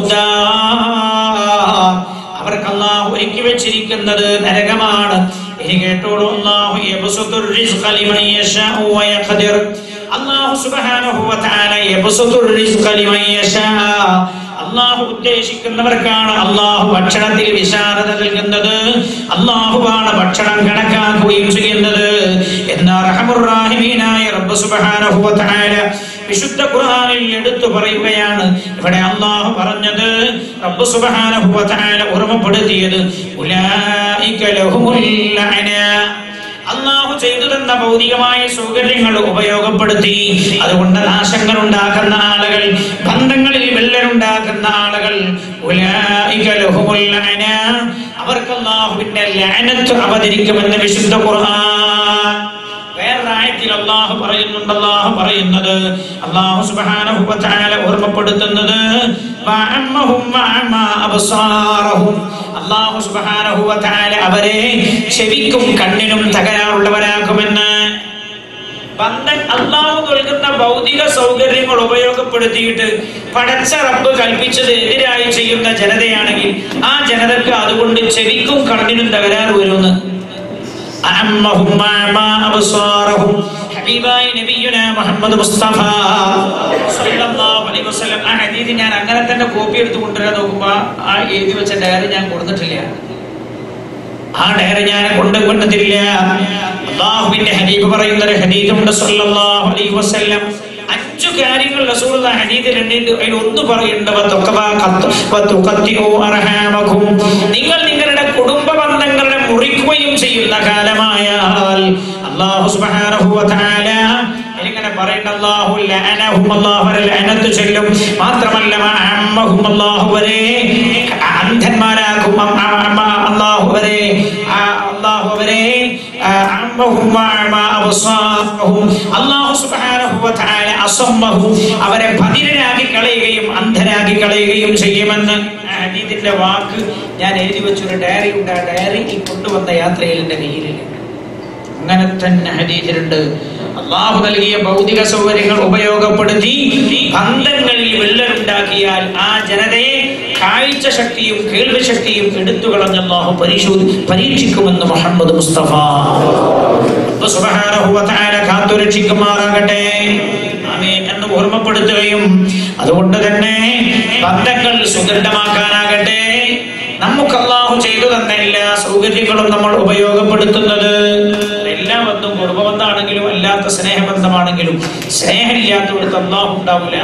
സുഉദ്ദാർ. അവർക്ക് അള്ളാഹു ഒരുക്കി വെച്ചിരിക്കുന്നത് നരകമാണ് ഇനി കേട്ടോളൂ അള്ളാഹു യബ്സുത്തുർ റിസ്ഖ ലിമൻ യശാഉ വയഖദിർ അള്ളാഹു സുബ്ഹാനഹു വതആല യബ്സുത്തുർ റിസ്ഖ ലിമൻ യശാ അള്ളാഹു ഉദ്ദേശിക്കുന്നവർക്കാണ് അള്ളാഹു ഭക്ഷണത്തിൽ വിശാലത നൽകുന്നത് അള്ളാഹുവാണ് ഭക്ഷണം കണക്കാക്കുകയും ചെയ്യുന്നത് എന്ന റഹമുറാഹിമീനായ റബ്ബ് സുബ്ഹാനഹു വതആല വിശുദ്ധ ഖുർആനിൽ എടുത്തു പറയുകയാണ് ഇവിടെ അള്ളാഹു പറഞ്ഞത് റബ്ബ് സുബ്ഹാനഹു വതആല ഓർമ്മപ്പെടുത്തിയത് ഉലൈക ലഹുമുൽ ലഅന അള്ളാഹു ചെയ്തു തന്ന ഭൗതികമായ സൗകര്യങ്ങൾ ഉപയോഗപ്പെടുത്തി അതുകൊണ്ട് നാശങ്ങൾ ഉണ്ടാക്കുന്ന ആളുകൾ ബന്ധങ്ങളിൽ വിള്ളലുണ്ടാക്കുന്ന ആളുകൾ ഉലൈക ലഹുമുൽ ലഅന അവർക്ക് അള്ളാഹുവിന്റെ ലഅനത്ത് അവതരിക്കുമെന്ന് വിശുദ്ധ ഖുർആൻ വേറൊരായത്തിൽ ആയത്തിൽ അള്ളാഹു പറയുന്നുണ്ട് അള്ളാഹു പറയുന്നത് അള്ളാഹു സുബ്ഹാനഹു വ തആല ഓർമ്മപ്പെടുത്തുന്നത് വഅമ്മഹും വഅമ്മ അബ്സാറഹും അള്ളാഹു സുബ്ഹാനഹു വ തആല അവരെ ചെവിക്കും കണ്ണിനും തകരാറുള്ളവരാക്കുമെന്ന് ബന്ധൻ അള്ളാഹു നൽകുന്ന ഭൗതിക സൗകര്യങ്ങൾ ഉപയോഗപ്പെടുത്തിയിട്ട് പടച്ച റബ്ബ് കൽപ്പിച്ചത് എതിരായി ചെയ്യുന്ന ജനതയാണെങ്കിൽ ആ ജനതക്ക് അതുകൊണ്ട് ചെവിക്കും കണ്ണിനും തകരാറ് വരുമെന്ന് അഅമ്മഹും വഅമാ അബ്സാറഹും. ഹബീബായ നബിയുനാ മുഹമ്മദ് മുസ്തഫ സല്ലല്ലാഹു അലൈഹി വസല്ലം ആ ഹദീസ് ഞാൻ അങ്ങനെ തന്നെ കോപ്പി എടുത്ത് കൊണ്ടുവരാൻ നോക്കുമ്പോ ആ എഴുതി വെച്ച ഡയറി ഞാൻ കൊടുത്തിട്ടില്ല ആ ഡയറി ഞാൻ കൊണ്ടുകൊണ്ടതില്ല അള്ളാഹുവിന്റെ ഹദീബ് പറയുന്ന ഒരു ഹദീദുണ്ട് സല്ലല്ലാഹു അലൈഹി വസല്ലം അഞ്ചു കാര്യങ്ങൾ റസൂലുള്ള ഹദീദിലുണ്ട് അതിൽ ഒന്ന് പറയുന്നുണ്ട് നിങ്ങൾ നിങ്ങളുടെ കുടുംബ ബന്ധങ്ങളെ മുറിക്കുകയും ചെയ്യുന്ന കാലമായാൽ അള്ളാഹു സുബ്ഹാനഹു വ തആല ഇങ്ങനെ പറയുന്ന അല്ലാഹു ലഅനഹും അല്ലാഹു അവരെ ലഅനത്ത് ചൊല്ലും മാത്രമല്ല അമ്മഹും അല്ലാഹു അവരെ അന്ധന്മാരാക്കും അം- അം- അം- അല്ലാഹു അവരെ ആ, അല്ലാഹു അവരെ ആ, അമ്മഹും വഅമ അബ്സാറഹും. അല്ലാഹു സുബ്ഹാനഹു വ തആല അസമ്മഹും അവരെ ബധിരരാക്കി കളയുകയും അന്ധരാക്കി കളയുകയും ചെയ്യുമെന്ന് ആ ഹദീദിന്റെ വാക്ക് ഞാൻ എഴുതി വെച്ചൊരു ഡയറി ഉണ്ട് ആ ഡയറി ഈ കൊണ്ടുവന്ന യാത്രയിൽ എന്റെ കയ്യിലില്ല അങ്ങനെ തന്നെ ഹദീസിലുണ്ട് അള്ളാഹു നൽകിയ ഭൗതിക സൗകര്യങ്ങൾ ഉപയോഗപ്പെടുത്തി ബന്ധങ്ങളിൽ വിള്ളലുണ്ടാക്കിയാൽ ആ ജനതയെ കാഴ്ച ശക്തിയും കേൾവി ശക്തിയും എടുത്തു കളഞ്ഞ അള്ളാഹു പരിശോധി പരീക്ഷിക്കുമെന്ന് മുഹമ്മദ് മുസ്തഫ അല്ലാഹു സുബ്ഹാനഹു വ തആല കാത്തുരക്ഷിക്കുമാറാകട്ടെ ആമീൻ എന്ന് ഓർമ്മപ്പെടുത്തുകയും അതുകൊണ്ട് തന്നെ ബന്ധങ്ങൾ സുദൃഢമാക്കാനാകട്ടെ നമുക്ക് അള്ളാഹു ചെയ്തു തന്ന എല്ലാ സൗകര്യങ്ങളും നമ്മൾ ഉപയോഗപ്പെടുത്തുന്നത് എല്ലാ ബന്ധവും കുടുംബബന്ധമാണെങ്കിലും അല്ലാത്ത സ്നേഹബന്ധമാണെങ്കിലും സ്നേഹമില്ലാത്തവിടുത്ത് അള്ളാഹു ഉണ്ടാവില്ല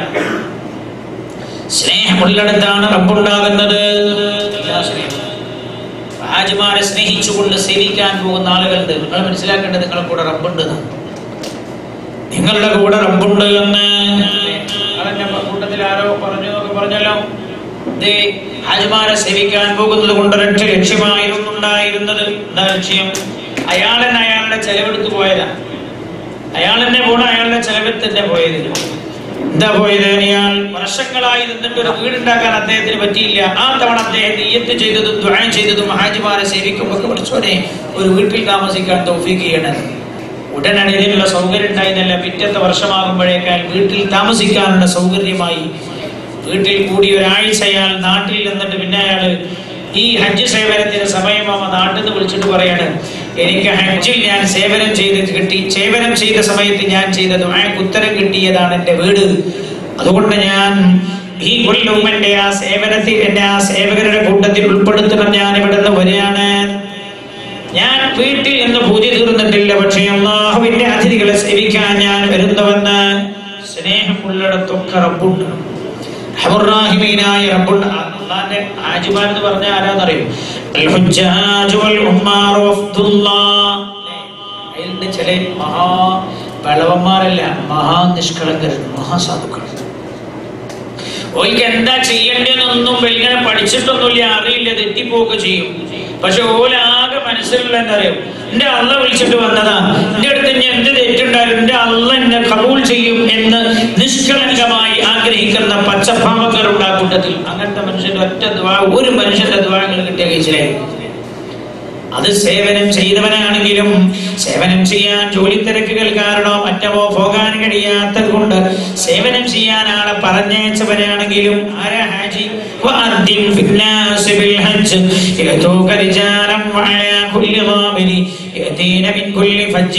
സ്നേഹമുള്ളിടത്താണ് റബ്ബുണ്ടാകുന്നത് എല്ലാ സ്നേഹവും ഹാജിമാരെ സ്നേഹിച്ചുകൊണ്ട് സേവിക്കാൻ പോകുന്ന ആളുകളുണ്ട് നിങ്ങൾ മനസ്സിലാക്കേണ്ടത് നിങ്ങളുടെ കൂടെ റബ്ബുണ്ട് എന്നാണ്. നിങ്ങളുടെ കൂടെ റബ്ബുണ്ട് എന്ന് നിങ്ങളെന്നെ കൂട്ടത്തിൽ ആരോ പറഞ്ഞു എന്നൊക്കെ പറഞ്ഞല്ലോ ദേ ഹാജിമാരെ സേവിക്കാൻ പോകുന്നത് കൊണ്ട് ഒരൊറ്റ ലക്ഷ്യമായിരുന്നു ഉണ്ടായിരുന്നത് എന്താ ലക്ഷ്യം അയാൾ തന്നെ അയാളുടെ ചെലവെടുത്ത് പോയതാണ് അയാൾ തന്നെ പോണ അയാളുടെ ചെലവിൽ തന്നെ പോയത് എന്താ പോയത് അയാൾ വർഷങ്ങളായി നിന്നിട്ട് ഒരു വീടുണ്ടാക്കാൻ അദ്ദേഹത്തിന് പറ്റിയില്ല ആ തവണ അദ്ദേഹം നീയത്ത് ചെയ്തതും ദ്വാരം ചെയ്തതും ഹാജിമാരെ സേവിക്കുമ്പോൾ പഠിച്ചോനെ ഒരു വീട്ടിൽ താമസിക്കാൻ തൗഫീക്ക് ചെയ്യണം ഉടനടി ഇതിനുള്ള സൗകര്യം ഉണ്ടായിരുന്നില്ല പിറ്റത്തെ വർഷമാകുമ്പോഴേക്കാൾ വീട്ടിൽ താമസിക്കാനുള്ള സൗകര്യമായി വീട്ടിൽ കൂടി ഒരാഴ്ച അയാൾ നാട്ടിൽ നിന്നിട്ട് പിന്നെ അയാള് ഈ ഹജ്ജ് സേവനത്തിന് സമയമാകുമ്പോൾ നാട്ടിൽ നിന്ന് വിളിച്ചിട്ട് പറയാണ് എനിക്ക് ഹജ്ജിൽ ഞാൻ സേവനം ചെയ്ത് കിട്ടി സേവനം ചെയ്ത സമയത്ത് ഞാൻ ചെയ്തത് അയാൾക്ക് ഉത്തരം കിട്ടിയതാണ് എൻ്റെ വീട് അതുകൊണ്ട് ഞാൻ ഈ കൊല്ലവും എൻ്റെ ആ സേവനത്തിൽ എൻ്റെ ആ സേവകരുടെ കൂട്ടത്തിൽ ഉൾപ്പെടുത്തണം ഞാൻ ഇവിടെ നിന്ന് വരികയാണ് ഞാൻ വീട്ടിൽ നിന്ന് പൂജ തീർന്നിട്ടില്ല പക്ഷേ അള്ളാഹുവിന്റെ അതിഥികളെ സേവിക്കാൻ ഞാൻ വരുന്നുവെന്ന് സ്നേഹമുള്ളിടത്തൊക്കെ റബ്ബുണ്ട് റഹ്മുറാഹിമീനായ റബ്ബുണ്ട് അള്ളാന്റെ ഹാജിമാർ എന്ന് പറഞ്ഞ ആരാന്നറിയും അൽ ഹുജ്ജാജ് വൽ ഉമ്മാർ വഫ്ദുല്ലാഹ്. അതിലുണ്ട് ചില മഹാ ബലവന്മാരല്ല മഹാ നിഷ്കളങ്കർ മഹാസാധുക്കൾ ഓൽക്ക് എന്താ ചെയ്യേണ്ടതെന്നൊന്നും വലിയ പഠിച്ചിട്ടൊന്നുമില്ല അറിയില്ല തെറ്റിപ്പോക്ക് ചെയ്യും പക്ഷെ ഓലാകെ മനസ്സിലുള്ള എന്താ അറിയും എന്റെ അള്ള വിളിച്ചിട്ട് വന്നതാ എന്റെ അടുത്ത് ഇനി എന്ത് തെറ്റുണ്ടായാലും എന്റെ അള്ള എന്നെ കബൂൾ ചെയ്യും എന്ന് നിഷ്കളങ്കമായി ആഗ്രഹിക്കുന്ന പച്ചപ്പാവക്കാരുണ്ട് ആ കൂട്ടത്തിൽ അങ്ങനത്തെ മനുഷ്യന്റെ ഒറ്റ ദ്വാ ഒരു മനുഷ്യന്റെ ദ്വാരങ്ങൾ കിട്ടിയ കഴിച്ചിലായി അത് സേവനം ചെയ്തവനാണെങ്കിലും സേവനം ചെയ്യാൻ ജോലി തിരക്കുകൾ കാരണോ മറ്റവോ പോകാൻ കഴിയാത്തത് കൊണ്ട് സേവനം ചെയ്യാൻ ആളെ പറഞ്ഞയച്ചവനാണെങ്കിലും ആരാ ഹാജി وأذن في الناس بالحج يأتوك رجالا وعلى كل ضامر يأتين من كل فج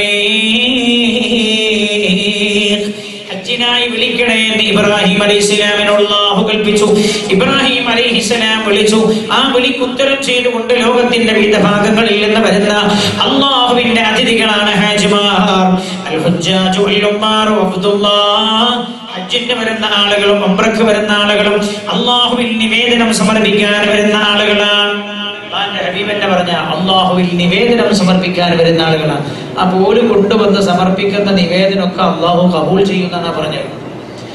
عميق ഹജ്ജിനായി വിളിക്കണേ എന്ന് ഇബ്രാഹിം അലൈഹിസ്സലാമിന് അല്ലാഹു കൽപ്പിച്ചു ഇബ്രാഹിം അലൈഹിസ്സലാം വിളിച്ചു ആ വിളിക്ക് ഉത്തരം ചെയ്തുകൊണ്ട് ലോകത്തിന്റെ വിവിധ ഭാഗങ്ങളിൽ നിന്ന് വരുന്ന അള്ളാഹുവിന്റെ അതിഥികളാണ് ഹാജിമാർ അൽ ഹുജ്ജാജു വൽ ഉമ്മാർ വഅബ്ദുല്ലാഹ് ഹജ്ജിന് വരുന്ന ആളുകളും ഉംറക്ക് വരുന്ന ആളുകളും അള്ളാഹുവിൽ നിവേദനം സമർപ്പിക്കാൻ വരുന്ന ആളുകളാണ് അള്ളാന്റെ ഹബീബ് എന്നെ പറഞ്ഞ അള്ളാഹുവിൽ നിവേദനം സമർപ്പിക്കാൻ വരുന്ന ആളുകളാണ് അപ്പൊ ഒരു കൊണ്ടുവന്ന് സമർപ്പിക്കുന്ന നിവേദനമൊക്കെ അള്ളാഹു കബൂൾ ചെയ്യുന്നതാണ് പറഞ്ഞത്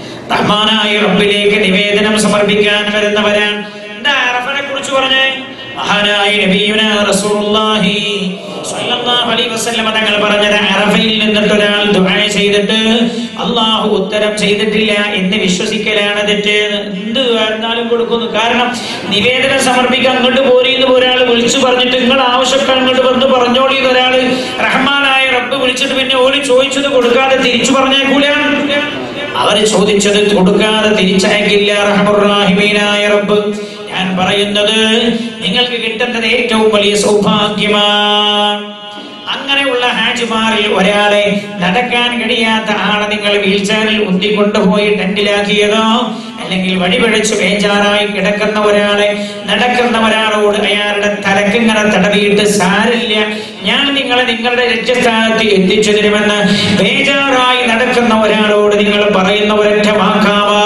റഹ്മാനായ റബ്ബിലേക്ക് നിവേദനം സമർപ്പിക്കാൻ വരുന്നവരാണ് എന്താ അറഫനെ കുറിച്ച് പറഞ്ഞേ മഹാനായ നബിയുന റസൂലുള്ളാഹി സ്വല്ലല്ലാഹു അലൈഹി വസല്ലം തങ്ങൾ പറഞ്ഞത് അറഫയിൽ നിന്നിട്ട് ഒരാൾ ദുആ ചെയ്തിട്ട് അള്ളാഹു ഉത്തരം ചെയ്തിട്ടില്ല എന്ന് വിശ്വസിക്കലാണ് തെറ്റ് എന്ത് എന്നാലും കൊടുക്കുന്നു കാരണം നിവേദനം സമർപ്പിക്കാൻ അങ്ങോട്ട് പോരീന്ന് ഒരാൾ വിളിച്ചു പറഞ്ഞിട്ട് നിങ്ങൾ ആവശ്യക്കാൻ അങ്ങോട്ട് വന്ന് പറഞ്ഞോളി എന്ന് ഒരാള് റഹ്മാനായ റബ്ബ് വിളിച്ചിട്ട് പിന്നെ ഓല് ചോദിച്ചത് കൊടുക്കാതെ തിരിച്ചു പറഞ്ഞേക്കൂല അവര് ചോദിച്ചത് കൊടുക്കാതെ തിരിച്ചയക്കില്ല റഹ്മുറാഹിമീനായ റബ്ബ് ഞാൻ പറയുന്നത് നിങ്ങൾക്ക് കിട്ടുന്നത് ഏറ്റവും വലിയ സൗഭാഗ്യമാണ് അങ്ങനെയുള്ള ഹാജിമാരിൽ ഒരാളെ നടക്കാൻ കഴിയാത്ത ആളെ നിങ്ങൾ വീൽ ചെയറിൽ ഉന്തിക്കൊണ്ടുപോയി ടെന്റിലാക്കിയതോ അല്ലെങ്കിൽ വഴിപഴിച്ച് ബേജാറായി കിടക്കുന്ന ഒരാളെ നടക്കുന്ന ഒരാളോട് അയാളുടെ തലക്കിങ്ങനെ തടവിയിട്ട് സാരില്ല ഞാൻ നിങ്ങളെ നിങ്ങളുടെ ലക്ഷ്യസ്ഥാനത്ത് എത്തിച്ചു തരുമെന്ന് ബേജാറായി നടക്കുന്ന ഒരാളോട് നിങ്ങൾ പറയുന്ന ഒരൊറ്റ വാക്കാവാ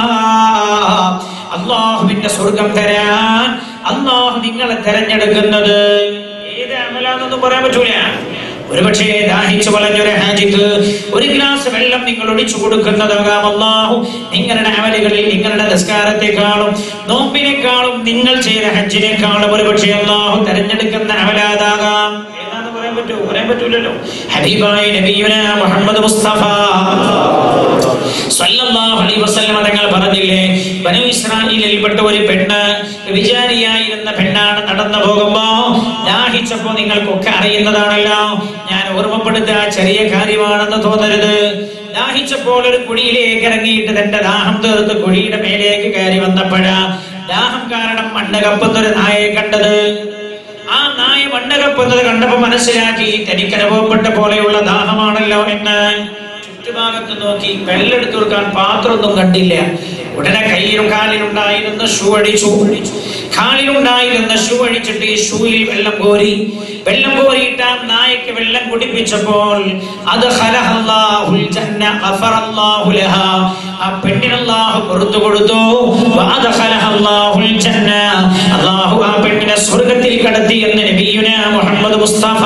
അള്ളാഹുവിന്റെ സ്വർഗം തരാൻ അള്ളാഹു നിങ്ങളെ തെരഞ്ഞെടുക്കുന്നത് ഏത് അമലാന്നൊന്നും പറയാൻ പറ്റൂല ഒരുപക്ഷേ ദാഹിച്ചു വളഞ്ഞൊരു ഹാജിക്ക് ഒരു ഗ്ലാസ് വെള്ളം നിങ്ങൾ ഒഴിച്ചു കൊടുക്കുന്നതാകാം അള്ളാഹു നിങ്ങളുടെ അമലുകളിൽ നിങ്ങളുടെ നിസ്കാരത്തെക്കാളും നോമ്പിനേക്കാളും നിങ്ങൾ ചെയ്ത ഹജ്ജിനേക്കാളും ഒരുപക്ഷേ അള്ളാഹു തെരഞ്ഞെടുക്കുന്ന അമലാതാകാം ഏതാന്ന് പറയാൻ പറ്റുമോ പറയാൻ പറ്റൂലല്ലോ ഹബീബായ നബിയുന മുഹമ്മദ് മുസ്തഫ സല്ലല്ലാഹു അലൈഹി വസല്ലം തങ്ങൾ പറഞ്ഞില്ലേ ബനു ഇസ്രായേലിൽപ്പെട്ട ഒരു പെണ്ണ് വിചാരിയായിരുന്ന പെണ്ണാണ് നടന്നു പോകുമ്പോ ദാഹിച്ചപ്പോ നിങ്ങൾക്കൊക്കെ അറിയുന്നതാണല്ലോ ഞാൻ ഓർമ്മപ്പെടുത്തുക ചെറിയ കാര്യമാണെന്ന് തോന്നരുത് ദാഹിച്ചപ്പോൾ ഒരു കുഴിയിലേക്ക് ഇറങ്ങിയിട്ട് തന്റെ ദാഹം തീർത്ത് കുഴിയുടെ മേലേക്ക് കയറി വന്നപ്പോഴാ ദാഹം കാരണം മണ്ണ് കപ്പുന്നൊരു നായയെ കണ്ടത് ആ നായ മണ്ണ് കപ്പുന്നത് കണ്ടപ്പോ മനസ്സിലാക്കി തനിക്ക് അനുഭവപ്പെട്ട പോലെയുള്ള ദാഹമാണല്ലോ എന്ന് ചുറ്റുഭാഗത്ത് നോക്കി വെള്ളെടുത്തു കൊടുക്കാൻ പാത്രമൊന്നും കണ്ടില്ല ഉടനെ കയ്യിലും കാലിലുണ്ടായിരുന്ന ഷൂ അടിച്ചു കാലിലുണ്ടായിരുന്ന ഷൂ അടിച്ചിട്ട് ഈ ഷൂയിൽ വെള്ളം കോരി വെള്ളം കോരിയിട്ട് ആ നായക്ക് വെള്ളം കുടിപ്പിച്ചപ്പോൾ അത് ഖലഹല്ലാഹുൽ ജന്ന ഗഫറല്ലാഹു ലഹാ ആ പെണ്ണിന് അല്ലാഹു പുറത്തു കൊടുത്തു വഅദ്ഖലഹല്ലാഹുൽ ജന്ന അല്ലാഹു ആ പെണ്ണിനെ സ്വർഗ്ഗത്തിൽ കടത്തി എന്ന് നബിയുന മുഹമ്മദ് മുസ്തഫ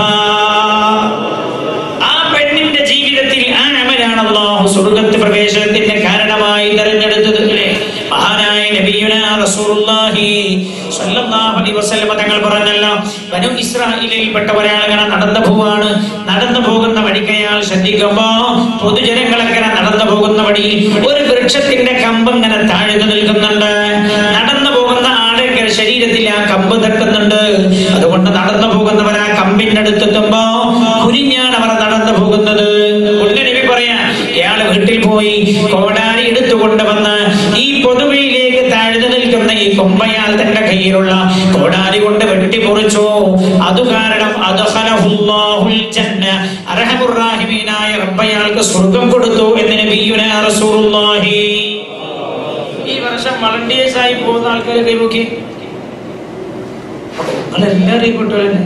ആ പെണ്ണിന്റെ ജീവിതത്തിൽ ആ അമലാണ് അള്ളാഹു സ്വർഗത്ത് പ്രവേശനത്തിന്റെ കാരണമായി തെരഞ്ഞെടുത്തത് അല്ലേ മഹാനായ നബിയുന റസൂലുള്ളാഹി സ്വല്ലല്ലാഹു അലൈഹി വസല്ലം തങ്ങൾ പറഞ്ഞല്ലോ ബനു ഇസ്രായേലിൽപ്പെട്ട ഒരാൾ ഇങ്ങനെ നടന്നു പോവാണ് നടന്നു പോകുന്ന വഴിക്ക് അയാൾ ശ്രദ്ധിക്കുമ്പോ പൊതുജനങ്ങളൊക്കെ നടന്നു പോകുന്ന വഴിയിൽ ഒരു വൃക്ഷത്തിന്റെ കമ്പ് ഇങ്ങനെ താഴ്ന്നു നിൽക്കുന്നുണ്ട് നടന്നു പോകുന്ന ആളുടെ ശരീരത്തിൽ ആ കമ്പ് തട്ടുന്നുണ്ട് അതുകൊണ്ട് നടന്നു പോകുന്നവർ ആ കമ്പിന്റെ അടുത്തെത്തുമ്പോ കുരിഞ്ഞാണ് അവർ നടന്നു പോകുന്നത് ഉടനെ നബി പറയാ ഇയാള് വീട്ടിൽ പോയി കോടാരി എടുത്തുകൊണ്ട് വന്ന് ഈ പൊതുവയിലേക്ക് താഴ്ന്നു നിൽക്കുന്ന ഈ കൊമ്പയാൾ തന്റെ കയ്യിലുള്ള കോടാരി കൊണ്ട് വെട്ടി മുറിച്ചു അത് കാരണം അദ്ഖലഹുല്ലാഹുൽ ജന്ന അർഹമുർറാഹിമീനായ റബ്ബയാൾക്ക് സ്വർഗം കൊടുത്തു എന്ന് നബിയുനാ റസൂലുള്ളാഹി ഈ വർഷം വളണ്ടിയേഴ്സ് ആയി പോകുന്ന ആൾക്കാരെ കൈമുക്കി നിങ്ങളെല്ലാവരെയും കൊണ്ടുവരുന്നത്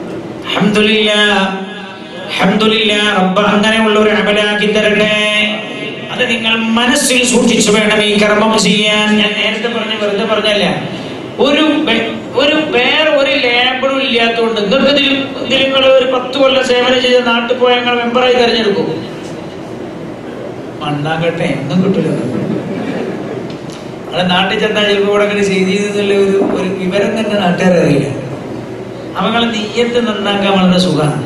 റബ്ബ് അങ്ങനെയുള്ള ഒരു അമലാക്കി തരട്ടെ അത് നിങ്ങൾ മനസ്സിൽ സൂക്ഷിച്ചു വേണം ഈ കർമ്മം ചെയ്യാൻ ഞാൻ നേരത്തെ പറഞ്ഞ വെറുതെ പറഞ്ഞല്ല ഒരു വെ- ഒരു വേറെ ഒരു ലേബറും ഇല്ലാത്തതുകൊണ്ട് നിങ്ങൾക്ക് ഇതിൽ ഇതിൽ നിങ്ങൾ ഒരു പത്ത് കൊല്ലം സേവനം ചെയ്ത നാട്ടിൽ പോയാൽ നിങ്ങൾ മെമ്പറായി തെരഞ്ഞെടുക്കും മണ്ണാകട്ടെ ഒന്നും കിട്ടില്ല നമ്മളെ നാട്ടിൽ ചെന്നാൽ ചിലപ്പോൾ ഇവിടെ അങ്ങനെ ചെയ്തിരുന്നുള്ള ഒരു ഒരു വിവരം തന്നെ നാട്ടുകാർ അറിയില്ല അവങ്ങളെ നീയത്ത് നന്നാക്കാൻ വളരെ സുഖമാണ്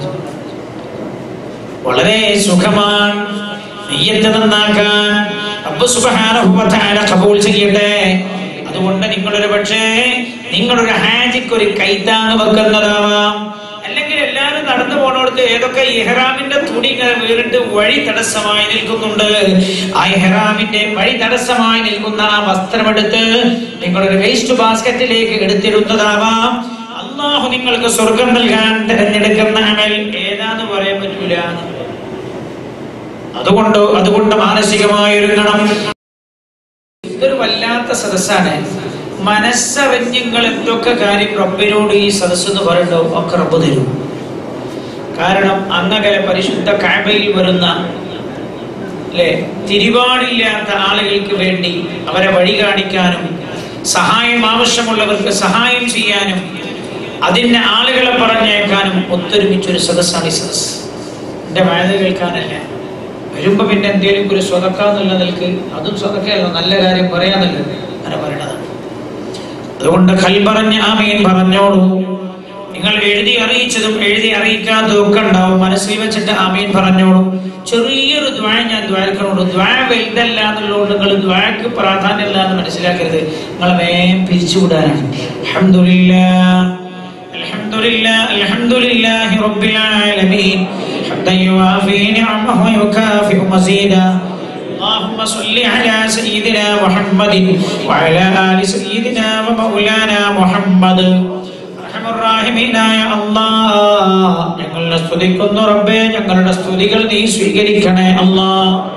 വളരെ സുഖമാണ് നെയ്യത്ത് നന്നാക്കാൻ റബ്ബ് സുബ്ഹാനഹു വ തആല കബൂൽ ചെയ്യട്ടെ അതുകൊണ്ട് നിങ്ങളൊരു പക്ഷേ നിങ്ങളൊരു ഹാജിക്ക് ഒരു കൈത്താങ് വെക്കുന്നതാവാം അല്ലെങ്കിൽ എല്ലാവരും നടന്നു പോണോടത്ത് ഏതൊക്കെ ഇഹ്റാമിന്റെ തുണി ഇങ്ങനെ വീണിട്ട് വഴി തടസ്സമായി നിൽക്കുന്നുണ്ട് ആ ഇഹ്റാമിന്റെ വഴി തടസ്സമായി നിൽക്കുന്ന ആ വസ്ത്രമെടുത്ത് നിങ്ങളൊരു വേസ്റ്റ് ബാസ്ക്കറ്റിലേക്ക് എടുത്തിടുന്നതാവാം അള്ളാഹു നിങ്ങൾക്ക് സ്വർഗം നൽകാൻ തിരഞ്ഞെടുക്കുന്ന അമൽ ഏതാന്ന് പറയാൻ പറ്റൂല അതുകൊണ്ട് അതുകൊണ്ട് മാനസികമായി ഒരുങ്ങണം ഇതൊരു വല്ലാത്ത സദസ്സാണ് മനസ്സറിഞ്ഞങ്ങൾ എന്തൊക്കെ കാര്യം റബ്ബിനോട് ഈ സദസ്സ് എന്ന് പറയണ്ടോ ഒക്കെ റബ്ബ് തരും കാരണം അങ്ങകലെ പരിശുദ്ധ കാബയിൽ വരുന്ന അല്ലെ തിരിപാടില്ലാത്ത ആളുകൾക്ക് വേണ്ടി അവരെ വഴി കാണിക്കാനും സഹായം ആവശ്യമുള്ളവർക്ക് സഹായം ചെയ്യാനും അതിന് ആളുകളെ പറഞ്ഞേക്കാനും ഒത്തൊരുമിച്ചൊരു സദസ്സാണ് ഈ സദസ് എന്റെ വായന കേൾക്കാനല്ല വരുമ്പോ പിന്നെ എന്തെങ്കിലും ഒരു സ്വതക്ക എന്നുള്ള നിൽക്ക് അതും സ്വതക്കയല്ല നല്ല കാര്യം പറയാന്നുള്ളത് അങ്ങനെ പറയണതാണ് അതുകൊണ്ട് കൽപറഞ്ഞ് ആമീൻ പറഞ്ഞോളൂ നിങ്ങൾ എഴുതി അറിയിച്ചതും എഴുതി അറിയിക്കാത്തതും ഒക്കെ ഉണ്ടാവും മനസ്സിൽ വെച്ചിട്ട് ആമീൻ പറഞ്ഞോളൂ ചെറിയൊരു ദ്വാ ഞാൻ ദ്വാരക്കണോളൂ ദ്വാ വലുതല്ല എന്നുള്ളതുകൊണ്ട് നിങ്ങൾ ദ്വാക്ക് പ്രാധാന്യമില്ല എന്ന് മനസ്സിലാക്കരുത് നിങ്ങൾ വേഗം പിരിച്ചുവിടാനാണ് അൽഹംദുലില്ലാ അൽഹംദുലില്ലാ അൽഹംദുലില്ലാഹി റബ്ബിൽ ആലമീൻ حمدا يوافي نعمه ويكافئ مزيدا اللهم صل على سيدنا محمد وعلى آل سيدنا ومولانا محمد റഹമുറാഹിമീനായ അല്ലാഹ് ഞങ്ങളുടെ സ്തുതിക്കുന്നു റബ്ബേ ഞങ്ങളുടെ സ്തുതികൾ നീ സ്വീകരിക്കണേ അല്ലാഹ്